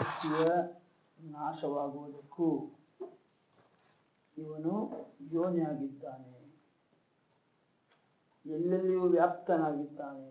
ಸೃಷ್ಟಿಯ ನಾಶವಾಗುವುದಕ್ಕೂ ಇವನು ಯೋನಿಯಾಗಿದ್ದಾನೆ ಎಲ್ಲೆಲ್ಲಿಯೂ ವ್ಯಾಪ್ತನಾಗಿದ್ದಾನೆ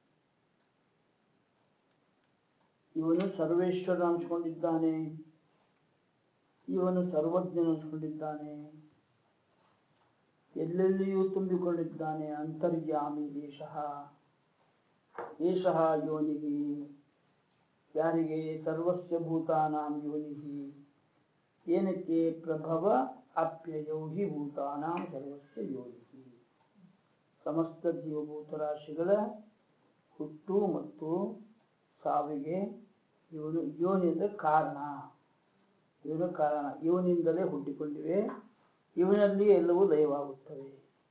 ಇವನು ಸರ್ವೇಶ್ವರ ಅನ್ಸ್ಕೊಂಡಿದ್ದಾನೆ ಇವನು ಸರ್ವಜ್ಞನ ಅನ್ಸ್ಕೊಂಡಿದ್ದಾನೆ ಎಲ್ಲೆಲ್ಲಿಯೂ ತುಂಬಿಕೊಂಡಿದ್ದಾನೆ ಅಂತರ್ಯಾಮಿ ಏಷಃ ಏಷಃ ಯೋನಿಹಿ ಯಾರಿಗೆ ಸರ್ವಸ್ಯ ಭೂತಾನಾಂ ಯೋನಿಹಿ ಏನಕ್ಕೆ ಪ್ರಭವ ಅಪ್ಯಯೌ ಹಿ ಭೂತಾನಾಂ ಸರ್ವಸ್ಯ ಯೋನಿಹಿ ಸಮಸ್ತ ಜೀವಭೂತ ರಾಶಿಗಳ ಹುಟ್ಟು ಮತ್ತು ಸಾವಿಗೆ ಇವನು ಯೋನಿ ಅಂದ್ರೆ ಕಾರಣ ಇವನು ಕಾರಣ ಇವನಿಂದಲೇ ಹುಟ್ಟಿಕೊಂಡಿವೆ ಇವನಲ್ಲಿ ಎಲ್ಲವೂ ಲಯವಾಗುತ್ತವೆ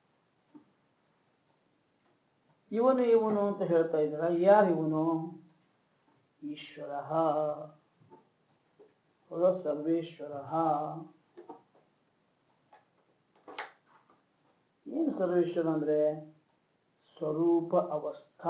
ಇವನು ಇವನು ಅಂತ ಹೇಳ್ತಾ ಇದ್ದಾರ ಯಾರು ಇವನು ಈಶ್ವರ ಸರ್ವೇಶ್ವರ ಏನು ಸರ್ವೇಶ್ವರ ಅಂದ್ರೆ ಸ್ವರೂಪ ಅವಸ್ಥ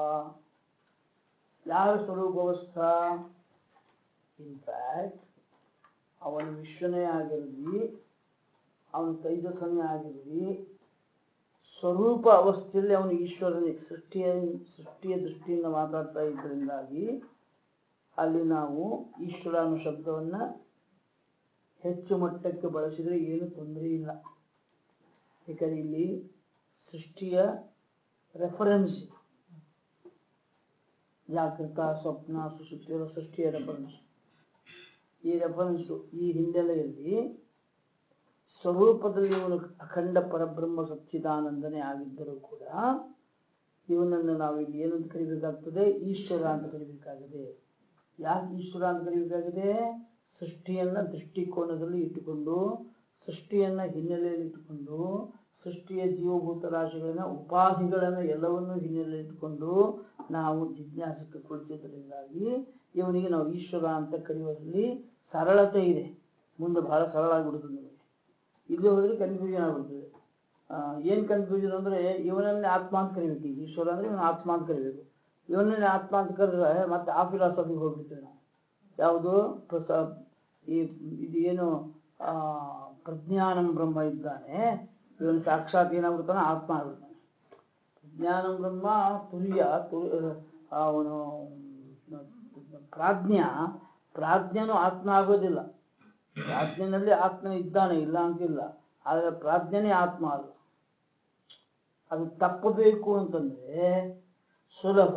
ಯಾವ ಸ್ವರೂಪ ಅವಸ್ಥಾ ಇನ್ಫ್ಯಾಕ್ಟ್ ಅವನು ವಿಶ್ವನೇ ಆಗಿರಲಿ ಅವನು ತೈಜಸನೇ ಆಗಿರಲಿ ಸ್ವರೂಪ ಅವಸ್ಥೆಯಲ್ಲಿ ಅವನು ಈಶ್ವರನೇ ಸೃಷ್ಟಿಯ ಸೃಷ್ಟಿಯ ದೃಷ್ಟಿಯಿಂದ ಮಾತಾಡ್ತಾ ಇದ್ದರಿಂದಾಗಿ ಅಲ್ಲಿ ನಾವು ಈಶ್ವರ ಅನ್ನೋ ಶಬ್ದವನ್ನ ಹೆಚ್ಚು ಮಟ್ಟಕ್ಕೆ ಬಳಸಿದ್ರೆ ಏನು ತೊಂದರೆ ಇಲ್ಲ ಯಾಕಂದ್ರೆ ಇಲ್ಲಿ ಸೃಷ್ಟಿಯ ರೆಫರೆನ್ಸ್ ಜಾಗೃತ ಸ್ವಪ್ನ ಸುಶುದ್ಧಿಯ ಸೃಷ್ಟಿಯ ರೆಫರೆನ್ಸ್ ಈ ರೆಫರೆನ್ಸ್ ಈ ಹಿನ್ನೆಲೆಯಲ್ಲಿ ಸ್ವರೂಪದಲ್ಲಿ ಇವನು ಅಖಂಡ ಪರಬ್ರಹ್ಮ ಸಚ್ಚಿದಾನಂದನೇ ಆಗಿದ್ದರೂ ಕೂಡ ಇವನನ್ನು ನಾವು ಇಲ್ಲಿ ಏನಂತ ಕರಿಬೇಕಾಗ್ತದೆ ಈಶ್ವರ ಅಂತ ಕರಿಬೇಕಾಗಿದೆ ಯಾಕೆ ಈಶ್ವರ ಅಂತ ಕರಿಬೇಕಾಗಿದೆ ಸೃಷ್ಟಿಯನ್ನ ದೃಷ್ಟಿಕೋನದಲ್ಲಿ ಇಟ್ಟುಕೊಂಡು ಸೃಷ್ಟಿಯನ್ನ ಹಿನ್ನೆಲೆಯಲ್ಲಿ ಇಟ್ಟುಕೊಂಡು ಸೃಷ್ಟಿಯ ಜೀವಭೂತ ರಾಶಿಗಳನ್ನ ಉಪಾಧಿಗಳನ್ನ ಎಲ್ಲವನ್ನೂ ಹಿನ್ನೆಲೆಯಲ್ಲಿ ಇಟ್ಟುಕೊಂಡು ನಾವು ಜಿಜ್ಞಾಸಕ್ಕೆ ಕುಳಿತಿದ್ದರಿಂದಾಗಿ ಇವನಿಗೆ ನಾವು ಈಶ್ವರ ಅಂತ ಕರೆಯುವಲ್ಲಿ ಸರಳತೆ ಇದೆ ಮುಂದೆ ಬಹಳ ಸರಳ ಆಗ್ಬಿಡುತ್ತದೆ ನಮಗೆ ಇಲ್ಲಿ ಹೋದ್ರೆ ಕನ್ಫ್ಯೂಷನ್ ಆಗ್ಬಿಡ್ತದೆ ಆ, ಏನ್ ಕನ್ಫ್ಯೂಷನ್ ಅಂದ್ರೆ ಇವನನ್ನೇ ಆತ್ಮ ಅಂತ ಕರಿಬೇಕು ಈಗ ಈಶ್ವರ ಅಂದ್ರೆ ಇವನ ಆತ್ಮ ಅಂತ ಕರಿಬೇಕು ಇವನನ್ನೇ ಆತ್ಮ ಅಂತ ಕರೆದ್ರೆ ಮತ್ತೆ ಆ ಫಿಲಾಸಫಿಗೆ ಹೋಗ್ಬಿಡ್ತೇವೆ ನಾವು ಯಾವುದು ಪ್ರಸ ಈ ಇದು ಏನು ಆ ಪ್ರಜ್ಞಾನಂ ಬ್ರಹ್ಮ ಇದ್ದಾನೆ ಇವನು ಸಾಕ್ಷಾತ್ ಏನಾಗ್ಬಿಡ್ತಾನೆ ಆತ್ಮ ಆಗ್ಬಿಡ್ತಾನೆ ಪ್ರಜ್ಞಾನಂ ಬ್ರಹ್ಮ ತುರ್ಯ ತುರ್ ಅವನು ಪ್ರಾಜ್ಞ ಪ್ರಾಜ್ಞನು ಆತ್ಮ ಆಗೋದಿಲ್ಲ ಪ್ರಾಜ್ಞನಲ್ಲಿ ಆತ್ಮ ಇದ್ದಾನೆ ಇಲ್ಲ ಅಂತಿಲ್ಲ ಆದ್ರೆ ಪ್ರಾಜ್ಞನೇ ಆತ್ಮ ಅಲ್ಲ ಅದು ತಪ್ಪಬೇಕು ಅಂತಂದ್ರೆ ಸುಲಭ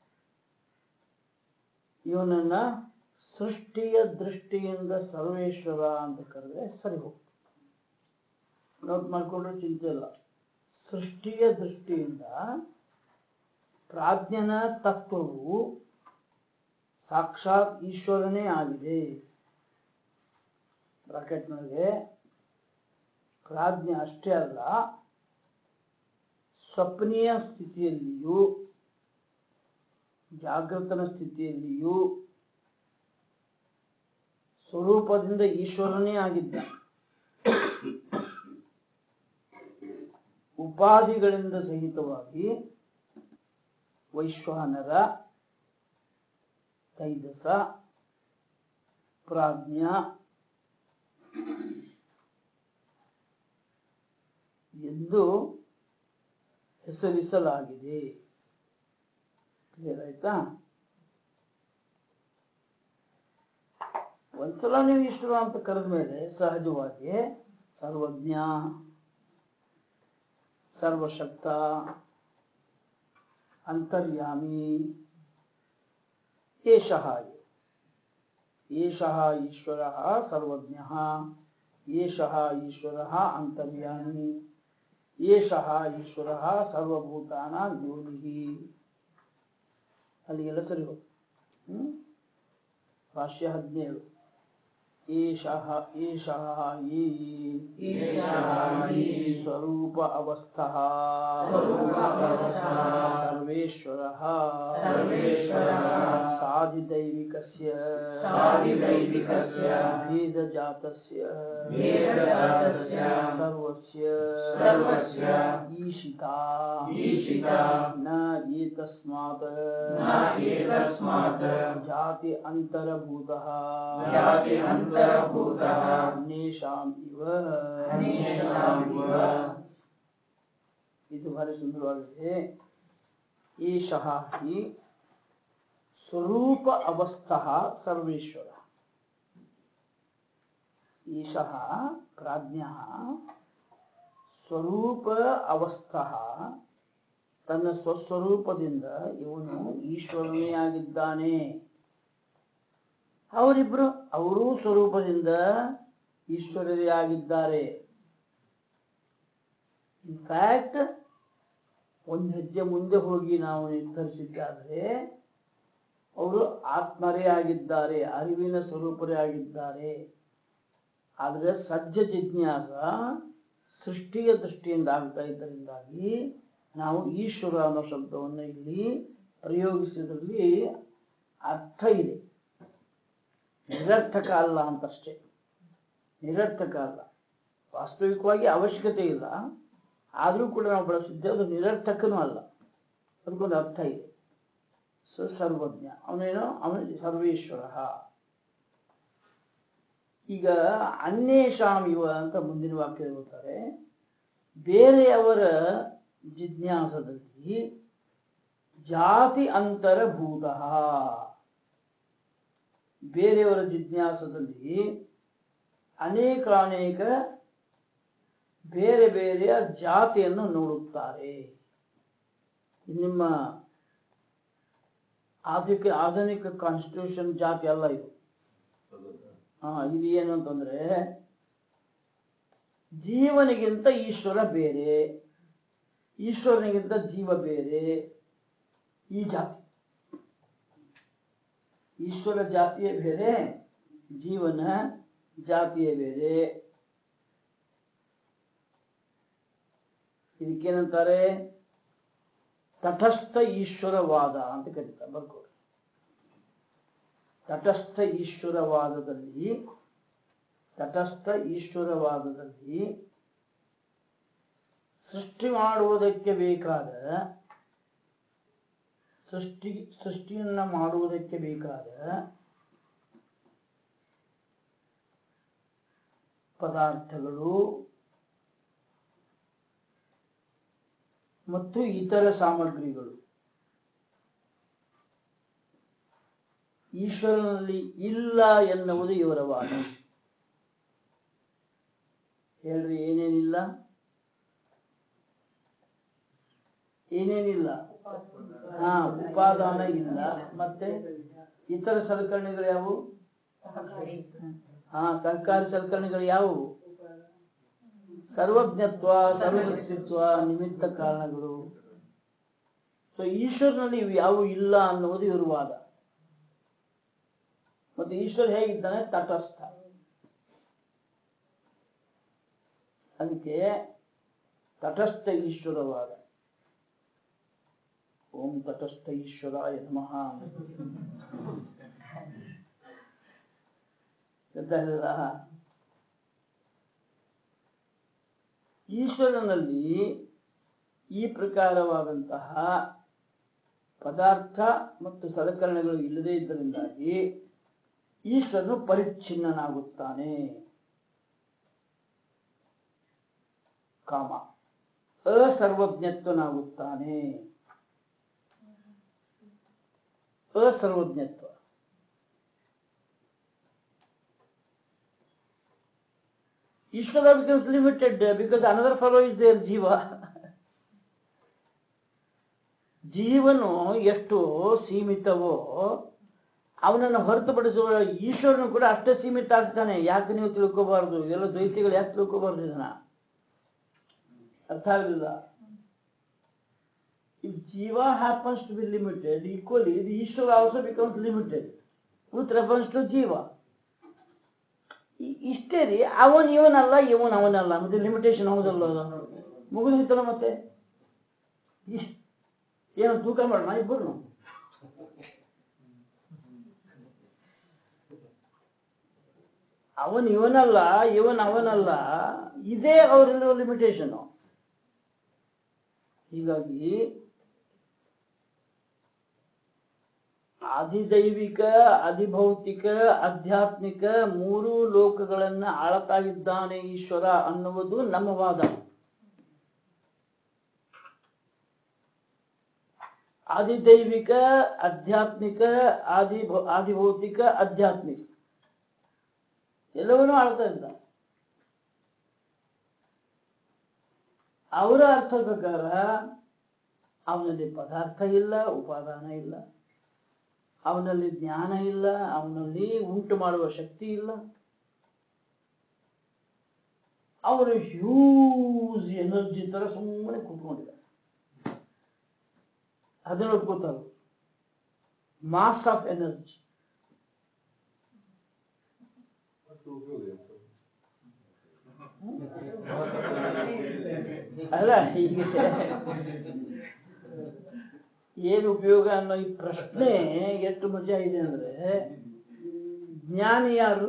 ಇವನನ್ನ ಸೃಷ್ಟಿಯ ದೃಷ್ಟಿಯಿಂದ ಸರ್ವೇಶ್ವರ ಅಂತ ಕರೆದ್ರೆ ಸರಿ ಹೋಗ್ತದೆ ನೋಟ್ ಮಾಡ್ಕೊಂಡ್ರೆ ಚಿಂತೆ ಇಲ್ಲ ಸೃಷ್ಟಿಯ ದೃಷ್ಟಿಯಿಂದ ಪ್ರಾಜ್ಞನ ತತ್ವವು ಸಾಕ್ಷಾತ್ ಈಶ್ವರನೇ ಆಗಿದೆ ಬ್ರಾಕೆಟ್ನೊಳಗೆ ಪ್ರಾಜ್ಞೆ ಅಷ್ಟೇ ಅಲ್ಲ ಸ್ವಪ್ನೀಯ ಸ್ಥಿತಿಯಲ್ಲಿಯೂ ಜಾಗೃತನ ಸ್ಥಿತಿಯಲ್ಲಿಯೂ ಸ್ವರೂಪದಿಂದ ಈಶ್ವರನೇ ಆಗಿದ್ದ ಉಪಾಧಿಗಳಿಂದ ಸಹಿತವಾಗಿ ವೈಶ್ವಾನರ ತೈಜಸ ಪ್ರಾಜ್ಞ ಎಂದು ಹೆಸರಿಸಲಾಗಿದೆ ಕ್ಲಿಯರ್ ಆಯ್ತಾ ಒಂದ್ಸಲ ನೀವು ಈಶ್ವರ ಅಂತ ಕರೆದ ಮೇಲೆ ಸಹಜವಾಗಿ ಸರ್ವಜ್ಞ ಸರ್ವಶಕ್ತ ಅಂತರ್ಯಾಮಿ ಏಷಃ ಏಷಃ ಈಶ್ವರಃ ಸರ್ವಜ್ಞಃ ಏಷಃ ಈಶ್ವರಃ ಅಂತರ್ಯಾಮಿ ಏಷಃ ಈಶ್ವರಃ ಸರ್ವಭೂತಾನಾಂ ಯೋನಿಃ ಅಲ್ಲಿಗೆಲ್ಲ ಸರಿ ಹೋಗ್ತು ಹ್ಮ್ ಭಾಷ್ಯ ಹದಿನೇಳು ಈಶಃ ಈಶಃ ಈ ಈಶಃ ಈ ಸ್ವರೂಪ ಅವಸ್ಥಃ ಸ್ವರೂಪ ಅವಸ್ಥಃ ಸರ್ವೇಶ್ವರಃ ಸರ್ವೇಶ್ವರಃ ಸಾಧಿದೈವಿಕಸ್ಯ ಸಾಧಿದೈವಿಕಸ್ಯ ವೇದಜಾತಸ್ಯ ವೇದಜಾತಸ್ಯ ಸರ್ವಸ್ಯ ಸರ್ವಸ್ಯ ಈಶಿತಾ ಈಶಿತಾ ನ ಏತಸ್ಮಾತ್ ನ ಏತಸ್ಮಾತ್ ಜಾತಿ ಅಂತರಭೂತಃ ಜಾತಿ ಅಂತರಭೂತಃ ಅನ್ಯೇಷಾಂ ಇವ ಅನ್ಯೇಷಾಂ ಇವ ಇದು ಬಹಳ ಸುಂದರವಾಗಿದೆ ಈಶಃ ಹಿ ಸ್ವರೂಪ ಅವಸ್ಥಃ ಸರ್ವೇಶ್ವರ ಈಶಃ ಪ್ರಾಜ್ಞಃ ಸ್ವರೂಪ ಅವಸ್ಥಃ ತನ್ನ ಸ್ವಸ್ವರೂಪದಿಂದ ಇವನು ಈಶ್ವರನೇ ಆಗಿದ್ದಾನೆ ಅವರಿಬ್ರು ಅವರೂ ಸ್ವರೂಪದಿಂದ ಈಶ್ವರರೇ ಆಗಿದ್ದಾರೆ ಇನ್ಫ್ಯಾಕ್ಟ್ ಒಂದು ಹೆಜ್ಜೆ ಮುಂದೆ ಹೋಗಿ ನಾವು ನಿರ್ಧರಿಸಿದ್ದಾದ್ರೆ ಅವರು ಆತ್ಮರೇ ಆಗಿದ್ದಾರೆ ಅರಿವಿನ ಸ್ವರೂಪರೇ ಆಗಿದ್ದಾರೆ ಆದರೆ ಸಜ್ಜ ಜಿಜ್ಞಾಸ ಸೃಷ್ಟಿಯ ದೃಷ್ಟಿಯಿಂದ ಆಗ್ತಾ ಇದ್ದರಿಂದಾಗಿ ನಾವು ಈಶ್ವರ ಅನ್ನೋ ಶಬ್ದವನ್ನು ಇಲ್ಲಿ ಪ್ರಯೋಗಿಸಿದ್ರಲ್ಲಿ ಅರ್ಥ ಇದೆ ನಿರರ್ಥಕ ಅಲ್ಲ ಅಂತಷ್ಟೇ ನಿರರ್ಥಕ ಅಲ್ಲ ವಾಸ್ತವಿಕವಾಗಿ ಅವಶ್ಯಕತೆ ಇಲ್ಲ ಆದರೂ ಕೂಡ ನಾವು ಬಳಸಿದ್ದೆ ಅದು ನಿರರ್ಥಕನೂ ಅಲ್ಲ ಅದಕ್ಕೊಂದು ಅರ್ಥ ಇದೆ ಸೊ ಸರ್ವಜ್ಞ ಅವನೇನು ಅವನು ಸರ್ವೇಶ್ವರ ಈಗ ಅನ್ಯೇಷಾಂ ಇವ ಅಂತ ಮುಂದಿನ ವಾಕ್ಯ ಹೇಳ್ತಾರೆ ಬೇರೆಯವರ ಜಿಜ್ಞಾಸದಲ್ಲಿ ಜಾತಿ ಅಂತರಭೂತ ಬೇರೆಯವರ ಜಿಜ್ಞಾಸದಲ್ಲಿ ಅನೇಕಾನೇಕ ಬೇರೆ ಬೇರೆಯ ಜಾತಿಯನ್ನು ನೋಡುತ್ತಾರೆ ನಿಮ್ಮ ಆಧುನಿಕ ಆಧುನಿಕ ಕಾನ್ಸ್ಟಿಟ್ಯೂಷನ್ ಜಾತಿ ಅಲ್ಲ ಇದು ಹಾ ಇದು ಏನು ಅಂತಂದ್ರೆ ಜೀವನಿಗಿಂತ ಈಶ್ವರ ಬೇರೆ ಈಶ್ವರನಿಗಿಂತ ಜೀವ ಬೇರೆ ಈ ಜಾತಿ ಈಶ್ವರ ಜಾತಿಯೇ ಬೇರೆ ಜೀವನ ಜಾತಿಯೇ ಬೇರೆ ಇದಕ್ಕೇನಂತಾರೆ ತಟಸ್ಥ ಈಶ್ವರವಾದ ಅಂತ ಕರೀತಾರೆ ಬರ್ಕೊಡಿ ತಟಸ್ಥ ಈಶ್ವರವಾದದಲ್ಲಿ ತಟಸ್ಥ ಈಶ್ವರವಾದದಲ್ಲಿ ಸೃಷ್ಟಿ ಮಾಡುವುದಕ್ಕೆ ಬೇಕಾದ ಸೃಷ್ಟಿ ಸೃಷ್ಟಿಯನ್ನ ಮಾಡುವುದಕ್ಕೆ ಬೇಕಾದ ಪದಾರ್ಥಗಳು ಮತ್ತು ಇತರ ಸಾಮಗ್ರಿಗಳು ಈಶ್ವರನಲ್ಲಿ ಇಲ್ಲ ಎನ್ನುವುದು ಇವರ ವಾದ ಹೇಳ್ರಿ ಏನೇನಿಲ್ಲ ಏನೇನಿಲ್ಲ ಹಾ ಉಪಾದಾನ ಇಲ್ಲ ಮತ್ತೆ ಇತರ ಸಲಕರಣೆಗಳು ಯಾವುವು ಹಾ ಸರ್ಕಾರಿ ಸಲಕರಣೆಗಳು ಯಾವುವು ಸರ್ವಜ್ಞತ್ವ ಸರ್ವಶಕ್ತಿತ್ವ ನಿಮಿತ್ತ ಕಾರಣಗಳು ಸೊ ಈಶ್ವರನಲ್ಲಿ ಇವು ಯಾವುವು ಇಲ್ಲ ಅನ್ನುವುದು ಇವರು ವಾದ ಮತ್ತೆ ಈಶ್ವರ ಹೇಗಿದ್ದಾನೆ ತಟಸ್ಥ ಅದಕ್ಕೆ ತಟಸ್ಥ ಈಶ್ವರವಾದ ಓಂ ತಟಸ್ಥ ಈಶ್ವರಾಯ ನಮಃ ಗೊತ್ತಾಗಲಿಲ್ಲ ಈಶ್ವರನಲ್ಲಿ ಈ ಪ್ರಕಾರವಾದಂತಹ ಪದಾರ್ಥ ಮತ್ತು ಸಲಕರಣೆಗಳು ಇಲ್ಲದೇ ಇದ್ದರಿಂದಾಗಿ ಈಶ್ವರನು ಪರಿಚ್ಛಿನ್ನನಾಗುತ್ತಾನೆ ಕಾಮ ಅಸರ್ವಜ್ಞತ್ವನಾಗುತ್ತಾನೆ ಅಸರ್ವಜ್ಞತ್ವ Ishwara becomes limited because another fellow is there ಜೀವ ಜೀವನು ಎಷ್ಟು ಸೀಮಿತವೋ ಅವನನ್ನು ಹೊರತುಪಡಿಸುವ ಈಶ್ವರನು ಕೂಡ ಅಷ್ಟೇ ಸೀಮಿತ ಆಗ್ತಾನೆ ಯಾಕೆ ನೀವು ತಿಳ್ಕೋಬಾರ್ದು ಎಲ್ಲ ದ್ವೈತಿಗಳು ಯಾಕೆ ತಿಳ್ಕೋಬಾರ್ದು ಇದನ್ನ ಅರ್ಥ ಆಗಲಿಲ್ಲ If Jiva happens to be limited, equally the Ishvara also becomes limited with reference to Jiva. ಇ- ಇಷ್ಟೇ ರೀ ಅವನ್ ಇವನಲ್ಲ ಇವನ್ ಅವನಲ್ಲ ಮತ್ತೆ ಲಿಮಿಟೇಷನ್ ಹೌದಲ್ಲ ಅದು ಮುಗಿದೋಯ್ತಲ್ಲ ಮತ್ತೆ ಇ- ಏನು ತೂಕ ಮಾಡೋಣ ಇಬ್ಬರು ಅವನ್ ಇವನಲ್ಲ ಇವನ್ ಅವನಲ್ಲ ಇದೇ ಅವರಲ್ಲಿರೋ ಲಿಮಿಟೇಷನ್ ಹೀಗಾಗಿ ಅಧಿದೈವಿಕ ಅಧಿಭೌತಿಕ ಆಧ್ಯಾತ್ಮಿಕ ಮೂರು ಲೋಕಗಳನ್ನ ಆಳ್ತಾ ಇದ್ದಾನೆ ಈಶ್ವರ ಅನ್ನುವುದು ನಮ್ಮ ವಾದ ಆದಿದೈವಿಕ ಆಧ್ಯಾತ್ಮಿಕ ಆದಿ ಆದಿಭೌತಿಕ ಆಧ್ಯಾತ್ಮಿಕ ಎಲ್ಲವನ್ನೂ ಆಳ್ತಾ ಇದ್ದ ಅವರ ಅರ್ಥ ಪ್ರಕಾರ ಅವನಲ್ಲಿ ಪದಾರ್ಥ ಇಲ್ಲ ಉಪಾದಾನ ಇಲ್ಲ ಅವನಲ್ಲಿ ಜ್ಞಾನ ಇಲ್ಲ ಅವನಲ್ಲಿ ಉಂಟು ಮಾಡುವ ಶಕ್ತಿ ಇಲ್ಲ ಅವರು ಹ್ಯೂಸ್ ಎನರ್ಜಿ ತರ ಸುಮ್ಮನೆ ಕೂತ್ಕೊಂಡಿದ್ದಾರೆ ಅದನ್ನ ಒಪ್ಕೋತಾರೆ ಮಾಸ್ ಆಫ್ ಎನರ್ಜಿ ಅಲ್ಲ ಹೀಗೆ ಏನು ಉಪಯೋಗ ಅನ್ನೋ ಈ ಪ್ರಶ್ನೆ ಎಷ್ಟು ಮಜಾ ಇದೆ ಅಂದ್ರೆ ಜ್ಞಾನಿ ಯಾರು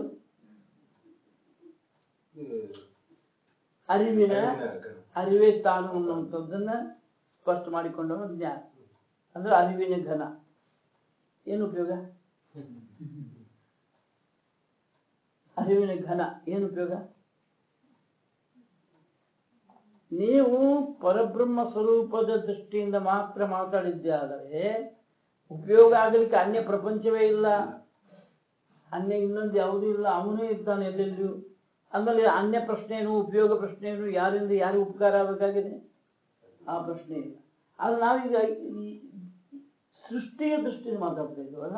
ಅರಿವಿನ ಅರಿವೇ ತಾನು ಅನ್ನುವಂಥದ್ದನ್ನ ಸ್ಪಷ್ಟ ಮಾಡಿಕೊಂಡವನು ಜ್ಞಾನ ಅಂದ್ರೆ ಅರಿವಿನ ಘನ ಏನು ಉಪಯೋಗ ಅರಿವಿನ ಘನ ಏನು ಉಪಯೋಗ ನೀವು ಪರಬ್ರಹ್ಮ ಸ್ವರೂಪದ ದೃಷ್ಟಿಯಿಂದ ಮಾತ್ರ ಮಾತಾಡಿದ್ದೆ ಆದರೆ ಉಪಯೋಗ ಆಗಲಿಕ್ಕೆ ಅನ್ಯ ಪ್ರಪಂಚವೇ ಇಲ್ಲ ಅನ್ಯ ಇನ್ನೊಂದು ಯಾವುದೂ ಇಲ್ಲ ಅವನೇ ಇದ್ದಾನೆ ಎಲ್ಲೆಲ್ಲಿಯೂ ಆಮೇಲೆ ಅನ್ಯ ಪ್ರಶ್ನೆ ಏನು ಉಪಯೋಗ ಪ್ರಶ್ನೆ ಏನು ಯಾರಿಂದ ಯಾರು ಉಪಕಾರ ಆಗಬೇಕಾಗಿದೆ ಆ ಪ್ರಶ್ನೆ ಇಲ್ಲ ಆದ್ರೆ ನಾವೀಗ ಈ ಸೃಷ್ಟಿಯ ದೃಷ್ಟಿಯಿಂದ ಮಾತಾಡ್ತಾ ಇದ್ದೀವಲ್ಲ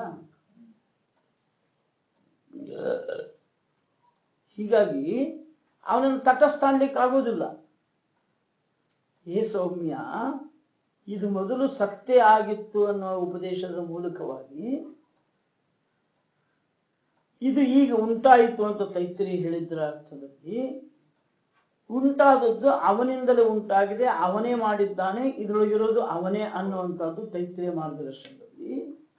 ಹೀಗಾಗಿ ಅವನನ್ನು ತಟಸ್ಥಾನ್ಲಿಕ್ಕೆ ಆಗೋದಿಲ್ಲ ಏ ಸೌಮ್ಯ ಇದು ಮೊದಲು ಸತ್ಯ ಆಗಿತ್ತು ಅನ್ನೋ ಉಪದೇಶದ ಮೂಲಕವಾಗಿ ಇದು ಈಗ ಉಂಟಾಯಿತು ಅಂತ ತೈತ್ರಿ ಹೇಳಿದ್ರ ಅರ್ಥದಲ್ಲಿ ಉಂಟಾದದ್ದು ಅವನಿಂದಲೇ ಉಂಟಾಗಿದೆ ಅವನೇ ಮಾಡಿದ್ದಾನೆ ಇದರೊಳಗಿರೋದು ಅವನೇ ಅನ್ನುವಂಥದ್ದು ತೈತ್ರಿಯ ಮಾರ್ಗದರ್ಶನದಲ್ಲಿ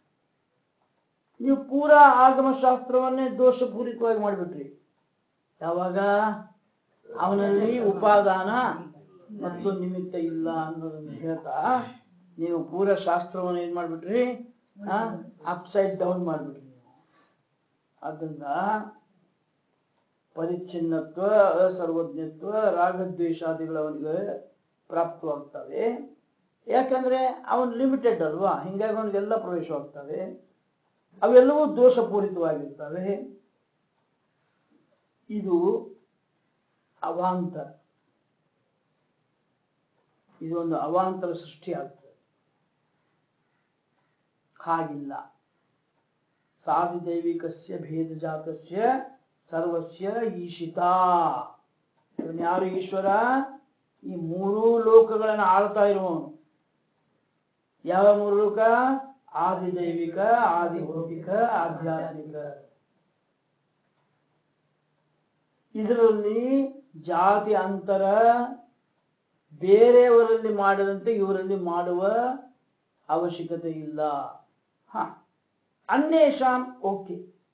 ನೀವು ಪೂರಾ ಆಗಮ ಶಾಸ್ತ್ರವನ್ನೇ ದೋಷಪೂರಿತವಾಗಿ ಮಾಡಿಬಿಟ್ರಿ ಯಾವಾಗ ಅವನಲ್ಲಿ ಉಪಾದಾನ ಮತ್ತು ನಿಮಿತ್ತ ಇಲ್ಲ ಅನ್ನೋದನ್ನ ಹೇಳ್ತಾ ನೀವು ಪೂರ ಶಾಸ್ತ್ರವನ್ನು ಏನ್ ಮಾಡ್ಬಿಟ್ರಿ ಅಪ್ಸೈಡ್ ಡೌನ್ ಮಾಡ್ಬಿಟ್ರಿ ನೀವು ಆದ್ದರಿಂದ ಪರಿಚ್ಛಿನ್ನತ್ವ ಅಸರ್ವಜ್ಞತ್ವ ರಾಗದ್ವೇಷಾದಿಗಳು ಅವನಿಗೆ ಪ್ರಾಪ್ತವಾಗ್ತವೆ ಯಾಕಂದ್ರೆ ಅವನು ಲಿಮಿಟೆಡ್ ಅಲ್ವಾ ಹಿಂಗಾಗಿ ಅವನಿಗೆಲ್ಲ ಪ್ರವೇಶವಾಗ್ತವೆ ಅವೆಲ್ಲವೂ ದೋಷಪೂರಿತವಾಗಿರ್ತವೆ ಇದು ಅವಾಂತರ ಇದೊಂದು ಅವಾಂತರ ಸೃಷ್ಟಿ ಆಗ್ತದೆ ಹಾಗಿಲ್ಲ ಸಾಧಿದೈವಿಕಸ್ಯ ಭೇದಜಾತಸ್ಯ ಸರ್ವಸ್ಯ ಈಶಿತಾ ಇವನು ಯಾರು ಈಶ್ವರ ಈ ಮೂರೂ ಲೋಕಗಳನ್ನು ಆಳ್ತಾ ಇರುವವನು ಯಾವ ಮೂರು ಲೋಕ ಆದಿದೈವಿಕ ಆದಿಭೌತಿಕ ಆಧ್ಯಾತ್ಮಿಕ ಇದರಲ್ಲಿ ಜಾತಿ ಅಂತರ ಬೇರೆಯವರಲ್ಲಿ ಮಾಡದಂತೆ ಇವರಲ್ಲಿ ಮಾಡುವ ಅವಶ್ಯಕತೆ ಇಲ್ಲ ಹ ಅನ್ಯೇಷಾಂ ಓಕೆ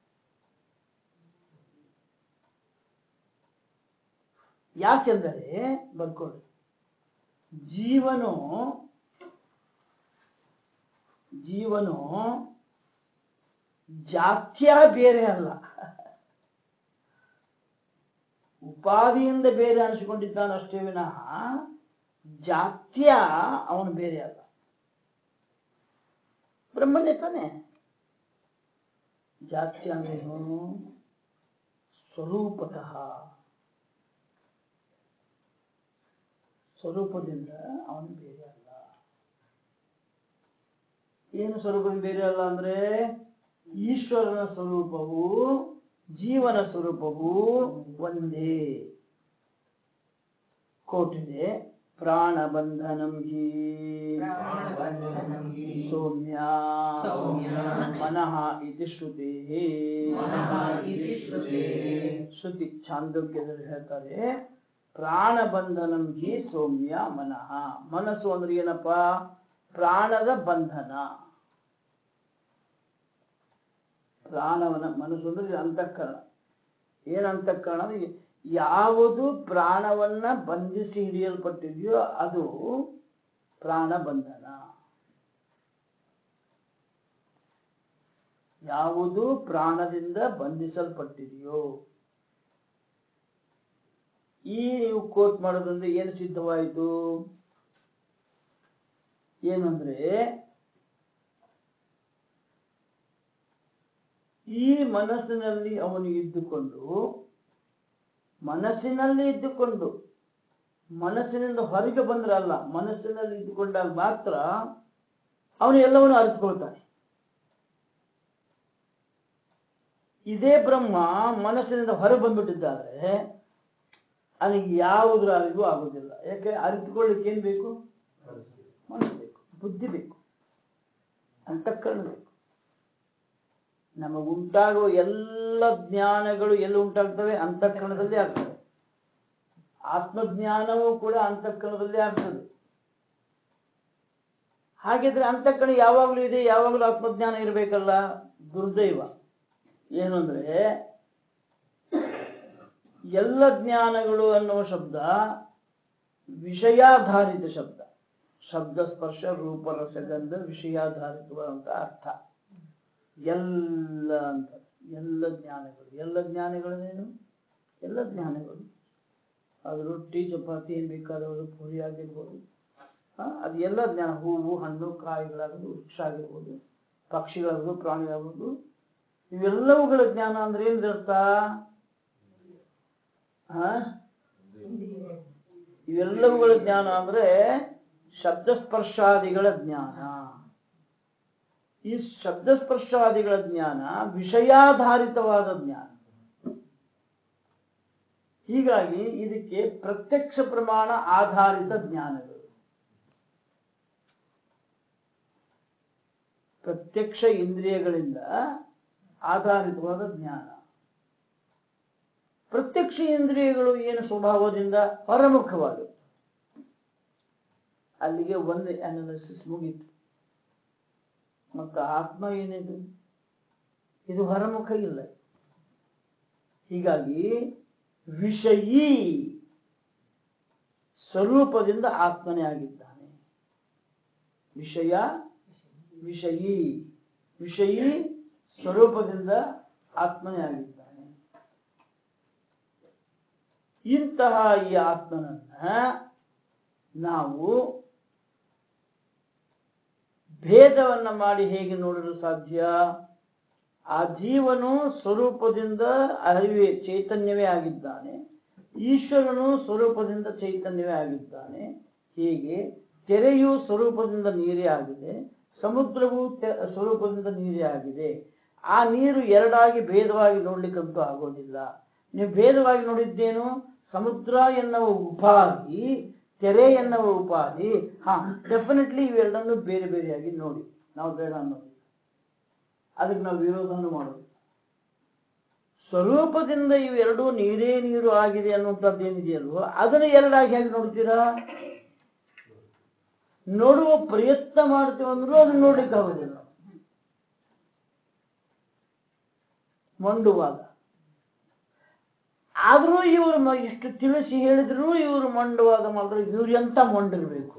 ಯಾಕೆಂದರೆ ಬರ್ಕೊಳ್ಳಿ ಜೀವನು ಜೀವನು ಜಾತ್ಯ ಬೇರೆ ಅಲ್ಲ ಉಪಾಧಿಯಿಂದ ಬೇರೆ ಅನಿಸಿಕೊಂಡಿದ್ದಾನಷ್ಟೇ ವಿನಃ ಜಾತ್ಯ ಅವನು ಬೇರೆ ಅಲ್ಲ ಬ್ರಹ್ಮನೇ ತಾನೆ ಜಾತ್ಯ ಅಂದ್ರೇನು ಸ್ವರೂಪತಃ ಸ್ವರೂಪದಿಂದ ಅವನು ಬೇರೆ ಅಲ್ಲ ಏನು ಸ್ವರೂಪದಿಂದ ಬೇರೆ ಅಲ್ಲ ಅಂದ್ರೆ ಈಶ್ವರನ ಸ್ವರೂಪವು ಜೀವನ ಸ್ವರೂಪವು ಒಂದೇ ಕೋರ್ಟ್ ಇದೆ ಪ್ರಾಣಬಂಧನಂ ಹಿ ಪ್ರಾಣಬಂಧನಂ ಹಿ ಸೌಮ್ಯ ಸೌಮ್ಯ ಮನಃ ಇತಿ ಶ್ರುತಿ ಮನಃ ಇತಿ ಶ್ರುತೇಃ. ಶ್ರುತಿ ಛಾಂದೋಗ್ಯದಲ್ಲಿ ಹೇಳ್ತಾರೆ ಪ್ರಾಣಬಂಧನಂ ಹಿ ಸೌಮ್ಯ ಮನಃ ಮನಸ್ಸು ಅಂದ್ರೆ ಏನಪ್ಪ ಪ್ರಾಣದ ಬಂಧನ ಪ್ರಾಣವನ ಮನಸ್ಸು ಅಂದ್ರೆ ಅಂತಃಕರಣ ಏನ್ ಅಂತಃಕರಣ ಅಂದ್ರೆ ಯಾವುದು ಪ್ರಾಣವನ್ನ ಬಂಧಿಸಿ ಹಿಡಿಯಲ್ಪಟ್ಟಿದೆಯೋ ಅದು ಪ್ರಾಣ ಬಂಧನ ಯಾವುದು ಪ್ರಾಣದಿಂದ ಬಂಧಿಸಲ್ಪಟ್ಟಿದೆಯೋ ಈ ನೀವು ಕೋಟ್ ಮಾಡೋದ್ರಿಂದ ಏನು ಸಿದ್ಧವಾಯಿತು ಏನಂದ್ರೆ ಈ ಮನಸ್ಸಿನಲ್ಲಿ ಅವನು ಇದ್ದುಕೊಂಡು ಮನಸ್ಸಿನಲ್ಲಿ ಇದ್ದುಕೊಂಡು ಮನಸ್ಸಿನಿಂದ ಹೊರಗೆ ಬಂದ್ರೆ ಅಲ್ಲ ಮನಸ್ಸಿನಲ್ಲಿ ಇದ್ದುಕೊಂಡಾಗ ಮಾತ್ರ ಅವನು ಎಲ್ಲವನ್ನು ಅರಿತುಕೊಳ್ತಾನೆ ಇದೇ ಬ್ರಹ್ಮ ಮನಸ್ಸಿನಿಂದ ಹೊರ ಬಂದ್ಬಿಟ್ಟಿದ್ದಾರೆ ಅವನಿಗೆ ಯಾವುದ್ರ ಅರಿವು ಆಗುದಿಲ್ಲ ಯಾಕೆ ಅರಿತುಕೊಳ್ಳಿಕ್ಕೆ ಏನ್ ಬೇಕು ಮನಸ್ಸು ಬೇಕು ಬುದ್ಧಿ ಬೇಕು ಅಂತಃಕರಣ ಬೇಕು ನಮಗುಂಟಾಗುವ ಎಲ್ಲ ಜ್ಞಾನಗಳು ಎಲ್ಲಿ ಉಂಟಾಗ್ತವೆ ಅಂತಃಕರಣದಲ್ಲಿ ಆಗ್ತವೆ ಆತ್ಮಜ್ಞಾನವೂ ಕೂಡ ಅಂತಃಕರಣದಲ್ಲಿ ಆಗ್ತದೆ ಹಾಗಿದ್ರೆ ಅಂತಃಕರಣ ಯಾವಾಗಲೂ ಇದೆ ಯಾವಾಗಲೂ ಆತ್ಮಜ್ಞಾನ ಇರಬೇಕಲ್ಲ ದುರ್ದೈವ ಏನು ಅಂದ್ರೆ ಎಲ್ಲ ಜ್ಞಾನಗಳು ಅನ್ನುವ ಶಬ್ದ ವಿಷಯಾಧಾರಿತ ಶಬ್ದ ಶಬ್ದ ಸ್ಪರ್ಶ ರೂಪ ರಸಗಂಧ ವಿಷಯಾಧಾರಿತವಾದಂತ ಅರ್ಥ ಎಲ್ಲ ಅಂತ ಎಲ್ಲ ಜ್ಞಾನಗಳು ಎಲ್ಲ ಜ್ಞಾನಗಳೇನು ಎಲ್ಲ ಜ್ಞಾನಗಳು ಅದು ರೊಟ್ಟಿ ಚಪಾತಿ ಏನ್ ಬೇಕಾದವರು ಪೂರಿ ಆಗಿರ್ಬೋದು ಆ, ಅದು ಎಲ್ಲ ಜ್ಞಾನ ಹೂವು ಹಣ್ಣು ಕಾಯಿಗಳಾಗೋದು ವೃಕ್ಷ ಆಗಿರ್ಬೋದು ಪಕ್ಷಿಗಳಾಗೋದು ಪ್ರಾಣಿಗಳಾಗೋದು ಇವೆಲ್ಲವುಗಳ ಜ್ಞಾನ ಅಂದ್ರೆ ಏನ್ ಅರ್ಥ ಆ? ಇವೆಲ್ಲವುಗಳ ಜ್ಞಾನ ಅಂದ್ರೆ ಶಬ್ದಸ್ಪರ್ಶಾದಿಗಳ ಜ್ಞಾನ ಈ ಶಬ್ದಸ್ಪರ್ಶಾದಿಗಳ ಜ್ಞಾನ ವಿಷಯಾಧಾರಿತವಾದ ಜ್ಞಾನ ಹೀಗಾಗಿ ಇದಕ್ಕೆ ಪ್ರತ್ಯಕ್ಷ ಪ್ರಮಾಣ ಆಧಾರಿತ ಜ್ಞಾನಗಳು ಪ್ರತ್ಯಕ್ಷ ಇಂದ್ರಿಯಗಳಿಂದ ಆಧಾರಿತವಾದ ಜ್ಞಾನ ಪ್ರತ್ಯಕ್ಷ ಇಂದ್ರಿಯಗಳು ಏನು ಸ್ವಭಾವದಿಂದ ಹೊರಮುಖವಾಗುತ್ತೆ ಅಲ್ಲಿಗೆ ಒಂದು ಅನಾಲಿಸಿಸ್ ಮುಗೀತು ಮತ್ತು ಆತ್ಮ ಏನಿದು ಇದು ಹೊರಮುಖ ಇಲ್ಲ ಹೀಗಾಗಿ ವಿಷಯೀ ಸ್ವರೂಪದಿಂದ ಆತ್ಮನೇ ಆಗಿದ್ದಾನೆ ವಿಷಯ ವಿಷಯೀ ವಿಷಯೀ ಸ್ವರೂಪದಿಂದ ಆತ್ಮನೇ ಆಗಿದ್ದಾನೆ ಇಂತಹ ಈ ಆತ್ಮನನ್ನ ನಾವು ಭೇದವನ್ನ ಮಾಡಿ ಹೇಗೆ ನೋಡಲು ಸಾಧ್ಯ ಆ ಜೀವನು ಸ್ವರೂಪದಿಂದ ಅರಿವೆ ಚೈತನ್ಯವೇ ಆಗಿದ್ದಾನೆ ಈಶ್ವರನು ಸ್ವರೂಪದಿಂದ ಚೈತನ್ಯವೇ ಆಗಿದ್ದಾನೆ ಹೀಗೆ ತೆರೆಯು ಸ್ವರೂಪದಿಂದ ನೀರೇ ಆಗಿದೆ ಸಮುದ್ರವು ತೆ- ಸ್ವರೂಪದಿಂದ ನೀರೇ ಆಗಿದೆ ಆ ನೀರು ಎರಡಾಗಿ ಭೇದವಾಗಿ ನೋಡ್ಲಿಕ್ಕಂತೂ ಆಗೋದಿಲ್ಲ ನೀವು ಭೇದವಾಗಿ ನೋಡಿದ್ದೇನು ಸಮುದ್ರ ಎನ್ನುವ ಉಪಾಧಿ ತೆರೆ ಎನ್ನುವ ಉಪಾಧಿ ಹಾ ಡೆಫಿನೆಟ್ಲಿ ಇವೆರಡನ್ನು ಬೇರೆ ಬೇರೆಯಾಗಿ ನೋಡಿ ನಾವು ಬೇಡ ಅನ್ನೋದು ಅದಕ್ಕೆ ನಾವು ವಿರೋಧವನ್ನು ಮಾಡೋದು ಸ್ವರೂಪದಿಂದ ಇವೆರಡೂ ನೀರೇ ನೀರು ಆಗಿದೆ ಅನ್ನುವಂಥದ್ದು ಏನಿದೆಯಲ್ವೋ ಅದನ್ನು ಎರಡಾಗಿ ಹೇಗೆ ನೋಡ್ತೀರಾ ನೋಡುವ ಪ್ರಯತ್ನ ಮಾಡ್ತೀವಿ ಅಂದ್ರೂ ಅದನ್ನ ನೋಡ್ಲಿಕ್ಕೆ ಆಗೋದಿಲ್ಲ ಮಂಡುವಾದ ಆದ್ರೂ ಇವರು ಮ- ಇಷ್ಟು ತಿಳಿಸಿ ಹೇಳಿದ್ರು ಇವರು ಮಂಡುವಾದ ಮಾಡಿದ್ರು ಇವ್ರು ಎಂತ ಮಂಡಿರ್ಬೇಕು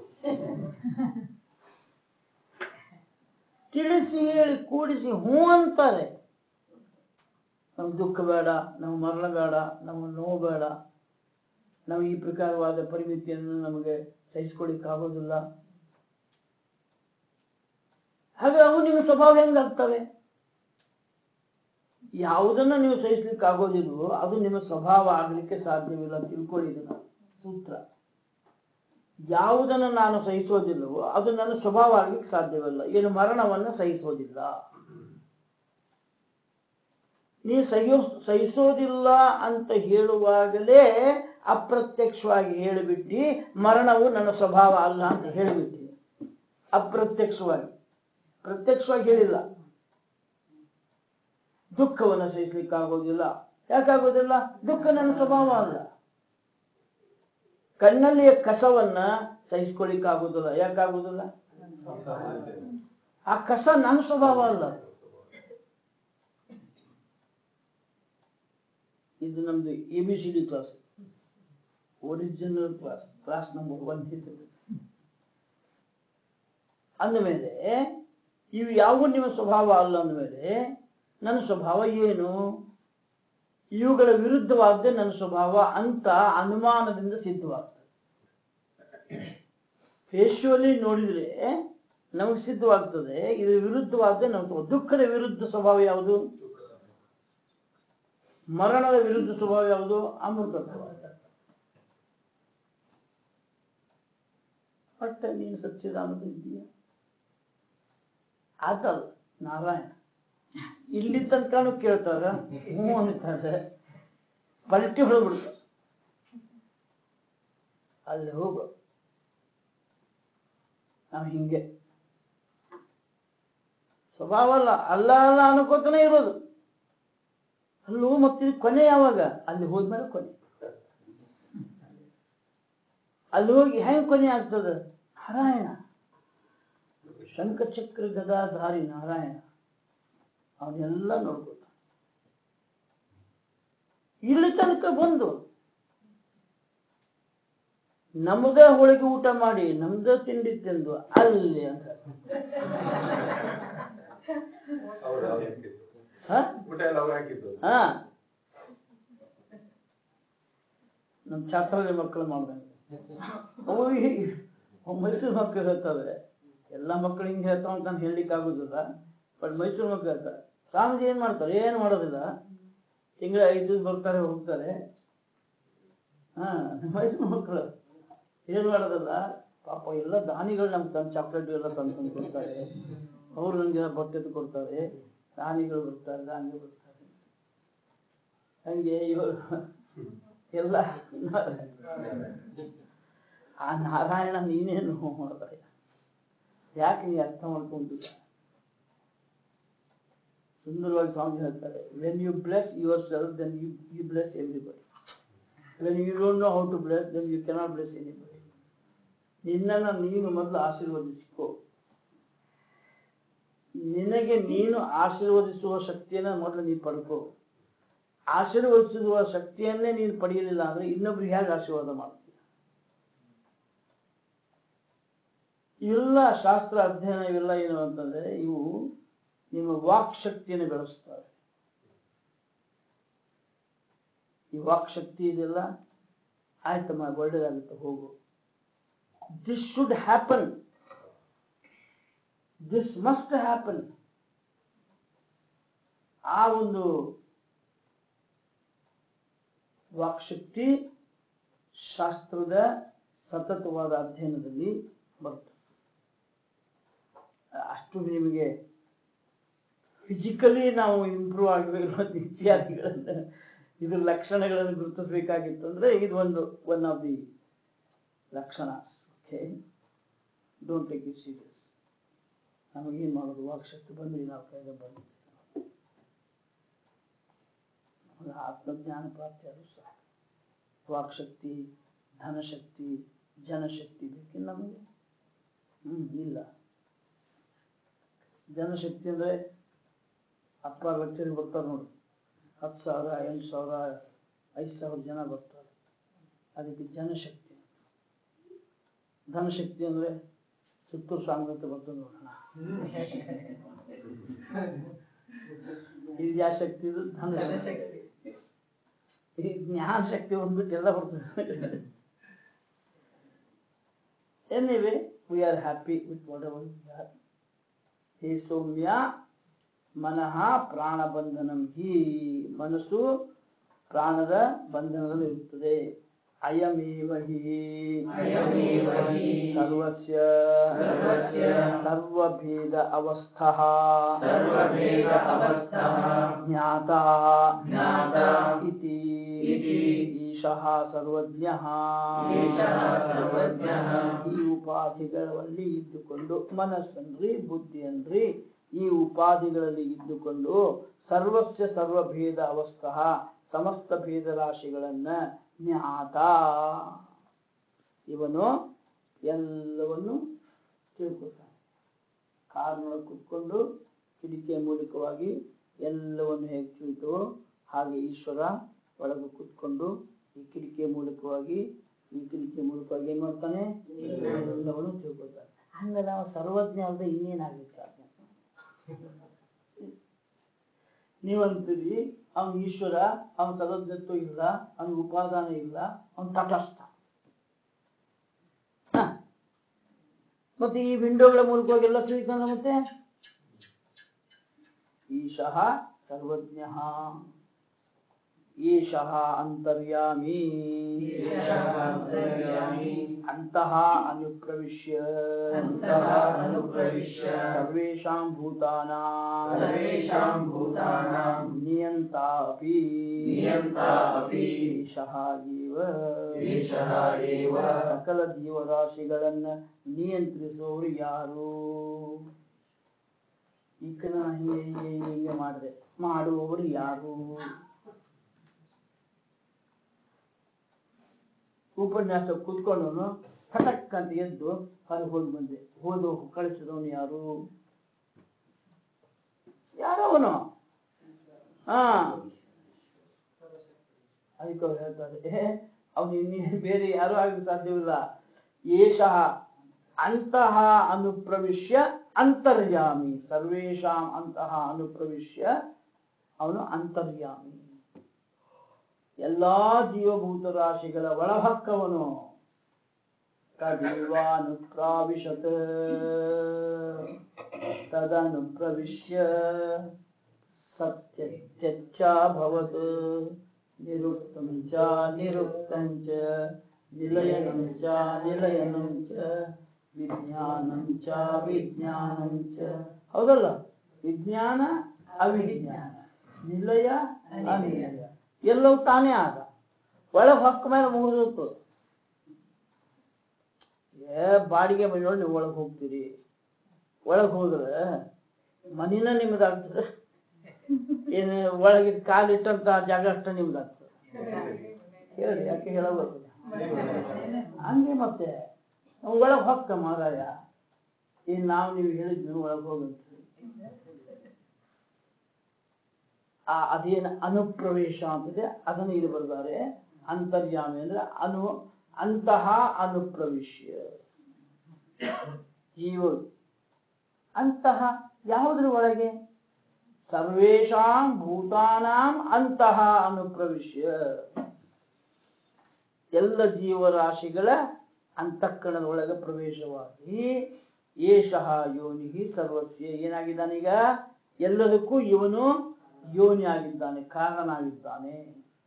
ತಿಳಿಸಿ ಹೇಳಿ ಕೂಡಿಸಿ ಹ್ಞೂ ಅಂತಾರೆ ನಮ್ಗೆ ದುಃಖ ಬೇಡ ನಮ್ಗೆ ಮರಣ ಬೇಡ ನಮ್ಗೆ ನೋವು ಬೇಡ ನಾವು ಈ ಪ್ರಕಾರವಾದ ಪರಿಮಿತಿಯನ್ನು ನಮಗೆ ಸಹಿಸ್ಕೊಳ್ಳಿಕ್ಕೆ ಆಗೋದಿಲ್ಲ ಹಾಗೆ ಅವು ನಿಮ್ಮ ಸ್ವಭಾವ ಹೆಂಗಾಗ್ತವೆ ಯಾವುದನ್ನ ನೀವು ಸಹಿಸ್ಲಿಕ್ಕೆ ಆಗೋದಿಲ್ವೋ ಅದು ನಿಮ್ಮ ಸ್ವಭಾವ ಆಗ್ಲಿಕ್ಕೆ ಸಾಧ್ಯವಿಲ್ಲ ತಿಳ್ಕೊಳ್ಳಿ ಇದನ್ನ ಸೂತ್ರ ಯಾವುದನ್ನು ನಾನು ಸಹಿಸೋದಿಲ್ಲವೋ ಅದು ನನ್ನ ಸ್ವಭಾವ ಆಗ್ಲಿಕ್ಕೆ ಸಾಧ್ಯವಿಲ್ಲ ಏನು ಮರಣವನ್ನ ಸಹಿಸೋದಿಲ್ಲ ನೀವು ಸಹಿಯೋ ಸಹಿಸೋದಿಲ್ಲ ಅಂತ ಹೇಳುವಾಗಲೇ ಅಪ್ರತ್ಯಕ್ಷವಾಗಿ ಹೇಳಿಬಿಟ್ಟು ಮರಣವು ನನ್ನ ಸ್ವಭಾವ ಅಲ್ಲ ಅಂತ ಹೇಳಿಬಿಟ್ಟು ಅಪ್ರತ್ಯಕ್ಷವಾಗಿ ಪ್ರತ್ಯಕ್ಷವಾಗಿ ಹೇಳಿಲ್ಲ ದುಃಖವನ್ನು ಸಹಿಸ್ಲಿಕ್ಕಾಗೋದಿಲ್ಲ ಯಾಕಾಗೋದಿಲ್ಲ ದುಃಖ ನನ್ನ ಸ್ವಭಾವ ಅಲ್ಲ ಕಣ್ಣಲ್ಲಿಯ ಕಸವನ್ನ ಸಹಿಸ್ಕೊಳ್ಳಿಕ್ಕಾಗೋದಿಲ್ಲ ಯಾಕಾಗೋದಿಲ್ಲ ಆ ಕಸ ನನ್ನ ಸ್ವಭಾವ ಅಲ್ಲ ಇದು ನಮ್ದು A B C D class original class class number one ಇದು ಅಂದಮೇಲೆ ಇವು ಯಾವ ನಿಮ್ಮ ಸ್ವಭಾವ ಅಲ್ಲ ಅಂದಮೇಲೆ ನನ್ನ ಸ್ವಭಾವ ಏನು ಇವುಗಳ ವಿರುದ್ಧವಾದ್ದೇ ನನ್ನ ಸ್ವಭಾವ ಅಂತ ಅನುಮಾನದಿಂದ ಸಿದ್ಧವಾಗ್ತದೆ ಫೇಶುವಲಿ ನೋಡಿದ್ರೆ ನಮಗೆ ಸಿದ್ಧವಾಗ್ತದೆ ಇದರ ವಿರುದ್ಧವಾದ್ದೇ ನಮ್ಮ ಸ್ವಭಾವ ದುಃಖದ ವಿರುದ್ಧ ಸ್ವಭಾವ ಯಾವುದು ಮರಣದ ವಿರುದ್ಧ ಸ್ವಭಾವ ಯಾವುದು ಅಮೃತತ್ವ ಒಟ್ಟ ನೀನು ಸಚ್ಚಿದಾನಂದ ಇದೆಯಾ ಆತಲ್ಲ ನಾರಾಯಣ ಇಲ್ಲಿ ತನಕನೂ ಕೇಳ್ತಾರ ಹ್ಞೂ ಅಂತಾರೆ ಪಲ್ಟಿ ಹೊಡೆದ್ಬಿಡ್ತಾರೆ ಅಲ್ಲಿ ಹೋಗು ನಾವು ಹಿಂಗೆ ಸ್ವಭಾವ ಅಲ್ಲ ಅಲ್ಲ ಅಲ್ಲ ಅನ್ಕೋತಾನೆ ಇರೋದು ಅಲ್ಲೂ ಮತ್ತೆ ಕೊನೆ ಯಾವಾಗ ಅಲ್ಲಿ ಹೋದ್ಮೇಲೆ ಕೊನೆ ಅಲ್ಲಿ ಹೋಗಿ ಹೆಂಗ್ ಕೊನೆ ಆಗ್ತದ ನಾರಾಯಣ ಶಂಖಚಕ್ರ ಗದಾಧಾರಿ ನಾರಾಯಣ ಅವನ್ನೆಲ್ಲ ನೋಡ್ಕೊತ ಇಲ್ಲಿ ತನಕ ಬಂದು ನಮ್ಮದೇ ಹೋಳಿಗೆ ಊಟ ಮಾಡಿ ನಮ್ದೇ ತಿಂಡಿ ತಿಂದು ಅಲ್ಲಿ ಅಂತ ಅವ್ರು ಅವ್ರು ಹಾಕಿದ್ದು ಹ? ಊಟ ಎಲ್ಲ ಅವ್ರು ಹಾಕಿದ್ದು ಹಾ ನಮ್ ಚಾತ್ರಳ್ಳಿ ಮಕ್ಕಳು ಮಾಡ್ದಂಗೆ ಅವು ಈ- ಅವು ಮೈಸೂರು ಮಕ್ಕಳು ಹೇಳ್ತವೆ ಎಲ್ಲ ಮಕ್ಕಳು ಹಿಂಗೆ ಹೇಳ್ತಾವ ಅಂತ ನಾನು ಹೇಳಲಿಕ್ಕೆ ಆಗುದಿಲ್ಲ ಬಟ್ ಮೈಸೂರು ಮಕ್ಕಳು ಹೇಳ್ತಾರೆ ಸ್ವಾಮೀಜಿ ಏನ್ ಮಾಡ್ತಾರೆ ಏನು ಮಾಡೋದಿಲ್ಲ ತಿಂಗಳ ಐದು ದಿವಸ ಬರ್ತಾರೆ ಹೋಗ್ತಾರೆ ಹಾ ಮೈಸೂರು ಮಕ್ಕಳು ಏನ್ ಮಾಡೋದಿಲ್ಲ ಪಾಪ ಎಲ್ಲ ದಾನಿಗಳು ನಮ್ಗೆ ತಂದು ಚಾಕ್ಲೇಟ್ ಎಲ್ಲ ತಂದು ತಂದು ಕೊಡ್ತಾರೆ ಅವ್ರು ನನಗೆ ಬಟ್ಟೆ ಕೊಡ್ತಾರೆ ದಾನಿಗಳು ಬರ್ತಾರೆ ದಾನಿಗಳು ಬರ್ತಾರೆ ಹಂಗೆ ಇವರು ಎಲ್ಲ ಆ ನಾರಾಯಣ ನೀನೇನು ಮಾಡ್ತಾರೆ ಯಾಕೆ ನೀ ಅರ್ಥ ಮಾಡ್ಕೊಂಡಿಲ್ಲ ಸುಂದರವಾಗಿ ಸ್ವಾಮಿ ಹೇಳ್ತಾರೆ when you bless yourself then you you bless everybody when you don't know how to bless then you cannot bless anybody ನಿನ್ನನ್ನು ನೀನು ಮೊದಲು ಆಶೀರ್ವದಿಸಿಕೋ ನಿನಗೆ ನೀನು ಆಶೀರ್ವದಿಸುವ ಶಕ್ತಿಯನ್ನ ಮೊದಲು ನೀನು ಪಡ್ಕೋ ಆಶೀರ್ವದಿಸುವ ಶಕ್ತಿಯನ್ನೇ ನೀನು ಪಡೆಯಲಿಲ್ಲ ಅಂದ್ರೆ ಇನ್ನೊಬ್ರಿಗೆ ಹೇಗೆ ಆಶೀರ್ವಾದ ಮಾಡ್ತೀಯ ಇವೆಲ್ಲ ಶಾಸ್ತ್ರ ಅಧ್ಯಯನ ಇವೆಲ್ಲ ಏನು ಅಂತಂದ್ರೆ ಇವು ನಿಮ್ಮ ವಾಕ್ ಶಕ್ತಿಯನ್ನು ಬೆಳೆಸ್ತವೆ ಈ ವಾಕ್ ಶಕ್ತಿ ಇದೆಲ್ಲ ಆಯ್ತಮ್ಮ ಒಳ್ಳೇದಾಗುತ್ತೆ ಹೋಗು this should happen this must happen ಆ ಒಂದು ವಾಕ್ಶಕ್ತಿ ಶಾಸ್ತ್ರದ ಸತತವಾದ ಅಧ್ಯಯನದಲ್ಲಿ ಬರ್ತದೆ ಅಷ್ಟು ನಿಮಗೆ ಫಿಸಿಕಲಿ ನಾವು ಇಂಪ್ರೂವ್ ಆಗಬೇಕಿರೋದು ಇತ್ಯಾದಿಗಳನ್ನ ಇದ್ರ ಲಕ್ಷಣಗಳನ್ನು ಗುರುತಿಸಬೇಕಾಗಿತ್ತು ಅಂದ್ರೆ ಇದು ಒಂದು ಒನ್ ಆಫ್ ದಿ ಲಕ್ಷಣ okay don't take it serious ನಮಗೇನು ಮಾಡೋದು ವಾಕ್ಶಕ್ತಿ ಬಂದ್ರಿ ನಾವು ಕೈಗೆ ಬಂದಿದ್ದೀವಿ ನಮಗೆ ಆತ್ಮಜ್ಞಾನ ಪ್ರಾಪ್ತಿ ಅದು ಸಾಕು ವಾಕ್ಶಕ್ತಿ ಧನಶಕ್ತಿ ಜನಶಕ್ತಿ ಬೇಕಿಲ್ಲ ನಮಗೆ ಹ್ಮ್ ಇಲ್ಲ ಜನಶಕ್ತಿ ಅಂದ್ರೆ ಅಪ್ಪ ಲಕ್ಷರಿಗೆ ಬರ್ತಾರೆ ನೋಡಿ ಹತ್ತು ಸಾವಿರ ಎಂಟು ಸಾವಿರ ಐದು ಸಾವಿರ ಜನ ಬರ್ತಾರೆ ಅದಕ್ಕೆ ಜನಶಕ್ತಿ ಧನಶಕ್ತಿ ಅಂದ್ರೆ ಸುತ್ತೂರು ಸಾಂಗತ್ಯ ಬರ್ತದೆ ನೋಡೋಣ ಇದು ಯಾವ ಶಕ್ತಿ ಇದು ಧನಶಕ್ತಿ ಈ ಜ್ಞಾನ ಶಕ್ತಿ ಬಂದ್ಬಿಟ್ಟು ಎಲ್ಲ ಬರ್ತದೆ anyway we are happy with whatever ಹೇ ಸೌಮ್ಯ ಮನಃ ಪ್ರಾಣ ಬಂಧನಂ ಹಿ ಮನಸ್ಸು ಪ್ರಾಣದ ಬಂಧನದಲ್ಲಿ ಇರುತ್ತದೆ ಅಯಮೇವ ಹಿ ಅಯಮೇವ ಹಿ ಸರ್ವಸ್ಯ ಸರ್ವಸ್ಯ ಸರ್ವಭೇದ ಅವಸ್ಥಃ ಸರ್ವಭೇದ ಅವಸ್ಥಃ ಜ್ಞಾತ ಜ್ಞಾತ ಇತಿ ಇತಿ ಈಶ ಈಶಃ ಸರ್ವಜ್ಞಃ ಈಶಃ ಸರ್ವಜ್ಞಃ. ಈ ಉಪಾಧಿಗಳಲ್ಲಿ ಇದ್ದುಕೊಂಡು ಮನಸ್ಸನ್ರಿ ಬುದ್ಧಿಯನ್ರಿ ಈ ಉಪಾಧಿಗಳಲ್ಲಿ ಇದ್ದುಕೊಂಡು ಸರ್ವಸ್ಯ ಸರ್ವಭೇದ ಅವಸ್ಥಃ ಸಮಸ್ತ ಭೇದ ರಾಶಿಗಳನ್ನ ಜ್ಞಾತ ಇವನು ಎಲ್ಲವನ್ನು ತಿಳ್ಕೊತಾನೆ ಕಾರ್ನೊಳಗೆ ಕುತ್ಕೊಂಡು ಕಿಡಿಕೆಯ ಮೂಲಕವಾಗಿ ಎಲ್ಲವನ್ನು ಹೇಗೆ ತಿಳಿತು ಹಾಗೆ ಈಶ್ವರ ಒಳಗೆ ಕುತ್ಕೊಂಡು ಈ ಕಿಡಿಕೆಯ ಮೂಲಕವಾಗಿ ಈ ಕಿಡಿಕೆಯ ಮೂಲಕವಾಗಿ ಏನ್ ಮಾಡ್ತಾನೆ ಎಲ್ಲವನ್ನು ತಿಳ್ಕೊತಾನೆ ಹಂಗ ನಾವು ಸರ್ವಜ್ಞ ಅಲ್ಲದೆ ಇನ್ನೇನಾಗ್ಲಿಕ್ಕೆ ಸಾಧ್ಯ ನೀವಂತೀರಿ ಅವನ್ ಈಶ್ವರ ಅವನ ಸರ್ವಜ್ಞತ್ವ ಇಲ್ಲ ಅವನ ಉಪಾದಾನ ಇಲ್ಲ ಅವನ್ ತಟಸ್ಥ ಹ. ಮತ್ತೆ ಈ ವಿಂಡೋಗಳ ಮೂಲಕವಾಗಿ ಎಲ್ಲ ತಿಳಿತಾನ ಮತ್ತೆ ಈಶಃ ಸರ್ವಜ್ಞ ಈಶಃ ಅಂತರ್ಯಾಮಿ ಈಶಃ ಅಂತರ್ಯಾಮಿ. ಅಂತಃ ಅನುಪ್ರವಿಶ್ಯ ಅಂತಃ ಅನುಪ್ರವಿಶ್ಯ ಸರ್ವೇಷಾಂ ಭೂತಾನಾಂ ಸರ್ವೇಷಾಂ ಭೂತಾನಾಂ ನಿಯಂತ ಅಪಿ ನಿಯಂತ ಅಪಿ ಈಶಃ ಇವ ಈಶಃ ಏವ ಸಕಲ ಜೀವರಾಶಿಗಳನ್ನ ನಿಯಂತ್ರಿಸುವವರು ಯಾರು ಈಗ ನಾ ಹಿಂಗೆ ಹಿಂಗೆ ಹಿಂಗೆ ಹಿಂಗೆ ಮಾಡಿದೆ ಮಾಡುವವರು ಯಾರು ಉಪನ್ಯಾಸ ಕೂತ್ಕೊಂಡವನು ಫಟಕ್ ಅಂತ ಎದ್ದು ಹೊರಗೆ ಹೋಗಿ ಬಂದೆ ಹೋದು ಕಳಿಸಿದವನು ಯಾರು ಯಾರವನು ಹಾ ಅದಕ್ಕೆ ಅವ್ರು ಹೇಳ್ತಾರೆ ಅವನು ಇನ್ನೇನು ಬೇರೆ ಯಾರು ಆಗಲಿಕ್ಕೆ ಸಾಧ್ಯವಿಲ್ಲ ಏಷಃ ಅಂತಹ ಅನುಪ್ರವಿಶ್ಯ ಅಂತರ್ಯಾಮಿ ಸರ್ವೇಷಾಂ ಅಂತಹ ಅನುಪ್ರವಿಶ್ಯ ಅವನು ಅಂತರ್ಯಾಮಿ ಎಲ್ಲಾ ಜೀವಭೂತ ರಾಶಿಗಳ ಒಳಹಕ್ಕವನು ತದೇವಾನುಪ್ರಾವಿಶತ್ ತದನುಪ್ರವಿಶ್ಯ ಸತ್ಯತ್ಯಚ್ಚಾಭವತ್ ನಿರುಕ್ತಂ ಚ ನಿರುಕ್ತಂ ಚ ನಿಲಯನಂ ಚ ನಿಲಯನಂ ಚ ವಿಜ್ಞಾನಂ ಚ ವಿಜ್ಞಾನಂ ಚ ಹೌದಲ್ಲ ವಿಜ್ಞಾನ ಅವಿಜ್ಞಾನ ನಿಲಯ ಅನಿಲಯ ಎಲ್ಲವೂ ತಾನೇ ಆದ ಒಳಗೆ ಹೊಕ್ಕ ಮೇಲೆ ಮುಗಿದೋತು ಏ ಬಾಡಿಗೆ ಮನೆಯೊಳಗೆ ನೀವು ಒಳಗೆ ಹೋಗ್ತೀರಿ ಒಳಗೆ ಹೋದ್ರೆ ಮನಿನ ನಿಮ್ದಾಗ್ತದೆ ಏನು ಒಳಗೆ ಕಾಲಿಟ್ಟಂತ ಜಾಗ ಅಷ್ಟ ನಿಮ್ದಾಗ್ತದೆ ಹೇಳಿ ಯಾಕೆ ಹೇಳಬೇಕು ಹಂಗೆ ಮತ್ತೆ ಒಳಗೆ ಹೊಕ್ಕ ಮಾರಾಯ ಈಗ ನಾವು ನೀವು ಹೇಳಿದ್ವಿ ಒಳಗೆ ಹೋಗಂತ ಆ ಅದೇನು ಅನುಪ್ರವೇಶ ಅಂತಿದೆ ಅದನ್ನು ಇಲ್ಲಿ ಬರ್ತಾರೆ ಅಂತರ್ಯಾಮಿ ಅಂದ್ರೆ ಅನು ಅಂತಹ ಅನುಪ್ರವಿಶ್ಯ ಜೀವ ಅಂತಹ ಯಾವುದ್ರ ಒಳಗೆ ಸರ್ವೇಷಾಂ ಭೂತಾನಾಂ ಅಂತಹ ಅನುಪ್ರವಿಶ್ಯ ಎಲ್ಲ ಜೀವರಾಶಿಗಳ ಅಂತಃಕರಣದ ಒಳಗೆ ಪ್ರವೇಶವಾಗಿ ಏಷಃ ಯೋನಿ ಸರ್ವಸ್ಯ ಏನಾಗಿದ್ದಾನೀಗ ಎಲ್ಲದಕ್ಕೂ ಇವನು ಯೋನಿ ಆಗಿದ್ದಾನೆ ಕಾರಣನಾಗಿದ್ದಾನೆ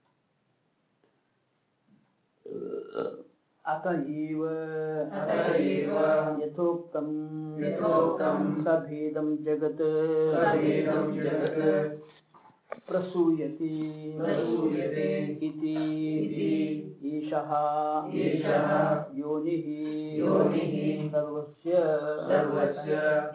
ಅತ ಇವ ಅತ ಏವ ಯಥೋಕ್ತಂ ಯಥೋಕ್ತಂ ಸಭೇದಂ ಜಗತ್ ಸಭೇದಂ ಜಗತ್ ಪ್ರಸೂಯತಿ ಪ್ರಸೂಯತೆ ಇತಿ ಇತಿ ಈಶಃ ಈಶಃ ಯೋನಿಃ ಯೋನಿಃ ಸರ್ವಸ್ಯ ಸರ್ವಸ್ಯ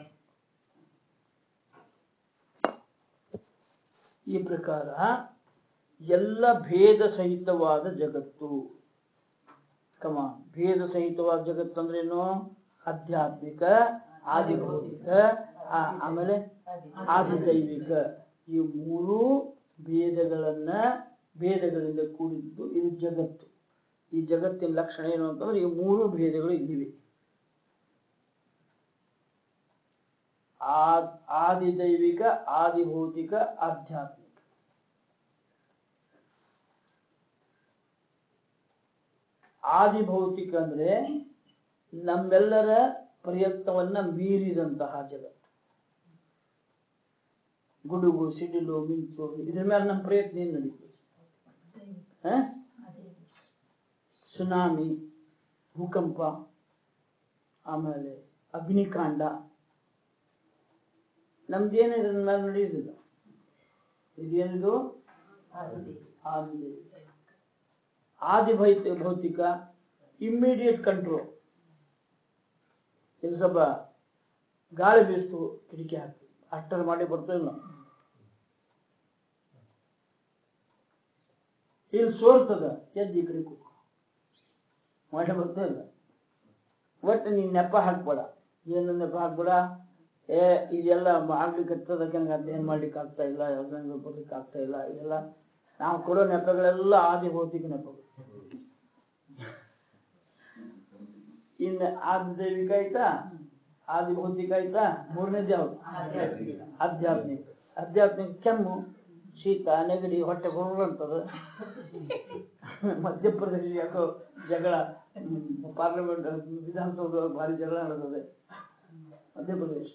ಈ ಪ್ರಕಾರ ಎಲ್ಲ ಭೇದ ಸಹಿತವಾದ ಜಗತ್ತು ಕಮ ಭೇದ ಸಹಿತವಾದ ಜಗತ್ತು ಅಂದ್ರೇನು ಆಧ್ಯಾತ್ಮಿಕ ಆದಿಭೌತಿಕ ಆ- ಆಮೇಲೆ ಆದಿದೈವಿಕ ಈ ಮೂರು ಭೇದಗಳನ್ನ ಭೇದಗಳಿಂದ ಕೂಡಿದ್ದು ಇದು ಜಗತ್ತು ಈ ಜಗತ್ತಿನ ಲಕ್ಷಣ ಏನು ಅಂತಂದ್ರೆ ಈ ಮೂರು ಭೇದಗಳು ಇಲ್ಲಿವೆ ಆ- ಆದಿದೈವಿಕ ಆದಿಭೌತಿಕ ಆಧ್ಯಾತ್ಮಿಕ ಆದಿಭೌತಿಕ ಅಂದ್ರೆ ನಮ್ಮೆಲ್ಲರ ಪ್ರಯತ್ನವನ್ನ ಮೀರಿದಂತಹ ಜಗತ್ತು ಗುಡುಗು ಸಿಡಿಲು ಮಿಂಚು ಇದ್ರ ಮೇಲೆ ನಮ್ಮ ಪ್ರಯತ್ನ ಏನು ನಡೀತದೆ ಹ? ಸುನಾಮಿ ಭೂಕಂಪ ಆಮೇಲೆ ಅಗ್ನಿಕಾಂಡ ನಮ್ದೇನು ಇದ್ರ ಮೇಲೆ ನಡೆಯುದಿಲ್ಲ ಇದೇನಿದು ಆದಿದೇವಿ ಆದಿ ಭೌತಿ- ಭೌತಿಕ ಇಮ್ಮಿಡಿಯೇಟ್ ಕಂಟ್ರೋಲ್ ಇದು ಸ್ವಲ್ಪ ಗಾಳಿ ಬೀಸ್ತು ಕಿಟಕಿ ಹಾಕಿ ಅಷ್ಟರ ಮಾಡಿ ಬರ್ತಾ ಇಲ್ಲ ಇಲ್ಲಿ ಸೋರ್ತದ ಎದ್ದು ಈ ಕಡೆ ಕೂತ್ಕೊ ಮಾಡಿ ಬರ್ತಾ ಇಲ್ಲ ಒಟ್ಟು ನೀನ್ ನೆಪ ಹಾಕ್ಬೇಡ ಏನು ನೆಪ ಹಾಕ್ಬೇಡ ಏ ಇದೆಲ್ಲ ಆಗ್ಲಿಕ್ಕೆ ಹತ್ತದಕ್ಕೆ ನಂಗೆ ಅಧ್ಯಯನ ಮಾಡ್ಲಿಕ್ಕೆ ಆಗ್ತಾ ಇಲ್ಲ ಅದನ್ನ ಬರ್ಲಿಕ್ಕೆ ಆಗ್ತಾ ಇಲ್ಲ ಇದೆಲ್ಲ ನಾವು ಕೊಡೋ ನೆಪಗಳೆಲ್ಲ ಆದಿ ಭೌತಿಕ ನೆಪಗಳು ಇನ್ನು ಆದಿ ದೈವಿಕ ಆಯ್ತಾ ಆದಿ ಭೌತಿಕ ಆಯ್ತಾ ಮೂರನೇದು ಯಾವ್ದು ಆಧ್ಯಾತ್ಮಿಕ ಆಧ್ಯಾತ್ಮಿಕ ಕೆಮ್ಮು ಶೀತ ನೆಗಡಿ ಹೊಟ್ಟೆ ಬರು ಅಂತದ ಮಧ್ಯಪ್ರದೇಶ ಯಾಕೋ ಜಗಳ ಪಾರ್ಲಿಮೆಂಟ್ ವಿಧಾನಸೌಧ ಭಾರಿ ಜಗಳ ನಡೆದಿದೆ ಮಧ್ಯಪ್ರದೇಶ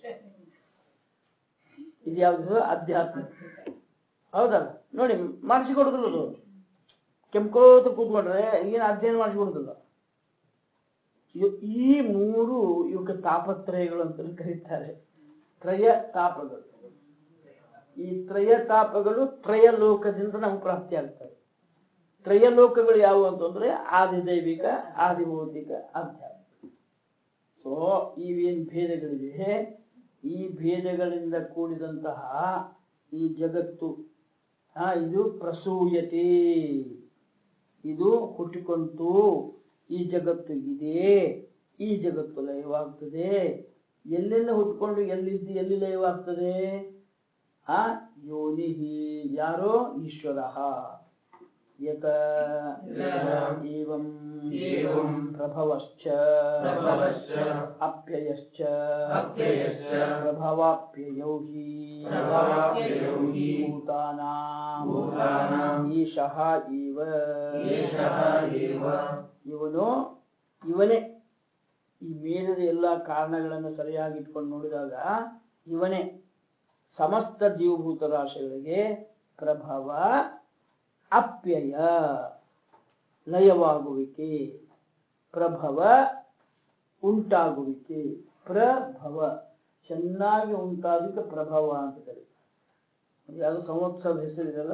ಇದು ಯಾವ್ದು ಅಧ್ಯಾತ್ಮ ಹೌದಲ್ಲ ನೋಡಿ ಮಾಡಿಸಿಕೊಡುದಿಲ್ಲ ಅದು ಕೆಂಕೋತ ಕೂತ್ಕೊಂಡ್ರೆ ಏನು ಅಧ್ಯಯನ ಮಾಡಿಸಿಕೊಡುದಿಲ್ಲ ಇವ್- ಈ ಮೂರು ಇವಕ್ಕೆ ತಾಪತ್ರಯಗಳು ಅಂತ ಕರೀತಾರೆ ತ್ರಯ ತಾಪಗಳು ಈ ತ್ರಯ ತಾಪಗಳು ತ್ರಯಲೋಕದಿಂದ ನಮ್ಗೆ ಪ್ರಾಪ್ತಿ ಆಗ್ತವೆ ತ್ರಯಲೋಕಗಳು ಯಾವುವು ಅಂತಂದ್ರೆ ಆದಿ ದೈವಿಕ ಆದಿ ಭೌತಿಕ ಆಧ್ಯಾತ್ಮಿಕ ಸೊ ಇವೇನ್ ಭೇದಗಳಿವೆ ಈ ಭೇದಗಳಿಂದ ಕೂಡಿದಂತಹ ಈ ಜಗತ್ತು ಹಾ ಇದು ಪ್ರಸೂಯತೆ ಇದು ಹುಟ್ಟಿಕೊಂತು ಈ ಜಗತ್ತು ಇದೆ ಈ ಜಗತ್ತು ಲಯವಾಗ್ತದೆ ಎಲ್ಲಿಂದ ಹುಟ್ಕೊಂಡು ಎಲ್ಲಿದ್ದು ಎಲ್ಲಿ ಲಯವಾಗ್ತದೆ ಆ ಯೋನಿ ಯಾರೋ ಈಶ್ವರ ಯತ ಏವಂ ಏವಂ ಪ್ರಭವಶ್ಚ ಪ್ರಭವಶ್ಚ ಅಪ್ಯಯಶ್ಚ ಅಪ್ಯಯಶ್ಚ ಪ್ರಭವಾಪ್ಯಯೌ ಹಿ ಪ್ರಭವಾಪ್ಯಯೌ ಹಿ ಭೂತಾನಾಂ ಭೂತಾನಾಂ ಈಶಃ ಇವ ಏಷಃ ಏವ ಇವನು ಇವನೇ ಈ ಮೇಲಿನ ಎಲ್ಲ ಕಾರಣಗಳನ್ನು ಸರಿಯಾಗಿ ಇಟ್ಕೊಂಡು ನೋಡಿದಾಗ ಇವನೇ ಸಮಸ್ತ ಜೀವಭೂತ ರಾಶಿಗಳಿಗೆ ಪ್ರಭವ ಅಪ್ಯಯ ಲಯವಾಗುವಿಕೆ ಪ್ರಭವ ಉಂಟಾಗುವಿಕೆ ಪ್ರಭವ ಚೆನ್ನಾಗಿ ಉಂಟಾದಕ್ಕೆ ಪ್ರಭವ ಅಂತ ಕರೀತಾರೆ ಯಾವುದು ಸಂವತ್ಸರದ ಹೆಸರಿದೆಲ್ಲ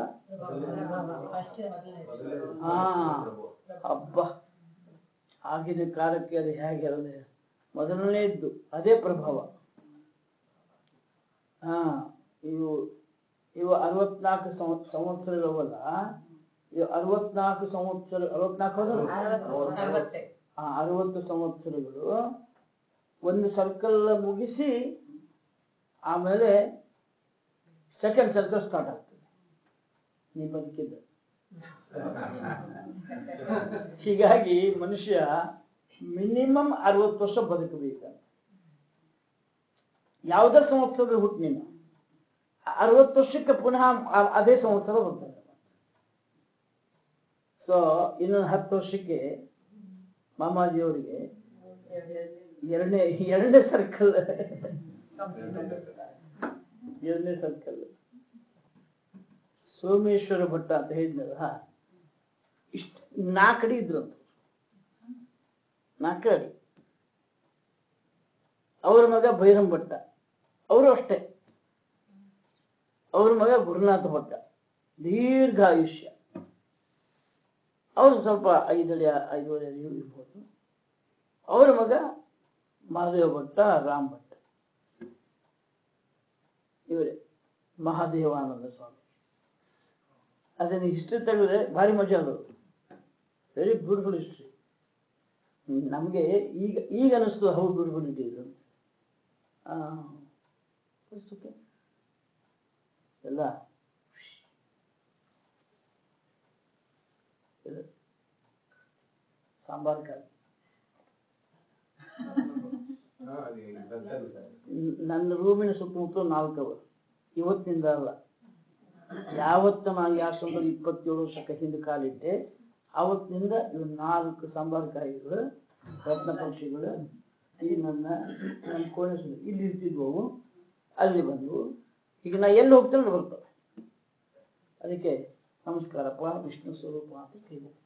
ಹಾ ಹಬ್ಬ ಆಗಿನ ಕಾಲಕ್ಕೆ ಅದು ಹೇಗೆ ಅಲ್ಲದೆ ಮೊದಲನೇ ಇದ್ದು ಅದೇ ಪ್ರಭಾವ ಹಾ ಇವು ಇವು ಅರವತ್ನಾಲ್ಕು ಸಂವ- ಸಂವತ್ಸರಗಳವಲ್ಲ ಇವು ಅರವತ್ನಾಲ್ಕು ಸಂವತ್ಸರ ಅರವತ್ನಾಲ್ಕು ಹೌದಲ್ಲ? ಆ ಅರವತ್ತು ಸಂವತ್ಸರಗಳು ಒಂದು ಸರ್ಕಲ್ ಮುಗಿಸಿ ಆಮೇಲೆ ಸೆಕೆಂಡ್ ಸರ್ಕಲ್ ಸ್ಟಾರ್ಟ್ ಆಗ್ತದೆ ನೀ ಬದುಕಿದ್ದ ಹೀಗಾಗಿ ಮನುಷ್ಯ ಮಿನಿಮಮ್ ಅರವತ್ತು ವರ್ಷ ಬದುಕಬೇಕಂತ ಯಾವುದೇ ಸಂವತ್ಸರದ ಹುಟ್ಟು ನೀನು ಅರವತ್ತು ವರ್ಷಕ್ಕೆ ಪುನಃ ಆ- ಅದೇ ಸಂವತ್ಸರ ಬರ್ತದೆ ಸೊ ಇನ್ನೊಂದು ಹತ್ತು ವರ್ಷಕ್ಕೆ ಮಾಮಾಜಿಯವರಿಗೆ ಎರಡನೇ ಎರಡನೇ ಸರ್ಕಲ್ ಎರಡನೇ ಸರ್ಕಲ್ ಸೋಮೇಶ್ವರ ಭಟ್ಟ ಅಂತ ಹೇಳಿದ್ನಲ್ಲ ಹಾ ಇಷ್ಟ ನಾಲ್ಕಡಿ ಇದ್ರು ಅಂತ ನಾಲ್ಕು ಅಡಿ ಅವ್ರ ಮಗ ಭೈರಂ ಭಟ್ಟ ಅವರು ಅಷ್ಟೇ ಅವ್ರ ಮಗ ಗುರುನಾಥ ಭಟ್ಟ ದೀರ್ಘ ಆಯುಷ್ಯ ಅವರು ಸ್ವಲ್ಪ ಐದಡಿ ಐದೂವರೆ ಅಡಿ ಇರ್ಬೋದು ಅವರ ಮಗ ಮಹಾದೇವ ಭಟ್ಟ ರಾಮ್ ಭಟ್ಟ ಇವರೇ ಮಹಾದೇವಾನಂದ ಸ್ವಾಮಿ ಅದನ್ನ ಹಿಸ್ಟ್ರಿ ತೆಗೆದ್ರೆ ಭಾರಿ ಮಜಾ ಅದು ವೆರಿ ಬ್ಯೂಟಿಫುಲ್ ಹಿಸ್ಟ್ರಿ ನಮಗೆ ಈಗ ಈಗ ಅನಿಸ್ತು ಹೌ ಬ್ಯೂಟಿಫುಲ್ ಇಟ್ ಈಸ್ ಅಂತ ಆ, it's okay. ಎಲ್ಲ ಇದು ಸಾಂಬಾರ್ ಕಾಯಿ ನ್- ನನ್ನ ರೂಮಿನ ಸುತ್ತಮುತ್ತ ನಾಲ್ಕವ ಇವತ್ತಿನಿಂದ ಅಲ್ಲ ಯಾವತ್ತ ನಾನು ಈ ಆಶ್ರಮದಲ್ಲಿ ಇಪ್ಪತ್ತೇಳು ವರ್ಷಕ್ಕೆ ಹಿಂದೆ ಕಾಲಿಟ್ಟೆ ಆವತ್ತಿನಿಂದ ಇವು ನಾಲ್ಕು ಸಾಂಬಾರ್ ಕಾಯಿಗಳು ರತ್ನ ಪಕ್ಷಿಗಳು ಈ ನನ್ನ ನನ್ನ ಕೋಣೆ ಸುತ್ತ ಇಲ್ಲಿ ಇರ್ತಿದ್ವು ಅವು ಅಲ್ಲಿ ಬಂದವು ಈಗ ನಾ ಎಲ್ಲಿ ಹೋಗ್ತೇನೆ ಅಲ್ಲಿ ಬರ್ತವೆ ಅದಕ್ಕೆ ನಮಸ್ಕಾರಪ್ಪ ವಿಷ್ಣು ಸ್ವರೂಪ ಅಂತ ಕೈ ಮುಗ್ದು.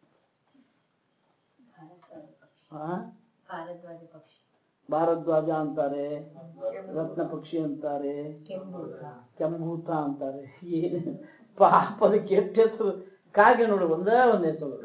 ಹಾ ಭಾರದ್ವಾಜ ಪಕ್ಷಿ ಭಾರದ್ವಾಜ ಅಂತಾರೆ ರತ್ನ ಪಕ್ಷಿ ಅಂತಾರೆ ಕೆಂಪು ಕೆಂಭೂತ ಅಂತಾರೆ ಏನು ಪಾಪ ಅದಕ್ಕೆ ಎಷ್ಟು ಹೆಸರು ಕಾಗೆ ನೋಡು ಒಂದೇ ಒಂದ್ ಹೆಸರು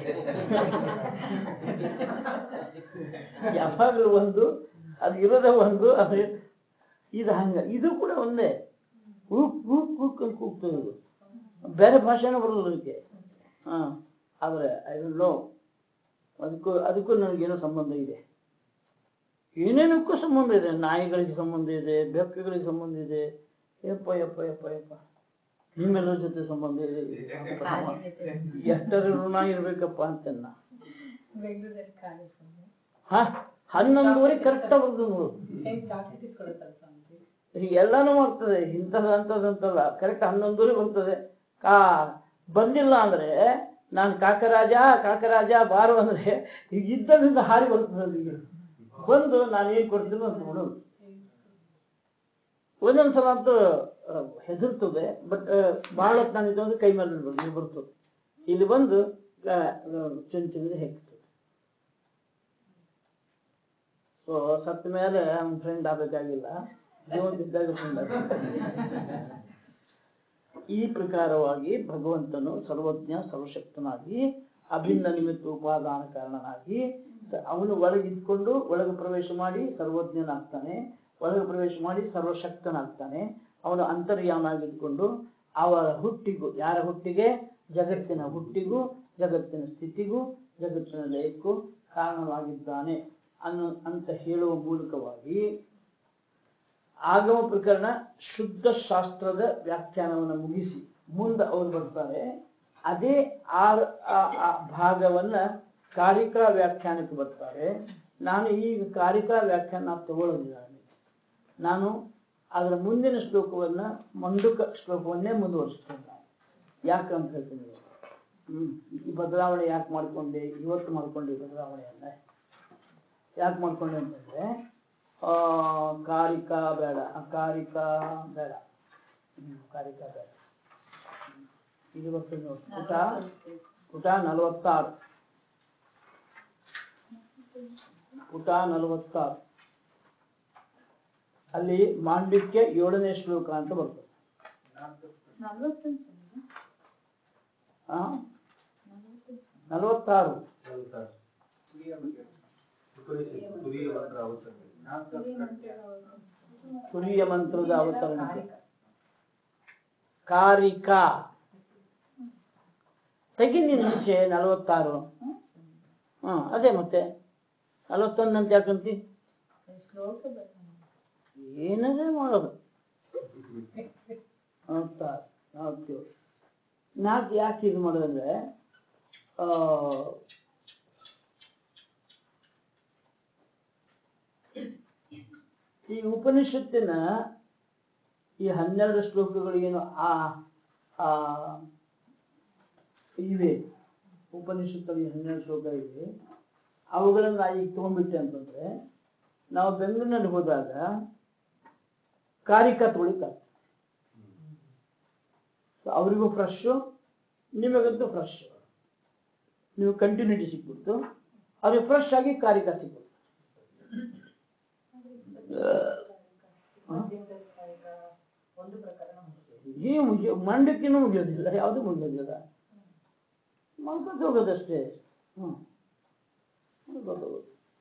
ಯಾವಾಗಲೂ ಒಂದು ಅದು ಇರೋದೇ ಒಂದು ಅದು ಇದು ಹಂಗ ಇದು ಕೂಡ ಒಂದೇ ಕೂಕ್ ಕೂಕ್ ಕೂಕ್ ಅಂತ ಕೂಗ್ತದೆ ಇದು ಬೇರೆ ಭಾಷೆನೂ ಬರೋದಿಲ್ಲ ಅದಕ್ಕೆ ಹಾ ಆದ್ರೆ ಐ ಡೋಂಟ್ ನೋ ಅದಕ್ಕೂ ಅದಕ್ಕೂ ನನಗೇನೋ ಸಂಬಂಧ ಇದೆ ಏನೇನಕ್ಕೂ ಸಂಬಂಧ ಇದೆ ನಾಯಿಗಳಿಗೆ ಸಂಬಂಧ ಇದೆ ಬೆಕ್ಕುಗಳಿಗೆ ಸಂಬಂಧ ಇದೆ ಯಪ್ಪ ಯಪ್ಪ ಯಪ್ಪ ಯಪ್ಪ ನಿಮ್ಮೆಲ್ಲರ ಜೊತೆ ಸಂಬಂಧ ಇದೆ ಎಷ್ಟರ ಋಣ ಇರ್ಬೇಕಪ್ಪ ಅಂತ ನಾ ಬೆಂಗಳೂರಲ್ಲಿ ಕಾಲೇಜ್ ಸ್ವಾಮಿ ಹಾ ಹನ್ನೊಂದುವರೆ ಕರೆಕ್ಟ್ ಬರ್ತದೆ ನೋಡು ಹೆಂಗ್ ಚಾಕ್ಲೇಟ್ ಇಸ್ಕೊಳತ್ತಲ್ಲ ಸ್ವಾಮೀಜಿ ಈಗ ಎಲ್ಲಾನು ಮಾಡ್ತದೆ ಇಂಥದ್ದು ಅಂತದಂತಲ್ಲ ಕರೆಕ್ಟ್ ಹನ್ನೊಂದುವರೆ ಬರ್ತದೆ ಕಾ ಬಂದಿಲ್ಲ ಅಂದ್ರೆ ನಾನು ಕಾಕರಾಜ ಕಾಕರಾಜ ಬಾರು ಅಂದ್ರೆ ಈಗ ಇದ್ದದಿಂದ ಹಾರಿ ಬರ್ತದೆ ಅಲ್ಲಿಗೆ ಬಂದು ನಾನು ಏನ್ ಕೊಡ್ತೀನಿ ಅಂತ ನೋಡು ಒಂದೊಂದ್ಸಲ ಅಂತೂ ಆ, ಹೆದರ್ತದೆ ಬಟ್ ಬಹಳ ಹೊತ್ತು ನಾನು ಇದ್ದು ಕೈ ಮೇಲೆ ನಿಲ್ಬೋದು, ಇಲ್ಲಿ ಬರ್ತದೆ ಇಲ್ಲಿ ಬಂದು ಆ, ಚೆನ್ನ ಚೆನ್ನದ ಹೆಕ್ತದೆ ಸೊ ಸತ್ತ ಮೇಲೆ ಅವ್ನ ಫ್ರೆಂಡ್ ಆಗ್ಬೇಕಾಗಿಲ್ಲ ಜೀವಂತಿದ್ದಾಗ ಫ್ರೆಂಡ್ ಈ ಪ್ರಕಾರವಾಗಿ ಭಗವಂತನು ಸರ್ವಜ್ಞ ಸರ್ವಶಕ್ತನಾಗಿ ಅಭಿನ್ನ ನಿಮಿತ್ತ ಉಪಾದಾನ ಕಾರಣನಾಗಿ ಸ- ಅವನು ಒಳಗಿದ್ಕೊಂಡು ಒಳಗೆ ಪ್ರವೇಶ ಮಾಡಿ ಸರ್ವಜ್ಞನಾಗ್ತಾನೆ ಒಳಗೆ ಪ್ರವೇಶ ಮಾಡಿ ಸರ್ವಶಕ್ತನಾಗ್ತಾನೆ ಅವನು ಅಂತರ್ಯಾಮಾಗಿದ್ಕೊಂಡು ಅವರ ಹುಟ್ಟಿಗೂ ಯಾರ ಹುಟ್ಟಿಗೆ ಜಗತ್ತಿನ ಹುಟ್ಟಿಗೂ ಜಗತ್ತಿನ ಸ್ಥಿತಿಗೂ ಜಗತ್ತಿನ ಲಯಕ್ಕೂ ಕಾರಣವಾಗಿದ್ದಾನೆ ಅನ್ನೋ ಅಂತ ಹೇಳುವ ಮೂಲಕವಾಗಿ ಆಗಮ ಪ್ರಕರಣ ಶುದ್ಧ ಶಾಸ್ತ್ರದ ವ್ಯಾಖ್ಯಾನವನ್ನು ಮುಗಿಸಿ ಮುಂದೆ ಅವ್ರು ಬರ್ತಾರೆ ಅದೇ ಆ ಆ- ಆ ಭಾಗವನ್ನ ಕಾರಿಕಾ ವ್ಯಾಖ್ಯಾನಕ್ಕೆ ಬರ್ತಾರೆ ನಾನು ಈಗ ಕಾರಿಕಾ ವ್ಯಾಖ್ಯಾನ ತಗೊಳ್ಳೋದಿಲ್ಲ ನನಗೆ. ನಾನು ಅದರ ಮುಂದಿನ ಶ್ಲೋಕವನ್ನ ಮಂಡುಕ ಶ್ಲೋಕವನ್ನೇ ಮುಂದುವರಿಸ್ತೇನೆ ನಾನು ಯಾಕಂತ ಹೇಳ್ತೀನಿ ಇವಾಗ. ಹ್ಮ್ ಈ ಬದಲಾವಣೆ ಯಾಕೆ ಮಾಡ್ಕೊಂಡೆ ಇವತ್ತು ಮಾಡ್ಕೊಂಡೆ ಈ ಬದಲಾವಣೆಯನ್ನ ಯಾಕೆ ಮಾಡ್ಕೊಂಡೆ ಅಂತಂದ್ರೆ ಆ ಕಾರಿಕಾ ಬೇಡ ಆ ಕಾರಿಕಾ ಬೇಡ ಹ್ಮ್, ಕಾರಿಕಾ ಬೇಡ ಹ್ಮ್. ಇದು ಬರ್ತದೆ ನೋಡಿ ಪುಟ ಪುಟ ನಲವತ್ತಾರು ಪುಟ ನಲವತ್ತಾರು ಅಲ್ಲಿ ಮಾಂಡಿಕ್ಯ ಏಳನೇ ಶ್ಲೋಕ ಅಂತ ಬರ್ತದೆ ನಲ್ವತ್ತೊಂದು ಸ್ವಾಮೀಜಿ ಆ ನಲ್ವತ್ತೊಂದು ನಲವತ್ತಾರು ತುರಿಯ ಮಂತ್ರ ಅವತರಣೆ. ತುರಿಯ ಮಂತ್ರದ ಅವತರಣೆ ಕಾರಿಕಾ ತೆಗಿ ನೀನು ಮುಂಚೆ ನಲವತ್ತಾರು ಹಾ ಅದೇ ಮತ್ತೆ ನಲವತ್ತೊಂದು ಅಂತ ಯಾಕಂತಿ ಶ್ಲೋಕ ಬರ್ತಾನೆ ಏನದೇ ಮಾಡೋದು ನಲವತ್ತಾರು ನಲವತ್ತೇಳು ನಾಲ್ಕು ಯಾಕೆ ಇದು ಮಾಡೋದಂದ್ರೆ ಆ ಈ ಉಪನಿಷತ್ತಿನ ಈ ಹನ್ನೆರಡು ಶ್ಲೋಕಗಳು ಏನು ಆ ಆ ಇವೆ ಉಪನಿಷತ್ತಲ್ಲಿ ಹನ್ನೆರಡು ಶ್ಲೋಕ ಇವೆ ಅವುಗಳನ್ನ ನಾ ಈಗ ತಗೊಂಡ್ಬಿಟ್ಟೆ ಅಂತಂದ್ರೆ ನಾವು ಬೆಂಗಳೂರಿನಲ್ಲಿ ಹೋದಾಗ ಕಾರಿಕಾ ತೊಳಿತಾರೆ ಸೊ ಅವರಿಗೂ ಫ್ರೆಶ್ ನಿಮಗಂತೂ ಫ್ರೆಶ್ ನೀವು ಕಂಟಿನ್ಯೂಟಿ ಸಿಕ್ಬಿಡ್ತು ಅವ್ರಿಗೆ ಫ್ರೆಶ್ ಆಗಿ ಕಾರಿಕಾ ಸಿಕ್ಬಿಡ್ತು ಮಧ್ಯಮದಲ್ಲಿ ಕಾಯಕ ಒಂದು ಪ್ರಕರಣ ಮುಗಿಸಿದೆ. ಈ ಮುಗಿ ಮಂಡಕ್ಕಿನೂ ಮುಗಿಯೋದಿಲ್ಲ ಯಾವುದು ಮುಗಿಯೋದಿಲ್ಲ ಮಾಡ್ಕೊಂಡು ಹೋಗೋದಷ್ಟೇ ಹ್ಮ್ ಮಾಡ್ಕೊಂಡು ಹೋಗೋದು.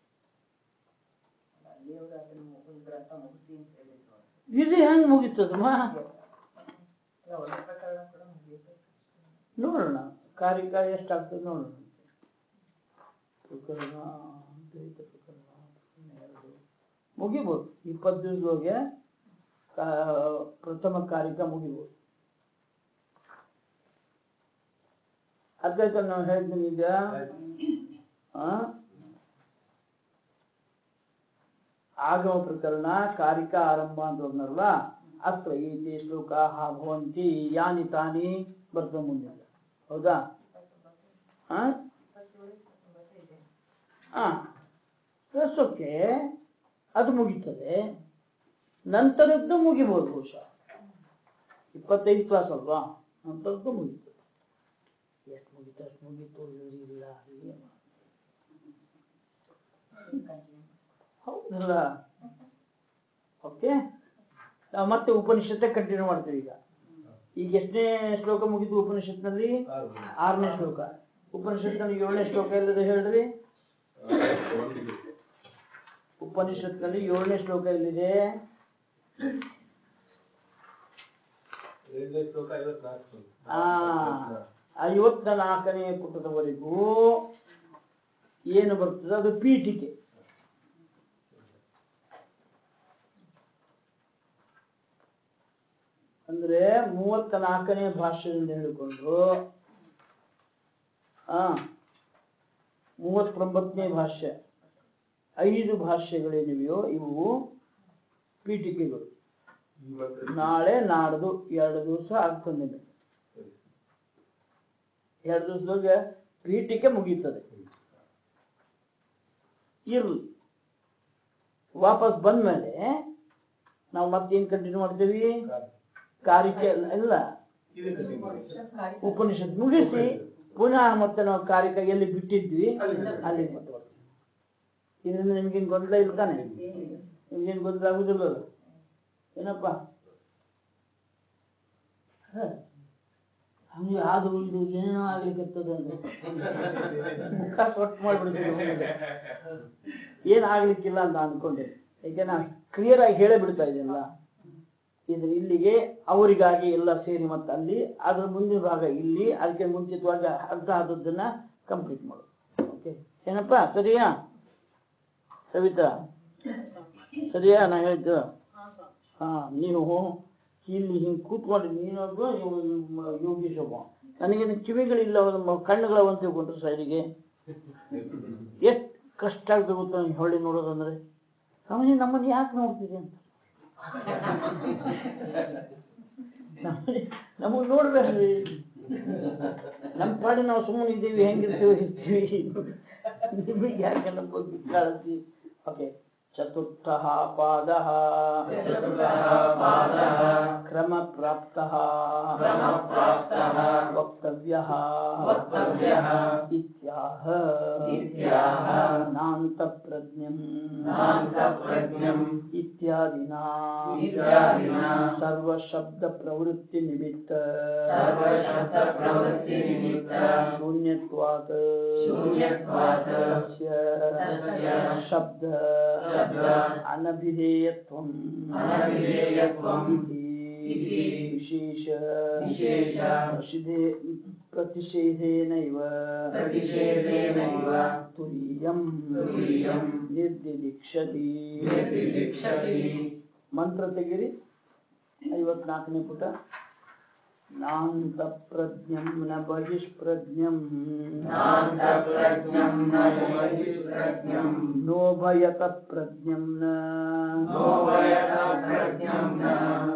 ಅಲ್ಲಿಯವರು ಅದನ್ನು ಒಂದು ಗ್ರಂಥ ಮುಗಿಸಿ ಅಂತ ಹೇಳಿದ್ರು ಇದು ಹೆಂಗ್ ಮುಗೀತದಮ್ಮ ಇಲ್ಲ, ಒಂದು ಪ್ರಕರಣ ಕೂಡ ಮುಗಿಯಬೇಕು ನೋಡೋಣ ಕಾರಿಕಾ ಎಷ್ಟಾಗ್ತದೆ ನೋಡೋಣ ಪ್ರಕರಣ ದ್ವೈತ ಪ್ರಕರಣ ಪ್ರಕರಣ ಎರಡು. ಮುಗಿಬೋದು ಇಪ್ಪತ್ತು ದಿವಸದೊಳಗೆ ಕಾ- ಪ್ರಥಮ ಕಾರಿಕಾ ಮುಗಿಬೋದು ಅದ್ಕೈತೆ ನಾವು ಹೇಳ್ತೀನಿ ಈಗ ಆ? ಆಗಮ ಪ್ರಕರಣ ಕಾರಿಕಾ ಆರಂಭ ಅಂತ ಬಂದ್ರಲ್ಲ ಅತ್ರ ಈ ಶ್ಲೋಕ ಭವಂತಿ ಯಾನಿ ತಾನಿ ಬರ್ತದೆ ಮುಂದೆ ಹೌದಾ ಆ ಆ That's okay. ಅದು ಮುಗೀತದೆ ನಂತರದ್ದು ಮುಗಿಬೋದು ಬಹುಶಃ ಇಪ್ಪತ್ತೈದು ಕ್ಲಾಸ್ ಅಲ್ವಾ ನಂತರದ್ದು ಮುಗೀತದೆ ಎಷ್ಟು ಮುಗೀತು ಅಷ್ಟು ಮುಗೀತು ಇಲ್ಲ ಏನ್ ಮಾಡೋದು? ಹೌದಲ್ಲ ಓಕೆ ನಾವು ಮತ್ತೆ ಉಪನಿಷತ್ತೆ ಕಂಟಿನ್ಯೂ ಮಾಡ್ತೀವಿ ಈಗ ಈಗ ಎಷ್ಟನೇ ಶ್ಲೋಕ ಮುಗಿತು ಉಪನಿಷತ್ನಲ್ಲಿ ಆರು. ಆರನೇ ಶ್ಲೋಕ ಉಪನಿಷತ್ನಲ್ಲಿ ಏಳನೇ ಶ್ಲೋಕ ಎಲ್ಲದೆ ಹೇಳ್ರಿ ಒಂದು. ಉಪನಿಷತ್ನಲ್ಲಿ ಏಳನೇ ಶ್ಲೋಕ ಎಲ್ಲಿದೆ ಏಳನೇ ಶ್ಲೋಕ ಐವತ್ನಾಲ್ಕು ಆ ಐವತ್ತ ನಾಲ್ಕನೇ ಪುಟದವರೆಗೂ ಏನು ಬರ್ತದೆ ಅದು ಪೀಠಿಕೆ ಅಂದ್ರೆ ಮೂವತ್ತ ನಾಲ್ಕನೇ ಭಾಷೆಯಿಂದ ಹೇಳಿಕೊಂಡು ಆ ಮೂವತ್ತೊಂಬತ್ತನೇ ಭಾಷೆ ಐದು ಭಾಷೆಗಳೇನಿವೆಯೋ ಇವು ಪೀಠಿಕೆಗಳು ಇವತ್ತು ನಾಳೆ ನಾಡ್ದು ಎರಡು ದಿವಸ ಆಗ್ತದೆ ಸರಿ. ಎರಡು ದಿವಸದಾಗ ಪೀಠಿಕೆ ಮುಗೀತದೆ ಇರ್ಲಿ ವಾಪಸ್ ಬಂದ್ಮೇಲೆ ನಾವು ಮತ್ತೇನ್ ಕಂಟಿನ್ಯೂ ಮಾಡ್ತೀವಿ ಕಾರ್. ಕಾರಿಕೆ ಎಲ್ಲ ಇದು continue. ಉಪನಿಷತ್ ಮುಗಿಸಿ ಪುನಃ ಮತ್ತೆ ನಾವು ಕಾರಿಕ ಎಲ್ಲಿ ಬಿಟ್ಟಿದ್ವಿ ಅಲ್ಲಿಂದ. ಅಲ್ಲಿ ಮತ್ತೆ ಬರ್ತೀವಿ ಇದರಿಂದ ನಿಮ್ಗೇನ್ ಗೊಂದಲ ಇಲ್ಲ ತಾನೆ ನಿಮ್ಗೇನ್ ಗೊಂದಲ ಆಗುದಿಲ್ಲ ಏನಪ್ಪ ಹ. ಹಂಗೆ ಅದು ಒಂದು ಏನೇನೋ ಆಗ್ಲಿಕ್ಕೆ ಮುಖ ಸೊಟ್ಟು ಮಾಡ್ಬಿಡ್ತೀವಿ ಒಮ್ಮೆಲೆ. ಏನ್ ಆಗ್ಲಿಕ್ಕಿಲ್ಲ ಅಂತ ಅನ್ಕೊಂಡೆ ಯಾಕೆ ನಾ ಕ್ಲಿಯರ್ ಆಗಿ ಹೇಳೇ ಬಿಡ್ತಾ ಇದ್ದೀನಲ್ಲ ಇದು ಇಲ್ಲಿಗೆ ಅವರಿಗಾಗಿ ಎಲ್ಲ ಸೇರಿ ಮತ್ತೆ ಅಲ್ಲಿ ಅದ್ರ ಮುಂದಿನ ಭಾಗ ಇಲ್ಲಿ ಅದಕ್ಕೆ ಮುಂಚಿತವಾಗಿ ಅರ್ಧ ಆದದ್ದನ್ನ ಕಂಪ್ಲೀಟ್ ಮಾಡು ಓಕೆ ಏನಪ್ಪಾ ಸರಿಯಾ ಸವಿತಾ ಸರಿಯಾ ನಾ ಹೇಳಿದ್ದು ಹಾ ನೀವು ಇಲ್ಲಿ ಹಿಂಗ್ ಕೂತ್ಕೊಂಡು ನೀನೊಬ್ಬ ಇವ- ಇವ- ಯೋಗೀಶ್ ಒಬ್ಬ ನನಗೇನು ಕಿವಿಗಳಿಲ್ಲ ಅವ್ರ ಮ- ಕಣ್ಣುಗಳವ ಅಂತ ತಿಳ್ಕೊಂಡ್ರು ಸೈಡಿಗೆ ಎಷ್ಟು ಕಷ್ಟ ಆಗ್ಬೇಕು ಗೊತ್ತಾ ನಂಗೆ ಹೊಳ್ಳಿ ನೋಡೋದಂದ್ರೆ ಸ್ವಾಮೀಜಿ ನಮ್ಮನ್ನ ಯಾಕೆ ನೋಡ್ತೀರಿ ಅಂತ ನಮಗ್ ನೋಡ್ಬೇಡ್ರಿ ನಮ್ಮ ಪಾಡಿ ನಾವು ಸುಮ್ಮನೆ ಇದ್ದೀವಿ ಹೆಂಗಿರ್ತೀವಿ ಇರ್ತೀವಿ ನಿಮಗೆ ಯಾಕೆ ನಮ್ಮ ಬಗ್ಗೆ ಕಾಳಜಿ ಓಕೆ ಚತುರ್ಥ ಪಾದ ಚತುರ್ಥಃ ಪಾದಃ ಕ್ರಮಪ್ರಾಪ್ತಃ ಕ್ರಮಪ್ರಾಪ್ತಃ ವಕ್ತವ್ಯಃ ವಕ್ತವ್ಯಃ ಇತ್ಯಾಹ ಇತ್ಯಾಹ ನಾಂತಪ್ರಜ್ಞಂ ನಾಂತಪ್ರಜ್ಞಂ ಇತ್ಯಾದಿನಾ ಇತ್ಯಾದಿನಾ ಸರ್ವಶಬ್ದ ಪ್ರವೃತ್ತಿ ನಿಮಿತ್ತ ಸರ್ವಶಬ್ದಪ್ರವೃತ್ತಿ ನಿಮಿತ್ತ ಶೂನ್ಯತ್ವಾತ್ ಶೂನ್ಯತ್ವಾತ್ ತಸ್ಯ ತಸ್ಯ ಶಬ್ದ ಶಬ್ದ ಅನಭಿಧೇಯತ್ವಂ ಅನಭಿಧೇಯತ್ವಂ ಇತಿ ಇತಿ ವಿಶೇಷ ವಿಶೇಷ ಪ್ರಸಿದ್ಧೇ ಪ್ರತಿಷೇಧೇನೈವ ಪ್ರತಿಷೇಧೇನೈವ ತುರೀಯಂ ತುರೀಯಂ ನಿರ್ದಿದಿಕ್ಷತಿ ನಿರ್ದಿದಿಕ್ಷತಿ ಮಂತ್ರ ತೆಗಿರಿ ಐವತ್ನಾಲ್ಕನೇ ಪುಟ ನಾಂತ ಪ್ರಜ್ಞಂ ನ ಬಹಿಷ್ಪ್ರಜ್ಞಂ ನಾಂತಪ್ರಜ್ಞಂ ನ ಬಹಿಷ್ಪ್ರಜ್ಞಂ ನೋಭಯತ ಪ್ರಜ್ಞಂ ನ ನೋಭಯತಪ್ರಜ್ಞಂ ನ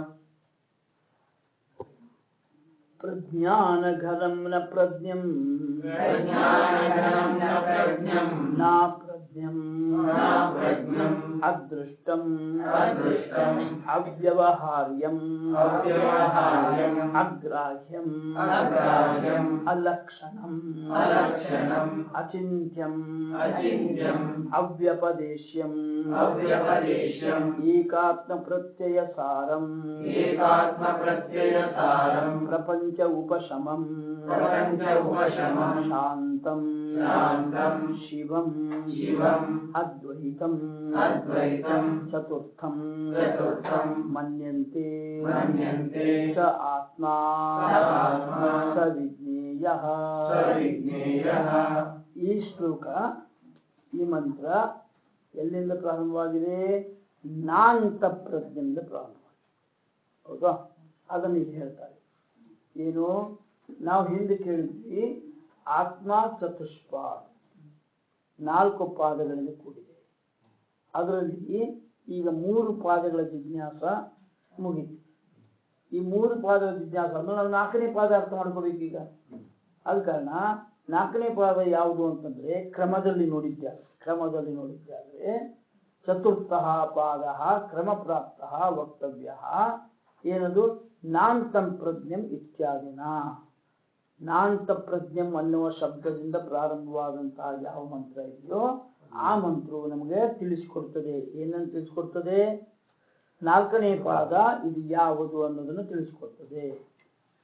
ಪ್ರಜ್ಞಾನಘನಂ ನ ಪ್ರಜ್ಞಂ ಪ್ರಜ್ಞಾನಘನಂ ನ ಪ್ರಜ್ಞಂ ನಾ ಪ್ರಜ್ಞಂ ನ ಪ್ರಜ್ಞಂ ಅದೃಷ್ಟಂ ಅದೃಷ್ಟಂ ಅವ್ಯವಹಾರ್ಯಂ ಅವ್ಯವಹಾರ್ಯಂ ಅಗ್ರಾಹ್ಯಂ ಅಗ್ರಾಹ್ಯಂ ಅಲಕ್ಷಣಂ ಅಲಕ್ಷಣಂ ಅಚಿಂತ್ಯಂ ಅಚಿಂತ್ಯಂ ಅವ್ಯಪದೇಶ್ಯಂ ಅವ್ಯಪದೇಶ್ಯಂ ಏಕಾತ್ಮ ಪ್ರತ್ಯಯ ಸಾರಂ ಏಕಾತ್ಮ ಪ್ರತ್ಯಯ ಸಾರಂ ಪ್ರಪಂಚ ಉಪಶಮಂ ಪ್ರಪಂಚ ಉಪಶಮಂ ಶಾಂತಂ ಶಾಂತಂ ಶಿವಂ ಶಿವಂ ಅದ್ವೈತಂ ಅದ್ವೈತಂ ಚತುರ್ಥಂ ಚತುರ್ಥಂ ಮನ್ಯಂತೆ ಮನ್ಯಂತೆ ಸ ಆತ್ಮಾ ಸ ಆತ್ಮಾ ಸ ವಿಜ್ಞೇಯ ಸವಿಜ್ಞೇಯಃ ಈ ಶ್ಲೋಕ ಈ ಮಂತ್ರ ಎಲ್ಲಿಂದ ಪ್ರಾರಂಭವಾಗಿದೆ ನಾಂತ ಪ್ರಜ್ಞೆಯಿಂದ ಪ್ರಾರಂಭವಾಗಿದೆ ಹೌದಾ ಅದನ್ನು ಇಲ್ಲಿ ಹೇಳ್ತಾರೆ ಏನು ನಾವು ಹಿಂದೆ ಕೇಳಿದ್ವಿ ಆತ್ಮ ಚತುಷ್ಪಾದ ನಾಲ್ಕು ಪಾದಗಳಿಂದ ಕೂಡಿದೆ ಅದರಲ್ಲಿ ಈಗ ಮೂರು ಪಾದಗಳ ಜಿಜ್ಞಾಸ ಮುಗಿತು ಈ ಮೂರು ಪಾದಗಳ ಜಿಜ್ಞಾಸ ಅಂದ್ರೆ ನಾವು ನಾಲ್ಕನೇ ಪಾದ ಅರ್ಥ ಮಾಡ್ಕೋಬೇಕು ಈಗ ಆದ ಕಾರಣ ನಾಲ್ಕನೇ ಪಾದ ಯಾವುದು ಅಂತಂದ್ರೆ ಕ್ರಮದಲ್ಲಿ ನೋಡಿದ್ದಾಗ ಕ್ರಮದಲ್ಲಿ ನೋಡಿದ್ದಾದ್ರೆ ಚತುರ್ಥ ಪಾದ ಕ್ರಮ ಪ್ರಾಪ್ತ ವಕ್ತವ್ಯ ಏನದು ನಾಂತಂ ಪ್ರಜ್ಞಂ ಇತ್ಯಾದಿನ ನಾಂತ ಪ್ರಜ್ಞಂ ಅನ್ನುವ ಶಬ್ದದಿಂದ ಪ್ರಾರಂಭವಾದಂತಹ ಯಾವ ಮಂತ್ರ ಇದೆಯೋ ಆ ಮಂತ್ರವು ನಮಗೆ ತಿಳಿಸಿಕೊಡ್ತದೆ ಏನನ್ನು ತಿಳಿಸಿಕೊಡ್ತದೆ ನಾಲ್ಕನೇ ಪಾದ ಇದು ಯಾವುದು ಅನ್ನೋದನ್ನು ತಿಳಿಸಿಕೊಡ್ತದೆ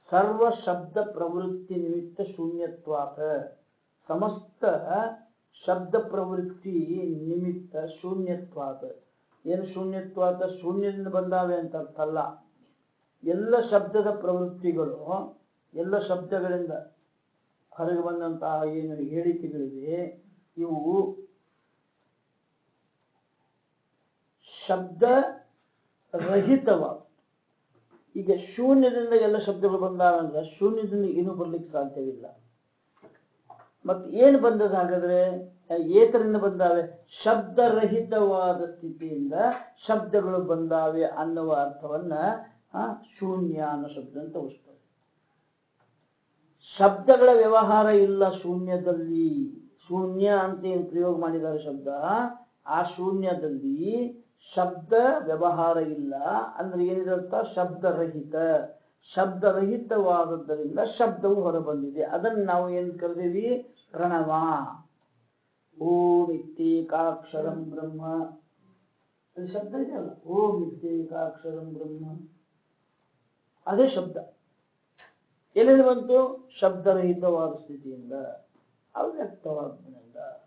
ಸರ್ವ ಶಬ್ದ ಪ್ರವೃತ್ತಿ ನಿಮಿತ್ತ ಶೂನ್ಯತ್ವಾತ ಸಮಸ್ತ ಶಬ್ದ ಪ್ರವೃತ್ತಿ ನಿಮಿತ್ತ ಶೂನ್ಯತ್ವಾತ ಏನು ಶೂನ್ಯತ್ವಾತ ಶೂನ್ಯದಿಂದ ಬಂದಾವೆ ಅಂತ ಅರ್ಥ ಅಲ್ಲ ಎಲ್ಲ ಶಬ್ದದ ಪ್ರವೃತ್ತಿಗಳು ಎಲ್ಲ ಶಬ್ದಗಳಿಂದ ಹೊರಗೆ ಬಂದಂತಹ ಏನು ಹೇಳಿಕೆಗಳಿವೆ ಇವು ಶಬ್ದ ರಹಿತವಾದ ಈಗ ಶೂನ್ಯದಿಂದ ಎಲ್ಲ ಶಬ್ದಗಳು ಬಂದಾವಂದ್ರೆ ಶೂನ್ಯದಿಂದ ಏನೂ ಬರ್ಲಿಕ್ಕೆ ಸಾಧ್ಯವಿಲ್ಲ ಮತ್ತೆ ಏನು ಬಂದದ ಹಾಗಾದ್ರೆ ಏತರಿಂದ ಬಂದಾವೆ ಶಬ್ದರಹಿತವಾದ ಸ್ಥಿತಿಯಿಂದ ಶಬ್ದಗಳು ಬಂದಾವೆ ಅನ್ನುವ ಅರ್ಥವನ್ನ ಆ, ಶೂನ್ಯ ಅನ್ನೋ ಶಬ್ದ ಅಂತ ತೋರಿಸ್ತದೆ ಶಬ್ದಗಳ ವ್ಯವಹಾರ ಇಲ್ಲ ಶೂನ್ಯದಲ್ಲಿ ಶೂನ್ಯ ಅಂತ ಏನು ಪ್ರಯೋಗ ಮಾಡಿದ್ದಾರೆ ಶಬ್ದ ಆ ಶೂನ್ಯದಲ್ಲಿ ಶಬ್ದ ವ್ಯವಹಾರ ಇಲ್ಲ ಅಂದ್ರೆ ಏನಿದೆ ಅರ್ಥ ಶಬ್ದರಹಿತ ಶಬ್ದರಹಿತವಾದದ್ದರಿಂದ ಶಬ್ದವು ಹೊರಬಂದಿದೆ ಅದನ್ನು ನಾವು ಏನ್ ಕರೆದೀವಿ ಪ್ರಣವ ಓಂ ಇತ್ಯೇಕಾಕ್ಷರಂ ಬ್ರಹ್ಮ ಅಲ್ಲಿ ಶಬ್ದ ಇದೆಯಲ್ಲ ಓಂ ಇತ್ಯೇಕಾಕ್ಷರಂ ಬ್ರಹ್ಮ ಅದೇ ಶಬ್ದ ಎಲ್ಲಿಂದ ಬಂತು ಶಬ್ದರಹಿತವಾದ ಸ್ಥಿತಿಯಿಂದ ಅವ್ಯಕ್ತವಾದ್ರಿಂದ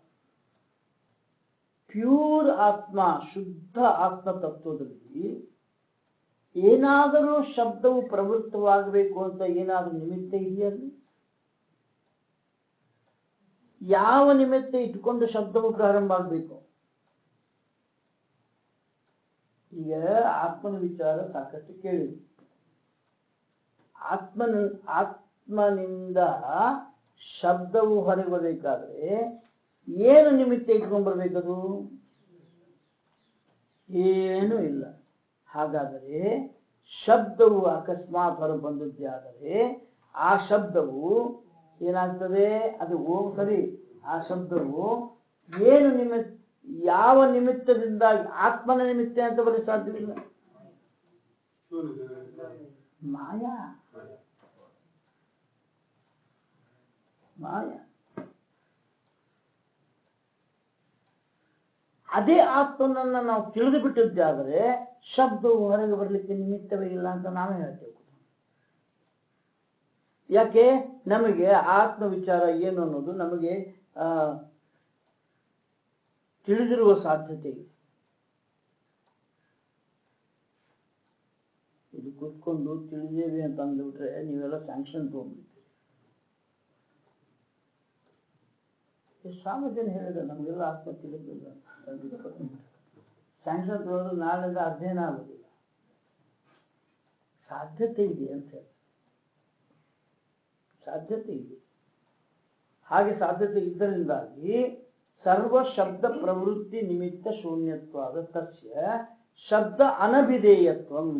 ಪ್ಯೂರ್ ಆತ್ಮ ಶುದ್ಧ ಆತ್ಮ ತತ್ವದಲ್ಲಿ ಏನಾದರೂ ಶಬ್ದವು ಪ್ರವೃತ್ತವಾಗಬೇಕು ಅಂತ ಏನಾದರೂ ನಿಮಿತ್ತ ಇದೆಯಲ್ಲಿ ಯಾವ ನಿಮಿತ್ತ ಇಟ್ಕೊಂಡು ಶಬ್ದವು ಪ್ರಾರಂಭ ಆಗಬೇಕು ಈಗ ಆತ್ಮನ ವಿಚಾರ ಸಾಕಷ್ಟು ಕೇಳಿದ್ವಿ ಆತ್ಮನ ಆತ್ಮನಿಂದ ಶಬ್ದವು ಹೊರಗೆ ಬರಬೇಕಾದ್ರೆ ಏನು ನಿಮಿತ್ತ ಇಟ್ಕೊಂಡ್ ಬರ್ಬೇಕದು ಏನೂ ಇಲ್ಲ ಹಾಗಾದರೆ ಶಬ್ದವು ಅಕಸ್ಮಾತ್ ಹೊರ ಬಂದದ್ದೇ ಆದರೆ ಆ ಶಬ್ದವು ಏನಾಗ್ತದೆ ಅದು ಓಂ ಸರಿ ಆ ಶಬ್ದವು ಏನು ನಿಮಿತ್ತ ಯಾವ ನಿಮಿತ್ತದಿಂದಾಗಿ ಆತ್ಮನ ನಿಮಿತ್ತ ಅಂತ ಬರಲಿಕ್ಕೆ ಸಾಧ್ಯವಿಲ್ಲ ಮಾಯಾ ಮಾಯಾ ಅದೇ ಆತ್ಮನನ್ನ ನಾವು ತಿಳಿದು ಬಿಟ್ಟಿದ್ದಾದರೆ ಶಬ್ದವು ಹೊರಗೆ ಬರಲಿಕ್ಕೆ ನಿಮಿತ್ತವೇ ಇಲ್ಲ ಅಂತ ನಾವೇ ಹೇಳ್ತೇವೆ ಯಾಕೆ ನಮಗೆ ಆತ್ಮ ವಿಚಾರ ಏನು ಅನ್ನೋದು ನಮಗೆ ಆ ತಿಳಿದಿರುವ ಸಾಧ್ಯತೆ ಇದೆ ಇದು ಕೂತ್ಕೊಂಡು ತಿಳಿದೇವಿ ಅಂತ ಅಂದ್ಬಿಟ್ರೆ ನೀವೆಲ್ಲ ಸ್ಯಾಂಕ್ಷನ್ ತಗೊಂಡ್ಬಿಡ್ತೀರಿ ಎಷ್ಟು ಜನ ಹೇಳಿದ್ರೆ ನಮಗೆಲ್ಲ ಆತ್ಮ ತಿಳಿದಿಲ್ಲ ಸ್ಯಾಂಕ್ಷನ್ ತಗೊಳ್ಳೋದು ನಾಳೆದ ಅಧ್ಯಯನ ಆಗೋದಿಲ್ಲ ಸಾಧ್ಯತೆ ಇದೆ ಅಂತ ಹೇಳಿ ಸಾಧ್ಯತೆ ಇದೆ ಹಾಗೆ ಸಾಧ್ಯತೆ ಇದ್ದರಿಂದಾಗಿ ಸರ್ವ ಶಬ್ದ ಪ್ರವೃತ್ತಿ ನಿಮಿತ್ತ ಶೂನ್ಯತ್ವಾದ ತಸ್ಯ ಶಬ್ದ ಅನಭಿಧೇಯತ್ವಂ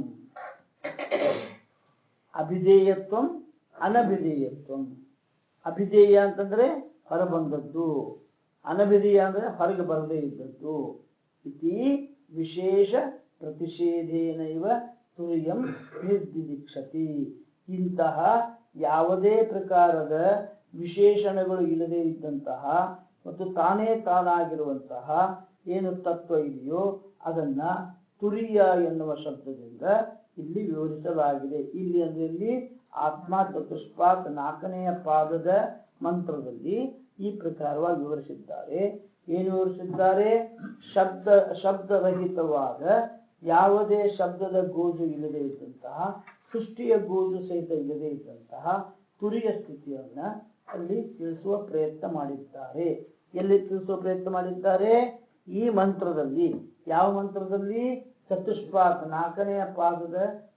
ಅಭಿಧೇಯತ್ವಂ ಅನಭಿಧೇಯತ್ವಂ ಅಭಿಧೇಯ ಅಂತಂದ್ರೆ ಹೊರಬಂದದ್ದು ಅನಭಿಧೇಯ ಅಂದ್ರೆ ಹೊರಗೆ ಬರದೇ ಇದ್ದದ್ದು ಇತಿ ವಿಶೇಷ ಪ್ರತಿಷೇಧೇನೈವ ತುರ್ಯಂ ನಿರ್ದಿದಿಕ್ಷತಿ ಇಂತಹ ಯಾವುದೇ ಪ್ರಕಾರದ ವಿಶೇಷಣಗಳು ಇಲ್ಲದೆ ಇದ್ದಂತಹ ಮತ್ತು ತಾನೇ ತಾನಾಗಿರುವಂತಹ ಏನು ತತ್ವ ಇದೆಯೋ ಅದನ್ನ ತುರಿಯ ಎನ್ನುವ ಶಬ್ದದಿಂದ ಇಲ್ಲಿ ವಿವರಿಸಲಾಗಿದೆ ಇಲ್ಲಿ ಅಂದ್ರೆ ಇಲ್ಲಿ ಆತ್ಮ ಚತುಷ್ಪಾತ್ ನಾಲ್ಕನೆಯ ಪಾದದ ಮಂತ್ರದಲ್ಲಿ ಈ ಪ್ರಕಾರವಾಗಿ ವಿವರಿಸಿದ್ದಾರೆ ಏನು ವಿವರಿಸಿದ್ದಾರೆ ಶಬ್ದ ಶಬ್ದರಹಿತವಾದ ಯಾವುದೇ ಶಬ್ದದ ಗೋಜು ಇಲ್ಲದೆ ಇದ್ದಂತಹ ಸೃಷ್ಟಿಯ ಗೋಜು ಸಹಿತ ಇಲ್ಲದೆ ಇದ್ದಂತಹ ತುರಿಯ ಸ್ಥಿತಿಯನ್ನ ಅಲ್ಲಿ ತಿಳಿಸುವ ಪ್ರಯತ್ನ ಮಾಡಿದ್ದಾರೆ ಎಲ್ಲಿ ತಿಳಿಸುವ ಪ್ರಯತ್ನ ಮಾಡಿದ್ದಾರೆ ಈ ಮಂತ್ರದಲ್ಲಿ ಯಾವ ಮಂತ್ರದಲ್ಲಿ ಚತುಷ್ಪಾತ್ ನಾಲ್ಕನೆಯ ಪಾದದ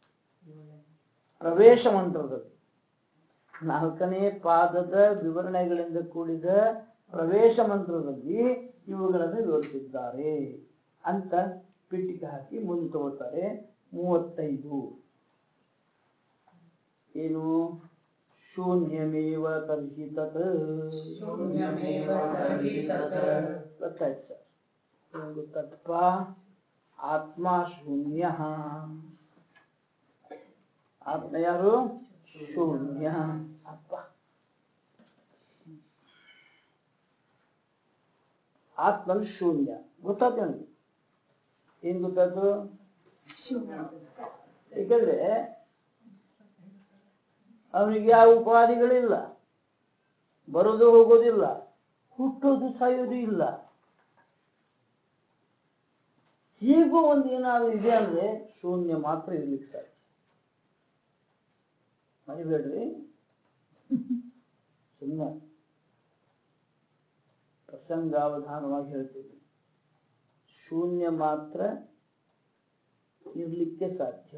ಪ್ರವೇಶ ಮಂತ್ರದಲ್ಲಿ ನಾಲ್ಕನೇ ಪಾದದ ವಿವರಣೆಗಳಿಂದ ಕೂಡಿದ ಪ್ರವೇಶ ಮಂತ್ರದಲ್ಲಿ ಇವುಗಳನ್ನು ವಿವರಿಸಿದ್ದಾರೆ ಅಂತ ಪಿಟಿಕೆ ಹಾಕಿ ಮುಂದೆ ತಗೋತಾರೆ ಮೂವತ್ತೈದು ಏನು ಶೂನ್ಯಮೇವ ತರ್ಹಿ ತತ್ ಶೂನ್ಯಮೇವ ತರ್ಹಿ ತತ್. ಗೊತ್ತಾಯ್ತು ಸರ್ ಏನ್ ಗೊತ್ತಾಯ್ತಪ್ಪ ಆತ್ಮ ಶೂನ್ಯ ಆತ್ಮ ಯಾರು ಶೂನ್ಯ ಅಪ್ಪ ಆತ್ಮನ್ ಶೂನ್ಯ ಗೊತ್ತಾಯ್ತು ನನಗೆ ಏನ್ ಗೊತ್ತಾಯ್ತು ಯಾಕಂದ್ರೆ ಅವನಿಗೆ ಯಾವ ಉಪಾಧಿಗಳಿಲ್ಲ ಬರೋದು ಹೋಗೋದಿಲ್ಲ ಹುಟ್ಟೋದು ಸಾಯೋದು ಇಲ್ಲ ಹೀಗೂ ಒಂದು ಏನಾದ್ರು ಇದೆ ಅಂದ್ರೆ ಶೂನ್ಯ ಮಾತ್ರ ಇರ್ಲಿಕ್ಕೆ ಸಾಧ್ಯ ಮರಿಬೇಡ್ರಿ ಸುಮ್ಮನೆ ಪ್ರಸಂಗಾವಧಾನವಾಗಿ ಹೇಳ್ತೀವಿ ಶೂನ್ಯ ಮಾತ್ರ ಇರ್ಲಿಕ್ಕೆ ಸಾಧ್ಯ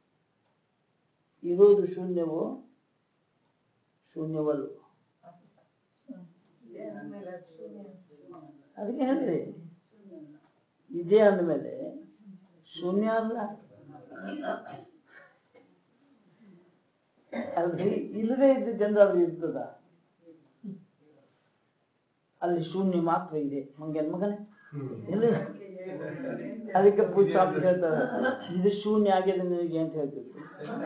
ಇರೋದು ಶೂನ್ಯವೋ ಶೂನ್ಯವಲ್ಲೋ ಇದೆ ಅಂದ್ಮೇಲೆ ಅದು ಶೂನ್ಯ. ಅದಕ್ಕೆ ಹೇಳ್ರಿ ಇದೆ ಅಂದಮೇಲೆ ಶೂನ್ಯ ಅಲ್ಲ ಅಲ್ರಿ ಇಲ್ಲದೆ ಇದ್ದ ಜನರು ಇರ್ತದ ಅಲ್ಲಿ ಶೂನ್ಯ ಮಾತ್ರ ಇದೆ ಮಂಗನ್ ಮಗನೇ ಇಲ್ಲ ಅದಕ್ಕೆ ಪೂಜೆ ಸ್ವಾಮಿ ಹೇಳ್ತಾರೆ ಇದು ಶೂನ್ಯ ಆಗಿದೆ ನಿನಗೆ ಅಂತ ಹೇಳ್ತಿದ್ರು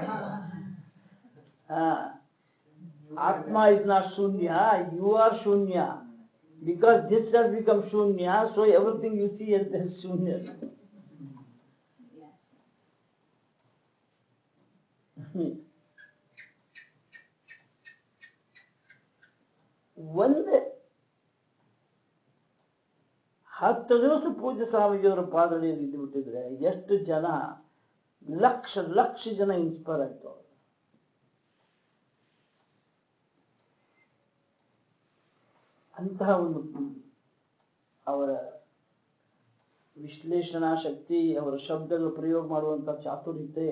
ಹಾ ಆತ್ಮ ಇಸ್ ನಾಟ್ ಶೂನ್ಯ ಯು ಆರ್ ಶೂನ್ಯ ಬಿಕಾಸ್ ದಿಸ್ ಹಸ್ ಬಿಕಮ್ ಶೂನ್ಯ so everything you see is this ಶೂನ್ಯ ಒಂದೇ ಹತ್ತು ದಿವಸ ಪೂಜ್ಯ ಸ್ವಾಮೀಜಿಯವರ ಪಾದಳಿಯಲ್ಲಿ ಇದ್ದು ಬಿಟ್ಟಿದ್ರೆ ಎಷ್ಟು ಜನ ಲಕ್ಷ ಲಕ್ಷ ಜನ ಇನ್ಸ್ಪೈರ್ ಆಯ್ತು ಅವ್ರು. ಅಂತಹ ಒಂದು ಮ್, ಅವರ ವಿಶ್ಲೇಷಣಾ ಶಕ್ತಿ ಅವರ ಶಬ್ದಗಳು ಪ್ರಯೋಗ ಮಾಡುವಂತ ಚಾತುರ್ಯತೆ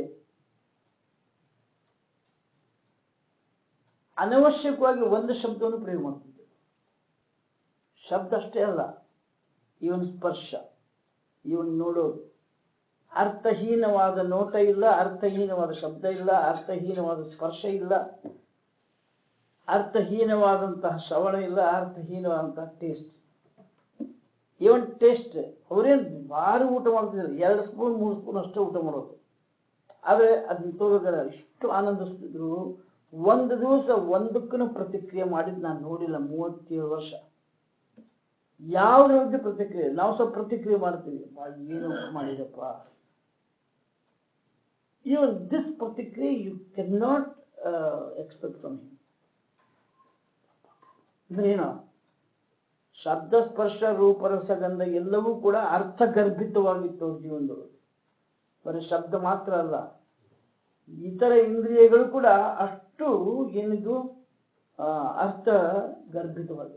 ಅನವಶ್ಯಕವಾಗಿ ಒಂದು ಶಬ್ದವನ್ನು ಪ್ರಯೋಗ ಮಾಡ್ತಿದ್ದರು ಶಬ್ದ ಅಷ್ಟೇ ಅಲ್ಲ ಇವನ್ ಸ್ಪರ್ಶ ಇವನ್ ನೋಡೋದು ಅರ್ಥಹೀನವಾದ ನೋಟ ಇಲ್ಲ ಅರ್ಥಹೀನವಾದ ಶಬ್ದ ಇಲ್ಲ ಅರ್ಥಹೀನವಾದ ಸ್ಪರ್ಶ ಇಲ್ಲ ಅರ್ಥಹೀನವಾದಂತಹ ಶ್ರವಣ ಇಲ್ಲ ಅರ್ಥಹೀನವಾದಂತಹ ಟೇಸ್ಟ್ ಇವನ್ ಟೇಸ್ಟ್ ಅವ್ರೇನ್ ಭಾರಿ ಊಟ ಮಾಡ್ತಿದ್ರು ಎರಡು ಸ್ಪೂನ್ ಮೂರು ಸ್ಪೂನ್ ಅಷ್ಟೇ ಊಟ ಮಾಡೋದು ಆದ್ರೆ ಅದನ್ನ ತೋರಿದ್ರೆ ಇಷ್ಟು ಆನಂದಿಸ್ತಿದ್ರು ಒಂದು ದಿವಸ ಒಂದಕ್ಕೂ ಪ್ರತಿಕ್ರಿಯೆ ಮಾಡಿದ್ ನಾನು ನೋಡಿಲ್ಲ ಮೂವತ್ತೇಳು ವರ್ಷ ಯಾವುದೇ ಒಂದು ಪ್ರತಿಕ್ರಿಯೆ ನಾವು ಸ್ವಲ್ಪ ಪ್ರತಿಕ್ರಿಯೆ ಮಾಡ್ತೀವಿ ಬಾ, ಏನು ಊಟ ಮಾಡಿದಪ್ಪ ಇವನ್ ದಿಸ್ ಪ್ರತಿಕ್ರಿಯೆ you can not expect from him ಅಂದ್ರೆ ಏನು ಶಬ್ದ ಸ್ಪರ್ಶ ರೂಪರಸಗಂಧ ಎಲ್ಲವೂ ಕೂಡ ಅರ್ಥಗರ್ಭಿತವಾಗಿತ್ತು ಅವ್ರ ಜೀವನದೊಳಗೆ ಬರೀ ಶಬ್ದ ಮಾತ್ರ ಅಲ್ಲ ಇತರ ಇಂದ್ರಿಯಗಳು ಕೂಡ ಅಷ್ಟು ಏನಿದು ಆ, ಅರ್ಥ ಗರ್ಭಿತವಾಗಿತ್ತು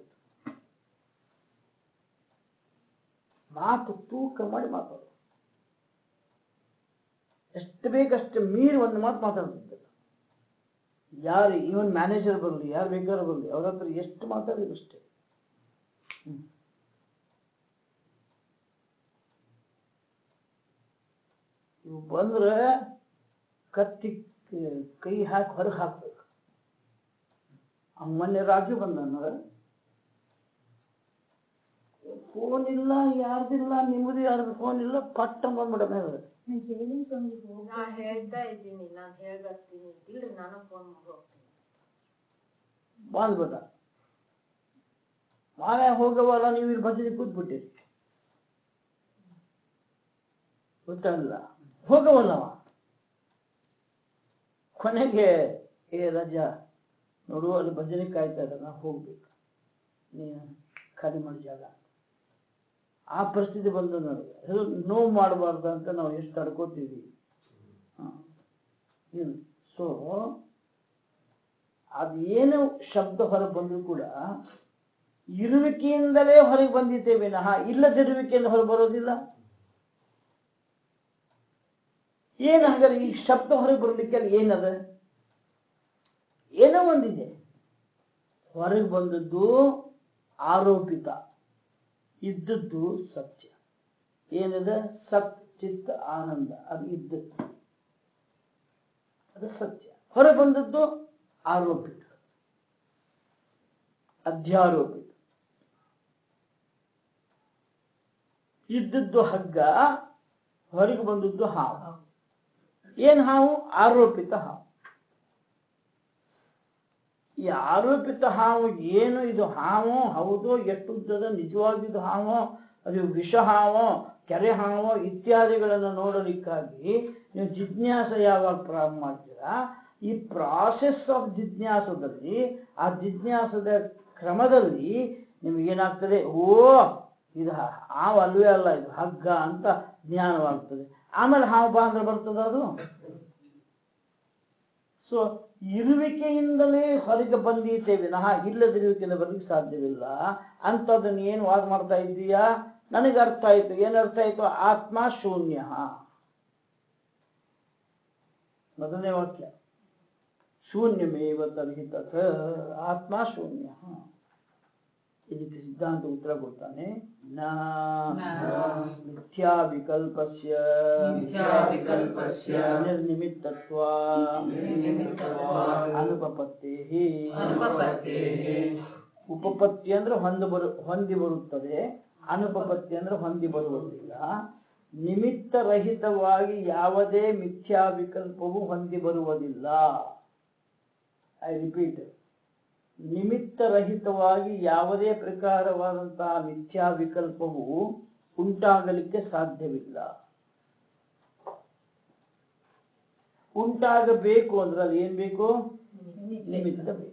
ಮಾತು ತೂಕ ಮಾಡಿ ಮಾತಾಡೋದು ಎಷ್ಟು ಬೇಕಷ್ಟು ಮೀರಿ ಒಂದು ಮಾತು ಮಾತಾಡ್ತಿದ್ದಿಲ್ಲ ಯಾರು ಇವನ್ ಮ್ಯಾನೇಜರ್ ಬರಲಿ ಯಾರು ಬೇಕಾದ್ರೂ ಬರಲಿ ಅವ್ರ ಹತ್ರ ಎಷ್ಟು ಮಾತಾಡಿದ್ರು ಅಷ್ಟೇ ಹ್ಮ್. ಇವು ಬಂದ್ರೆ ಕತ್ತಿ ಕ- ಕೈ ಹಾಕಿ ಹೊರಗೆ ಹಾಕ್ಬೇಕು ಆ ಮೊನ್ನೆ ರಾಜು ಬಂದ ಫೋನ್ ಇಲ್ಲ ಯಾರ್ದಿಲ್ಲ ನಿಮ್ಮದು ಯಾರ್ದು ಫೋನ್ ಇಲ್ಲ ಪಟ್ಟ ಬಂದ್ಬಿಡ ಮೇಲೆ ನಾ ಹೇಳ್ತಾ ಇದ್ದೀನಿ ನಾನ್ ಹೇಳ್ಬರ್ತೀನಿ ಇಲ್ರಿ ನಾನು ಫೋನ್ ಮಾಡಿ ಹೋಗ್ತೀನಿ ಬಂದ್ಬಿಟ್ಟ ಮಾವೆ ಹೋಗವಲ್ಲ ನೀವು ಇಲ್ಲಿ ಭಜನೆ ಕೂತ್ಬಿಟ್ಟಿರಿ ಗೊತ್ತಾಗಲ್ಲ ಹೋಗವಲ್ಲವ ಕೊನೆಗೆ ಏ ರಜಾ ನೋಡು ಅಲ್ಲಿ ಭಜನೆ ಕಾಯ್ತಾ ಇದ್ದಾರೆ ನಾ ಹೋಗ್ಬೇಕು ನೀನು ಖಾಲಿ ಮಾಡಿ ಜಾಗ ಆ ಪರಿಸ್ಥಿತಿ ಬಂದು ನನಗೆ ಅದು ನೋವು ಮಾಡಬಾರ್ದು ಅಂತ ನಾವು ಎಷ್ಟು ತಡ್ಕೋತೀವಿ ಸೊ ಅದೇನು ಶಬ್ದ ಹೊರಗೆ ಬಂದ್ರು ಕೂಡ ಇರುವಿಕೆಯಿಂದಲೇ ಹೊರಗೆ ಬಂದಿದ್ದೇವೆ ವಿನಃ ಇಲ್ಲದಿರುವಿಕೆಯಿಂದ ಹೊರಗೆ ಬರೋದಿಲ್ಲ ಏನ್ ಹಂಗಾರೆ ಈ ಶಬ್ದ ಹೊರಗೆ ಬರಲಿಕ್ಕೆ ಅಲ್ಲಿ ಏನದ ಏನೋ ಒಂದಿದೆ ಹೊರಗೆ ಬಂದದ್ದು ಆರೋಪಿತ ಇದ್ದದ್ದು ಸತ್ಯ ಏನಿದೆ ಸತ್ ಚಿತ್ತ ಆನಂದ ಅದು ಇದ್ದದ್ದು ಅದು ಸತ್ಯ ಹೊರ ಬಂದದ್ದು ಆರೋಪಿತ ಅಧ್ಯಾರೋಪಿತ ಇದ್ದದ್ದು ಹಗ್ಗ ಹೊರಗೆ ಬಂದದ್ದು ಹಾವು ಏನ್ ಹಾವು ಆರೋಪಿತ ಹಾವು ಈ ಆರೋಪಿತ ಹಾವು ಏನು ಇದು ಹಾವು ಹೌದು ಎಷ್ಟು ಉದ್ದದ ನಿಜವಾಗಿದ್ದು ಹಾವು ಅದು ವಿಷ ಹಾವು ಕೆರೆ ಹಾವು ಇತ್ಯಾದಿಗಳನ್ನು ನೋಡಲಿಕ್ಕಾಗಿ ನೀವು ಜಿಜ್ಞಾಸ ಯಾವಾಗ ಪ್ರಾರಂಭ ಮಾಡ್ತೀರಾ ಈ ಪ್ರಾಸೆಸ್ ಆಫ್ ಜಿಜ್ಞಾಸದಲ್ಲಿ ಆ ಜಿಜ್ಞಾಸದ ಕ್ರಮದಲ್ಲಿ ನಿಮಗೇನಾಗ್ತದೆ ಓ ಇದು ಹಾವು ಅಲ್ವೇ ಅಲ್ಲ ಇದು ಹಗ್ಗ ಅಂತ ಜ್ಞಾನವಾಗ್ತದೆ ಆಮೇಲೆ ಹಾವು ಬಾ ಅಂದ್ರೆ ಬರ್ತದ ಅದು ಸೊ ಇರುವಿಕೆಯಿಂದಲೇ ಹೊರಗೆ ಬಂದೀತೆ ವಿನಃ ಇಲ್ಲದಿರುವಿಕೆಯಿಂದ ಬರಲಿಕ್ಕೆ ಸಾಧ್ಯವಿಲ್ಲ ಅಂತದನ್ನ ಏನು ವಾದ ಮಾಡ್ತಾ ಇದ್ದೀಯಾ ನನಗೆ ಅರ್ಥ ಆಯ್ತು ಏನ್ ಅರ್ಥ ಆಯ್ತು ಆತ್ಮ ಶೂನ್ಯ ಮೊದಲನೇ ವಾಕ್ಯ ಶೂನ್ಯಮೇವ ತರ್ಹಿ ತತ್ ಆತ್ಮ ಶೂನ್ಯ ಇದಕ್ಕೆ ಸಿದ್ಧಾಂತ ಉತ್ತರ ಕೊಡ್ತಾನೆ ನ ಮಿಥ್ಯಾ ವಿಕಲ್ಪಸ್ಯ ಮಿಥ್ಯಾವಿಕಲ್ಪಸ್ಯ ನಿರ್ನಿಮಿತ್ತತ್ವ ನಿರ್ನಿಮಿತ್ತತ್ವಾತ್ ಅನುಪಪತ್ತೇಃ ಅನುಪಪತ್ತೇಃ ಉಪಪತ್ತಿ ಅಂದ್ರೆ ಹೊಂದಿ ಬರು ಹೊಂದಿ ಬರುತ್ತದೆ ಅನುಪಪತ್ತಿ ಅಂದ್ರೆ ಹೊಂದಿ ಬರುವುದಿಲ್ಲ ನಿಮಿತ್ತ ರಹಿತವಾಗಿ ಯಾವುದೇ ಮಿಥ್ಯಾ ವಿಕಲ್ಪವು ಹೊಂದಿ ಬರುವುದಿಲ್ಲ ಐ ರಿಪೀಟ್ ನಿಮಿತ್ತ ರಹಿತವಾಗಿ ಯಾವುದೇ ಪ್ರಕಾರವಾದಂತಹ ಮಿಥ್ಯಾ ವಿಕಲ್ಪವು ಉಂಟಾಗಲಿಕ್ಕೆ ಸಾಧ್ಯವಿಲ್ಲ ಉಂಟಾಗಬೇಕು ಅಂದ್ರೆ ಅಲ್ಲಿ ಏನ್ ಬೇಕು ನಿಮಿತ್ತ ಬೇಕು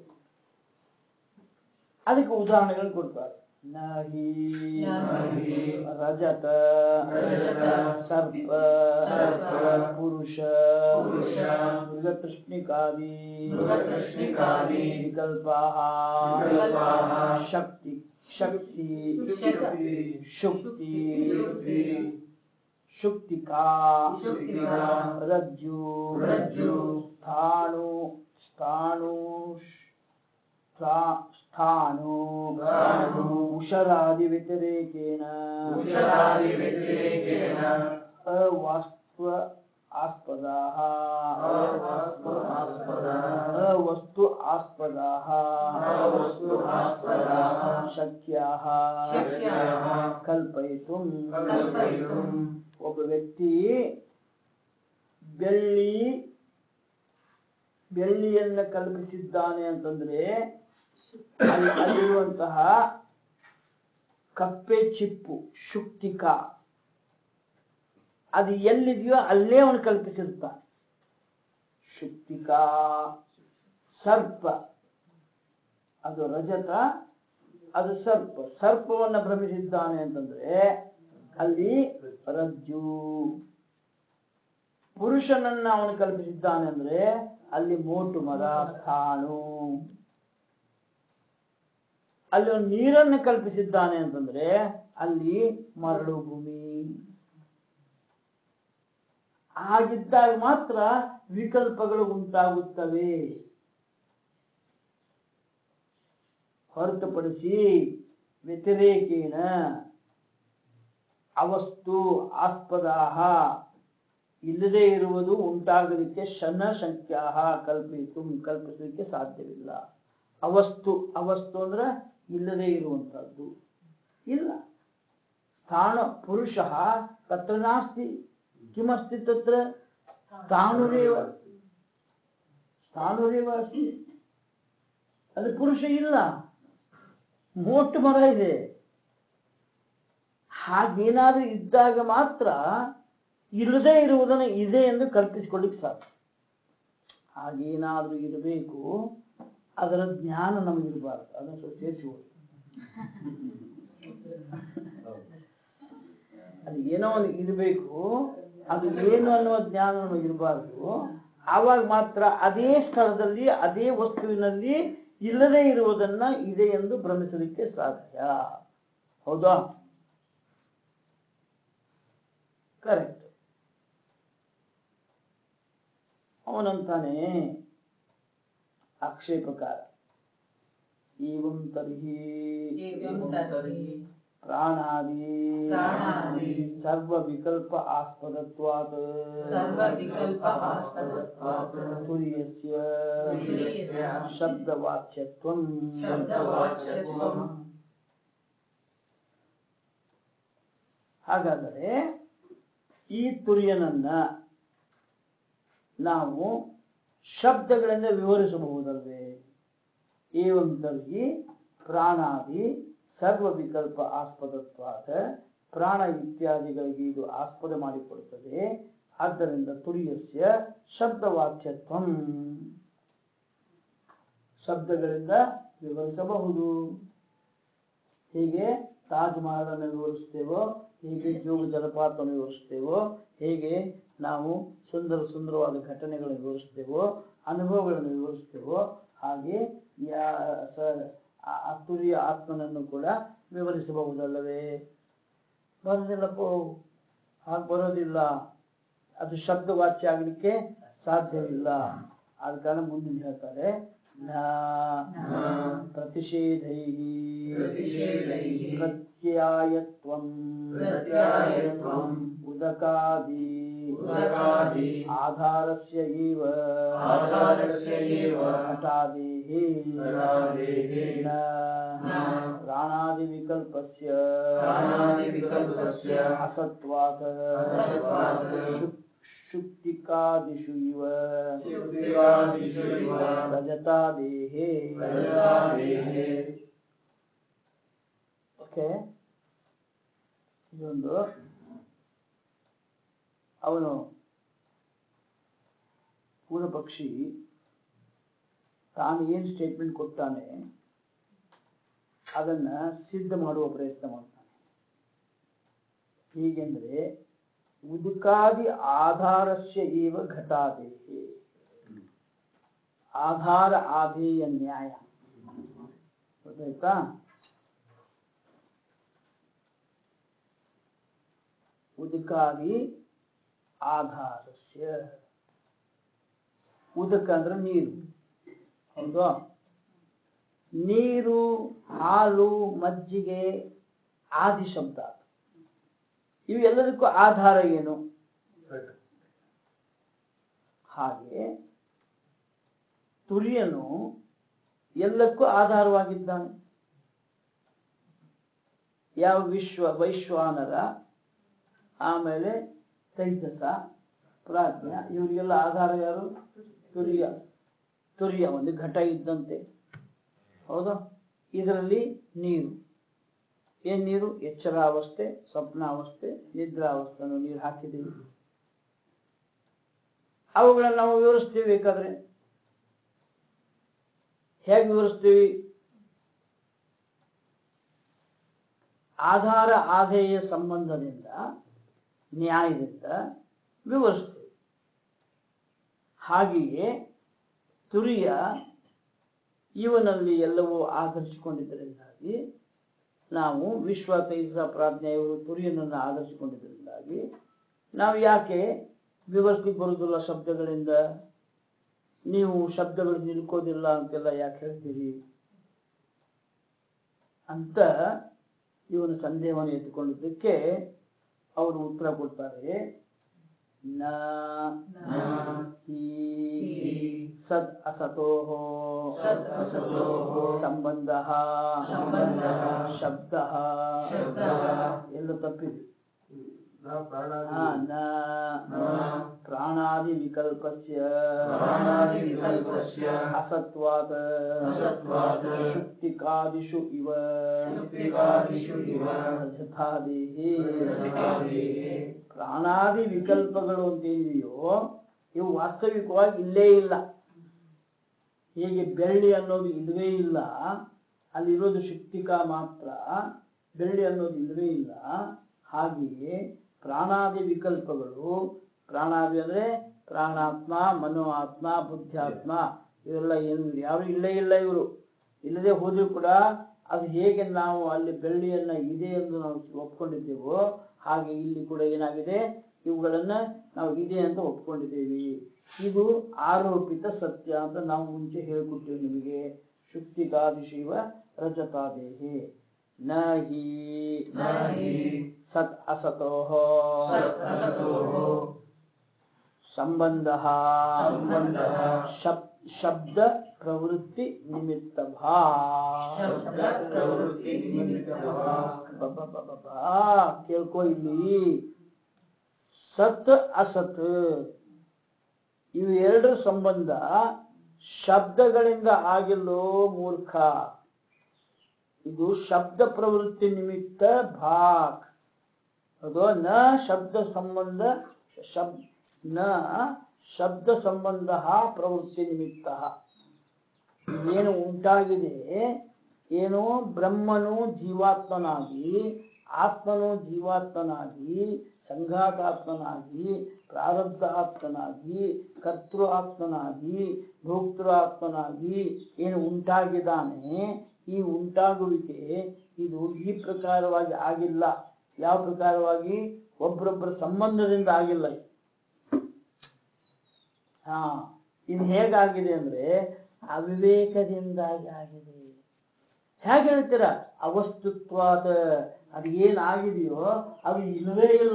ಅದಕ್ಕೆ ಉದಾಹರಣೆಗಳು ಕೊಡ್ತಾರೆ ನಹಿ ನಹಿ ರಜತ ರಜತ ಸರ್ಪ ಸರ್ಪ ಪುರುಷ ಪುರುಷ ಮೃಗತೃಷ್ಣಿಕಾದಿ ಮೃಗತೃಷ್ಣಿಕಾದಿ ವಿಕಲ್ಪಾಃ ವಿಕಲ್ಪಾಃ ಶಕ್ತಿ ಶಕ್ತಿ ಶಕ್ತಿ ಶುಕ್ತಿ ಶುಕ್ತಿ ಶುಕ್ತಿಕಾ ಶುಕ್ತಿಕಾ ರಜ್ಜು ರಜ್ಜು ಸ್ಥಾಣು ಸ್ಥಾಣು ಸ್ಥಾ- ಸ್ಥಾಣು ಸ್ಥಾಣು ಉಷರಾದಿ ವ್ಯತಿರೇಕೇನ ಉಷರಾದಿ ವ್ಯತಿರೇಕೇನ ಅವಾಸ್ತ್ವ ಆಸ್ಪದಾಃ ಅವಾಸ್ತು ಆಸ್ಪದಾಃ ಅವಸ್ತು ಆಸ್ಪದಾಃ ಅವಸ್ತು ಆಸ್ಪದಾಃ ಶಕ್ಯಾಃ ಶಕ್ಯಾಃ ಕಲ್ಪಯಿತುಂ ಕಲ್ಪಯಿತುಂ ಒಬ್ಬ ವ್ಯಕ್ತಿ ಬೆಳ್ಳಿ ಬೆಳ್ಳಿಯನ್ನ ಕಲ್ಪಿಸಿದ್ದಾನೆ ಅಂತಂದ್ರೆ ಅಲ್ಲಿ ಅಲ್ಲಿರುವಂತಹ ಕಪ್ಪೆ ಚಿಪ್ಪು ಶುಕ್ತಿಕ ಅದು ಎಲ್ಲಿದೆಯೋ ಅಲ್ಲೇ ಅವನು ಕಲ್ಪಿಸಿರ್ತಾನೆ ಶುಕ್ತಿಕ ಸರ್ಪ ಅದು ರಜತ ಅದು ಸರ್ಪ ಸರ್ಪವನ್ನ ಭ್ರಮಿಸಿದ್ದಾನೆ ಅಂತಂದ್ರೆ ಅಲ್ಲಿ ರಜ್ಜು ಪುರುಷನನ್ನ ಅವನು ಕಲ್ಪಿಸಿದ್ದಾನೆ ಅಂದ್ರೆ ಅಲ್ಲಿ ಮೋಟು ಮರ ಸ್ಥಾಣು ಅಲ್ಲಿ ಅವನು ನೀರನ್ನು ಕಲ್ಪಿಸಿದ್ದಾನೆ ಅಂತಂದ್ರೆ ಅಲ್ಲಿ ಮರಳು ಭೂಮಿ ಹಾಗಿದ್ದಾಗ ಮಾತ್ರ ವಿಕಲ್ಪಗಳು ಉಂಟಾಗುತ್ತವೆ ಹೊರತುಪಡಿಸಿ ವ್ಯತಿರೇಕೇನ ಅವಸ್ತು ಆಸ್ಪದಾಹ ಇಲ್ಲದೆ ಇರುವುದು ಉಂಟಾಗಲಿಕ್ಕೆ ಶನ ಸಂಖ್ಯಾಹ ಕಲ್ಪಿತು ಕಲ್ಪಿಸಲಿಕ್ಕೆ ಸಾಧ್ಯವಿಲ್ಲ ಅವಸ್ತು ಅವಸ್ತು ಅಂದ್ರೆ ಇಲ್ಲದೆ ಇರುವಂತಹದ್ದು ಇಲ್ಲ ಸ್ಥಾನ ಪುರುಷ ತತ್ರ ನಾಸ್ತಿ ಕಿಮಸ್ತಿ ತತ್ರ ಸ್ಥಾಣುರೇವ ಸ್ಥಾಣುರೇವ ಅಸ್ತಿ ಅಲ್ಲಿ ಪುರುಷ ಇಲ್ಲ ಮೋಟ್ಟು ಮರ ಇದೆ ಹಾಗೇನಾದ್ರೂ ಇದ್ದಾಗ ಮಾತ್ರ ಇಲ್ಲದೆ ಇರುವುದನ್ನು ಇದೆ ಎಂದು ಕಲ್ಪಿಸಿಕೊಳ್ಳಿಕ್ಕೆ ಸಾಧ್ಯ ಹಾಗೇನಾದ್ರೂ ಇರಬೇಕು ಅದರ ಜ್ಞಾನ ನಮಗಿರಬಾರ್ದು ಅದನ್ನು ಸ್ವಲ್ಪ ಸೇರಿಸಿಕೊಳ್ಳಿ ಅದು ಏನೋ ಒಂದು ಇರಬೇಕು ಅದು ಏನು ಅನ್ನುವ ಜ್ಞಾನ ನಮಗಿರಬಾರ್ದು ಆವಾಗ ಮಾತ್ರ ಅದೇ ಸ್ಥಳದಲ್ಲಿ ಅದೇ ವಸ್ತುವಿನಲ್ಲಿ ಇಲ್ಲದೆ ಇರುವುದನ್ನ ಇದೆ ಎಂದು ಭ್ರಮಿಸಲಿಕ್ಕೆ ಸಾಧ್ಯ ಹೌದಾ ಕರೆಕ್ಟ್ ಅವನಂತಾನೆ ಆಕ್ಷೇಪಕಾರ ಏವಂ ತರ್ಹಿ ಏವಂ ತರ್ಹಿ ಪ್ರಾಣಾದಿ ಪ್ರಾಣಾದಿ ಸರ್ವ ವಿಕಲ್ಪ ಆಸ್ಪದತ್ವಾತ್ ಸರ್ವ ವಿಕಲ್ಪ ಆಸ್ಪದತ್ವಾತ್ ತುರ್ಯಸ್ಯ ತುರ್ಯಸ್ಯ ಶಬ್ದವಾಚ್ಯತ್ವಂ ಶಬ್ದವಾಚ್ಯತ್ವಂ ಹಾಗಾದರೆ ಈ ತುರ್ಯನನ್ನ ನಾವು ಶಬ್ದಗಳಿಂದ ವಿವರಿಸಬಹುದಲ್ವೇ ಏವಂ ತರ್ಹಿ ಪ್ರಾಣಾದಿ ಸರ್ವ ವಿಕಲ್ಪ ಆಸ್ಪದತ್ವಾದ ಪ್ರಾಣ ಇತ್ಯಾದಿಗಳಿಗೆ ಇದು ಆಸ್ಪದ ಮಾಡಿಕೊಡುತ್ತದೆ ಆದ್ದರಿಂದ ತುರ್ಯಸ್ಯ ಶಬ್ದವಾಚ್ಯತ್ವಂ ಶಬ್ದಗಳಿಂದ ವಿವರಿಸಬಹುದು ಹೇಗೆ ತಾಜ್ ಮಹಲನ್ನು ವಿವರಿಸ್ತೇವೋ ಹೇಗೆ ಜೋಗ ಜಲಪಾತವನ್ನು ವಿವರಿಸ್ತೇವೋ ಹೇಗೆ ನಾವು ಸುಂದರ ಸುಂದರವಾದ ಘಟನೆಗಳನ್ನು ವಿವರಿಸ್ತೇವೋ ಅನುಭವಗಳನ್ನು ವಿವರಿಸ್ತೇವೋ ಹಾಗೆ ಯಾ- ಸ- ಆ- ಆ ತುರಿಯ ಆತ್ಮನನ್ನು ಕೂಡ ವಿವರಿಸಬಹುದಲ್ಲವೇ ಬರೋದಿಲ್ಲಪ್ಪೋ ಹಾಗೆ ಬರೋದಿಲ್ಲ ಅದು ಶಬ್ದವಾಚ್ಯ ಆಗಲಿಕ್ಕೆ ಸಾಧ್ಯವಿಲ್ಲ ಆದ ಕಾರಣ ಮುಂದಿನ ಹೇಳ್ತಾರೆ ನ ಪ್ರತಿಷೇಧೈ ಪ್ರತಿಷೇಧೈಃ ಪ್ರತ್ಯಯತ್ವಂ ಪ್ರತ್ಯಯತ್ವಂ ಉದಕಾದಿ ಉದಕಾದಿ ಆಧಾರಸ್ಯ ಇವ ಆಧಾರಸ್ಯ ಇವ ಘಟಾದೇಃ ಘಟಾದೇಃ ನ ನ ಪ್ರಾಣಾದಿವಿಕಲ್ಪಸ್ಯ ಪ್ರಾಣಾದಿವಿಕಲ್ಪಸ್ಯ ಅಸತ್ವಾತ್ ಅಸತ್ವಾತ್ ಶುಕ್- ಶುಕ್ತಿಕಾದಿಷು ಇವ ಶುಕ್ತಿಕಾದಿಷು ಇವ ರಜತಾದೇಹೇ ರಜತಾದೇಃ ಓಕೆ ಇದೊಂದು ಅವನು ಪೂರ್ವಪಕ್ಷಿ ತಾನು ಏನು ಸ್ಟೇಟ್ಮೆಂಟ್ ಕೊಡ್ತಾನೆ ಅದನ್ನ ಸಿದ್ಧ ಮಾಡುವ ಪ್ರಯತ್ನ ಮಾಡ್ತಾನೆ ಹೀಗೆಂದ್ರೆ ಉದುಕಾದಿ ಆಧಾರಸ್ಯ ಇವ ಘಟಾದೇಹಿ ಆಧಾರ ಆಧೇಯ ನ್ಯಾಯ ಗೊತ್ತಾಯ್ತಾ ಉದಕಾದಿ ಆಧಾರಸ್ಯ ಉದಕ ಅಂದ್ರೆ ನೀರು ಹೌದಾ ನೀರು ಹಾಲು ಮಜ್ಜಿಗೆ ಆದಿ ಶಬ್ದ ಇವು ಎಲ್ಲದಕ್ಕೂ ಆಧಾರ ಏನು ಹಾಗೆ ತುರಿಯನು ಎಲ್ಲಕ್ಕೂ ಆಧಾರವಾಗಿದ್ದಾನೆ ಯಾವ ವಿಶ್ವ ವೈಶ್ವಾನರ ಆಮೇಲೆ ತೈಜಸ ಪ್ರಾಜ್ಞ ಇವರಿಗೆಲ್ಲ ಆಧಾರ ಯಾರು ತುರಿಯ ತುರಿಯ ಒಂದು ಘಟ ಇದ್ದಂತೆ ಹೌದಾ ಇದರಲ್ಲಿ ನೀರು ಏನ್ ನೀರು ಎಚ್ಚರಾವಸ್ಥೆ ಸ್ವಪ್ನಾವಸ್ಥೆ ನಿದ್ರಾವಸ್ಥೆ ಅನ್ನೋ ನೀರು ಹಾಕಿದ್ದೀವಿ ಅವುಗಳನ್ನ ನಾವು ವಿವರಿಸ್ತೀವಿ ಬೇಕಾದ್ರೆ ಹೇಗೆ ವಿವರಿಸ್ತೀವಿ ಆಧಾರ ಆಧೇಯ ಸಂಬಂಧದಿಂದ ನ್ಯಾಯದಿಂದ ವಿವರಿಸ್ತೀವಿ ಹಾಗೆಯೇ ತುರಿಯ ಇವನಲ್ಲಿ ಎಲ್ಲವೂ ಆಧರಿಸಿಕೊಂಡಿದ್ದರಿಂದಾಗಿ ನಾವು ವಿಶ್ವ ತೈಜ ಪ್ರಾಜ್ಞೆ ಇವರು ತುರಿಯನನ್ನು ಆಧರಿಸಿಕೊಂಡಿದ್ದರಿಂದಾಗಿ ನಾವು ಯಾಕೆ ವಿವರಿಸ್ಲಿಕ್ಕೆ ಬರುವುದಿಲ್ಲ ಶಬ್ದಗಳಿಂದ ನೀವು ಶಬ್ದಗಳು ನಿಲ್ಕೋದಿಲ್ಲ ಅಂತೆಲ್ಲ ಯಾಕೆ ಹೇಳ್ತೀರಿ ಅಂತ ಇವನು ಸಂದೇಹವನ್ನು ಎತ್ತುಕೊಂಡಿದ್ದಕ್ಕೆ ಅವರು ಉತ್ತರ ಕೊಡ್ತಾರೆ ನ ಹಿ ಸದ್ ಅಸತೋಃ ಸದ್ ಅಸತೋಃ ಸಂಬಂಧಃ ಸಂಬಂಧಃ ಶಬ್ದಃ ಶಬ್ದಃ ಎಲ್ಲ ತಪ್ಪಿದೆ ನ ಪ್ರಾಣಾದಿ ಹಾ, ನ ನ ಪ್ರಾಣಾದಿ ವಿಕಲ್ಪಸ್ಯ ಪ್ರಾಣಾದಿವಿಕಲ್ಪಸ್ಯ ಅಸತ್ವಾತ್ ಅಸತ್ವಾತ್ ಶುಕ್ತಿಕಾದಿಷು ಇವ ಶುಕ್ತಿಕಾದಿಷು ಇವ ರಜತಾದೇಹಿ ರಜತಾದೇಹಿ ಪ್ರಾಣಾದಿ ವಿಕಲ್ಪಗಳು ಅಂತ ಏನಿದೆಯೋ ಇವು ವಾಸ್ತವಿಕವಾಗಿ ಇಲ್ಲೇ ಇಲ್ಲ ಹೇಗೆ ಬೆಳ್ಳಿ ಅನ್ನೋದು ಇಲ್ಲವೇ ಇಲ್ಲ ಅಲ್ಲಿರೋದು ಶುಕ್ತಿಕ ಮಾತ್ರ ಬೆಳ್ಳಿ ಅನ್ನೋದು ಇಲ್ಲವೇ ಇಲ್ಲ ಹಾಗೆಯೇ ಪ್ರಾಣಾದಿ ವಿಕಲ್ಪಗಳು ಪ್ರಾಣಾದಿ ಅಂದ್ರೆ ಪ್ರಾಣಾತ್ಮ ಮನೋ ಆತ್ಮ ಬುದ್ಧಾತ್ಮ ಇವೆಲ್ಲ ಏನು ಯಾರು ಇಲ್ಲೇ ಇಲ್ಲ ಇವರು ಇಲ್ಲದೆ ಹೋದ್ರೂ ಕೂಡ ಅದು ಹೇಗೆ ನಾವು ಅಲ್ಲಿ ಬೆಳ್ಳಿಯನ್ನ ಇದೆ ಎಂದು ನಾವು ಒಪ್ಕೊಂಡಿದ್ದೇವೋ ಹಾಗೆ ಇಲ್ಲಿ ಕೂಡ ಏನಾಗಿದೆ ಇವುಗಳನ್ನ ನಾವು ಇದೆ ಅಂತ ಒಪ್ಕೊಂಡಿದ್ದೇವೆ ಇದು ಆರೋಪಿತ ಸತ್ಯ ಅಂತ ನಾವು ಮುಂಚೆ ಹೇಳ್ಕೊಟ್ಟೇವೆ ನಿಮಗೆ ಶುಕ್ತಿಕಾದಿಶಿವ ರಜತಾದೇಹಿ ನ ಹಿ ನ ಹಿ ಸತ್ ಅಸತೋಃ ಸತ್ ಅಸತೋಃ ಸಂಬಂಧ ಸಂಬಂಧಃ ಶಬ್ ಶಬ್ದ ಪ್ರವೃತ್ತಿ ನಿಮಿತ್ತ ಶಬ್ದ ಪ್ರವೃತ್ತಿ ನಿಮಿತ್ತಭಾಕ್. ಕೇಳ್ಕೊ ಇಲ್ಲಿ ಸತ್ ಅಸತ್ ಇವು ಎರಡರ ಸಂಬಂಧ ಶಬ್ದಗಳಿಂದ ಆಗಿಲ್ಲೋ ಮೂರ್ಖ ಇದು ಶಬ್ದ ಪ್ರವೃತ್ತಿ ನಿಮಿತ್ತ ಭಾಕ್ ಅದು ನ ಶಬ್ದ ಸಂಬಂಧ ಶಬ್ ನ ಶಬ್ದ ಸಂಬಂಧ ಪ್ರವೃತ್ತಿ ನಿಮಿತ್ತ ಏನು ಉಂಟಾಗಿದೆ ಏನು ಬ್ರಹ್ಮನು ಜೀವಾತ್ಮನಾಗಿ ಆತ್ಮನು ಜೀವಾತ್ಮನಾಗಿ ಸಂಘಾತಾತ್ಮನಾಗಿ ಪ್ರಾರಬ್ಧ ಆತ್ಮನಾಗಿ ಕರ್ತೃ ಆತ್ಮನಾಗಿ ಭೋಕ್ತೃ ಆತ್ಮನಾಗಿ ಏನು ಉಂಟಾಗಿದ್ದಾನೆ ಈ ಉಂಟಾಗುವಿಕೆ ಇದು ಈ ಪ್ರಕಾರವಾಗಿ ಆಗಿಲ್ಲ ಯಾವ ಪ್ರಕಾರವಾಗಿ ಒಬ್ಬರೊಬ್ಬರ ಸಂಬಂಧದಿಂದ ಆಗಿಲ್ಲ ಇದು. ಹಾ ಇದು ಹೇಗಾಗಿದೆ ಅಂದ್ರೆ ಅವಿವೇಕದಿಂದಾಗಿ ಆಗಿದೆ ಹೇಗೆ ಹೇಳ್ತೀರ ಅವಸ್ತುತ್ವಾದ ಅದು ಏನಾಗಿದೆಯೋ ಅದು ಇಲ್ಲವೇ ಇಲ್ಲ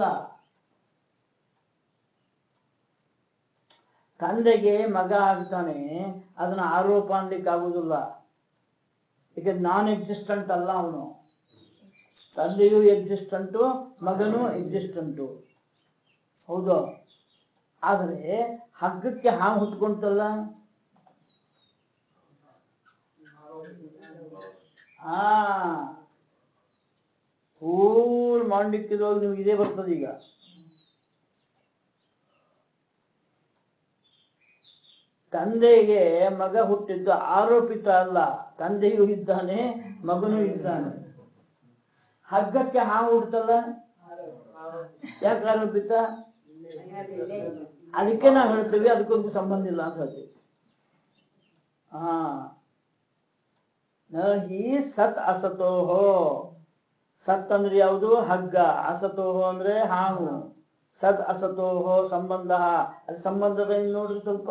ತಂದೆಗೆ ಮಗ ಆಗ್ತಾನೆ ಅದನ್ನ ಆರೋಪ ಅನ್ಲಿಕ್ಕೆ ಆಗುದಿಲ್ಲ ಈಗ ನಾನ್ ಎಕ್ಸಿಸ್ಟೆಂಟ್ ಅಲ್ಲ ಅವನು ತಂದೆಯೂ ಎಕ್ಸಿಸ್ಟೆಂಟು ಮಗನೂ ಎಕ್ಸಿಸ್ಟೆಂಟು ಹೌದು ಆದರೆ ಹಗ್ಗಕ್ಕೆ ಹಾವು ಹುಟ್ಕೊಂತಲ್ಲ ಹಾ ಪೂರ್ ಮಾಂಡಿಕ್ಯದೊಳಗೆ ನಿಮ್ಗೆ ಇದೇ ಬರ್ತದೆ ಈಗ ತಂದೆಗೆ ಮಗ ಹುಟ್ಟಿದ್ದು ಆರೋಪಿತ ಅಲ್ಲ ತಂದೆಯೂ ಇದ್ದಾನೆ ಮಗನೂ ಇದ್ದಾನೆ ಹಗ್ಗಕ್ಕೆ ಹಾವು ಹುಡ್ತಲ್ಲ ಯಾಕೆ ಆರೋಪಿತ ಅದಕ್ಕೆ ನಾವು ಹೇಳ್ತೇವೆ ಅದಕ್ಕೊಂದು ಸಂಬಂಧ ಇಲ್ಲ ಅಂತ ಹೇಳ್ತೀವಿ ಹಾ ನ ಹಿ ಸತ್ ಅಸತೋಹೋ ಸತ್ ಅಂದ್ರೆ ಯಾವುದು ಹಗ್ಗ ಅಸತೋಹೋ ಅಂದ್ರೆ ಹಾವು ಸತ್ ಅಸತೋಹೋ ಸಂಬಂಧ ಅದು ಸಂಬಂಧದ ಇಲ್ಲಿ ನೋಡ್ರಿ ಸ್ವಲ್ಪ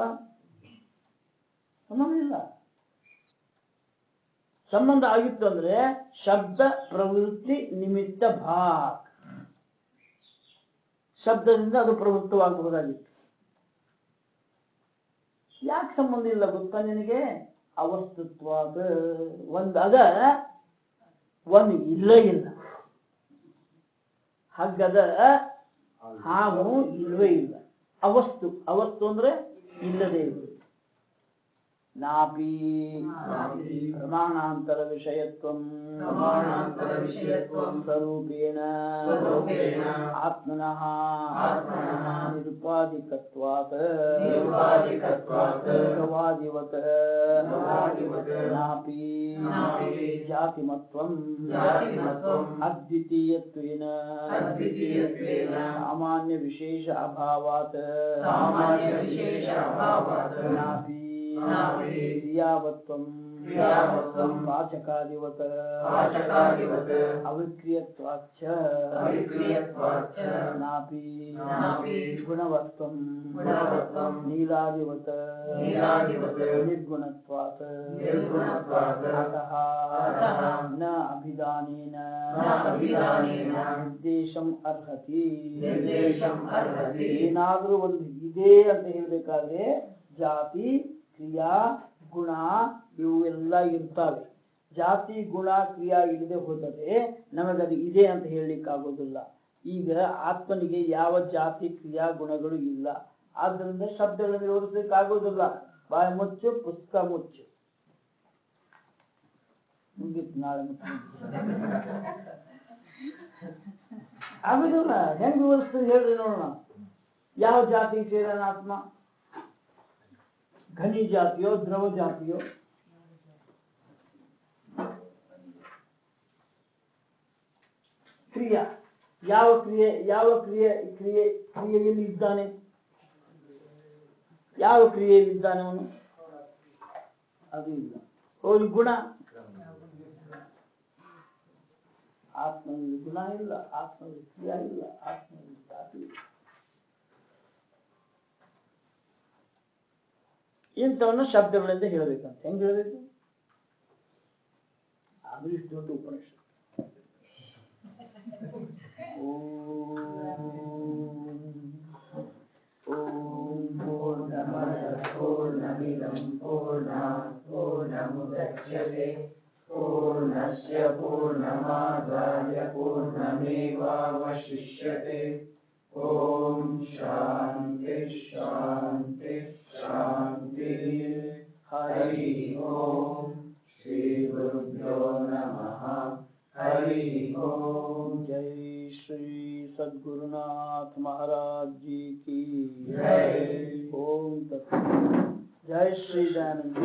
ಸಂಬಂಧ ಇಲ್ಲ ಸಂಬಂಧ ಆಗಿತ್ತು ಅಂದ್ರೆ ಶಬ್ದ ಪ್ರವೃತ್ತಿ ನಿಮಿತ್ತ ಭಾಗ್ ಶಬ್ದದಿಂದ ಅದು ಪ್ರವೃತ್ತವಾಗಬಹುದಾಗಿತ್ತು ಯಾಕೆ ಸಂಬಂಧ ಇಲ್ಲ ಗೊತ್ತಾ ನಿನಗೆ ಅವಸ್ತುತ್ವಾದ ಒಂದ್ ಅದ ಒಂದು ಇಲ್ಲೇ ಇಲ್ಲ ಹಗ್ಗದ ಹಾವು ಇಲ್ಲವೇ ಇಲ್ಲ ಅವಸ್ತು ಅವಸ್ತು ಅಂದ್ರೆ ಇಲ್ಲದೆ ಇದೆ ನಾಪಿ ನಾಪಿ ಪ್ರಮಾಣಾಂತರ ವಿಷಯತ್ವಂ ಪ್ರಮಾಣಾಂತರ ವಿಷಯತ್ವಂ ಸ್ವರೂಪೇಣ ಸ್ವರೂಪೇಣ ಆತ್ಮನಃ ಆತ್ಮನಃ ನಿರುಪಾಧಿಕತ್ವಾತ್ ನಿರುಪಾಧಿಕತ್ವಾತ್ ಭಗವಾದಿವತ್ ಭಗವಾದಿವತ್ ನಾಪಿ ನಾಪಿ ಜಾತಿಮತ್ವಂ ಜಾತಿಮತ್ವಂ ಅದ್ವಿತೀಯತ್ವೇನ ಅದ್ವಿತೀಯತ್ವೇನ ಸಾಮಾನ್ಯ ವಿಶೇಷ ಅಭಾವಾತ್ ಸಾಮಾನ್ಯ ವಿಶೇಷ ಅಭಾವಾತ್ ನಾಪಿ ನಾಪಿ ಕ್ರಿಯಾವತ್ವಂ ಕ್ರಿಯಾವತ್ವಂ ವಾಚಕಾದಿವತ್ ವಾಚಕಾದಿವತ್ ಅವಿಕ್ರಿಯತ್ವಾಚ್ಚ ಅವಿಕ್ರಿಯತ್ವಾಚ್ಚ ನಾಪಿ ನಾಪಿ ಗುಣವತ್ವಂ ಗುಣವತ್ವಂ ನೀಲಾದಿವತ್ ನೀಲಾದಿವತ್ ನಿರ್ಗುಣತ್ವಾತ್ ನಿರ್ಗುಣತ್ವಾತ್ ಅತಃ ಅತಃ ನ ಅಭಿಧಾನೇನ ನ ಅಭಿಧಾನೇನ ನಿರ್ದೇಶಂ ಅರ್ಹತಿ ನಿರ್ದೇಶಂ ಅರ್ಹತಿ ಏನಾದ್ರೂ ಒಂದು ಇದೆ ಅಂತ ಹೇಳ್ಬೇಕಾದ್ರೆ ಜಾತಿ ಕ್ರಿಯಾ ಗುಣ ಇವು ಎಲ್ಲ ಇರ್ತವೆ ಜಾತಿ ಗುಣ ಕ್ರಿಯಾ ಇಲ್ಲದೆ ಹೋದರೆ ನಮಗದು ಇದೆ ಅಂತ ಹೇಳಲಿಕ್ಕೆ ಆಗೋದಿಲ್ಲ ಈಗ ಆತ್ಮನಿಗೆ ಯಾವ ಜಾತಿ ಕ್ರಿಯಾ ಗುಣಗಳು ಇಲ್ಲ ಆದ್ರಿಂದ ಶಬ್ದಗಳನ್ನು ವಿವರಿಸಲಿಕ್ಕೆ ಆಗೋದಿಲ್ಲ ಬಾಯಿ ಮುಚ್ಚು ಪುಸ್ತಕ ಮುಚ್ಚು ಮುಗೀತು ನಾಳೆ ಮುಚ್ಚು. ಆಗುದಿಲ್ಲ ಹೆಂಗ್ ವಿವರಿಸ್ತದೆ ಹೇಳ್ರಿ ನೋಡೋಣ ಯಾವ ಜಾತಿ ಸೇರನ ಆತ್ಮ ಘನಿ ಜಾತಿಯೋ ದ್ರವ ಜಾತಿಯೋ ಕ್ರಿಯಾ ಯಾವ ಕ್ರಿಯೆ ಯಾವ ಕ್ರಿಯೆ ಕ್ರಿಯೆ ಕ್ರಿಯೆಯಲ್ಲಿ ಇದ್ದಾನೆ ಯಾವ ಕ್ರಿಯೆಯಲ್ಲಿ ಇದ್ದಾನೆ ಅವನು ಅದು ಇಲ್ಲ ಹೋಗಿ ಗುಣ ಆತ್ಮನಲ್ಲಿ ಗುಣ ಇಲ್ಲ ಆತ್ಮನಲ್ಲಿ ಕ್ರಿಯಾ ಇಲ್ಲ ಆತ್ಮನಲ್ಲಿ ಜಾತಿ ಇಲ್ಲ ಇಂಥವನ್ನು ಶಬ್ದಗಳಿಂದ ಹೇಳಬೇಕಂತ ಹೆಂಗ್ ಹೇಳಬೇಕು ಅದು ಇಷ್ಟು ದೊಡ್ಡ ಉಪನಿಷತ್ ಓಂ ಪೂರ್ಣಮದ पूर्णमिदं पूर्णात् पूर्णमुदच्यते पूर्णस्य पूर्णमादाय पूर्णमेवावशिष्यते ॐ शान्ति शान्ति शान्तिः हरिः ॐ श्रीगुरुभ्यो नमः हरिः ॐ जय श्री सद्गुरुनाथ महाराज जी की जय। ओम तत्सत जय श्री दयानंद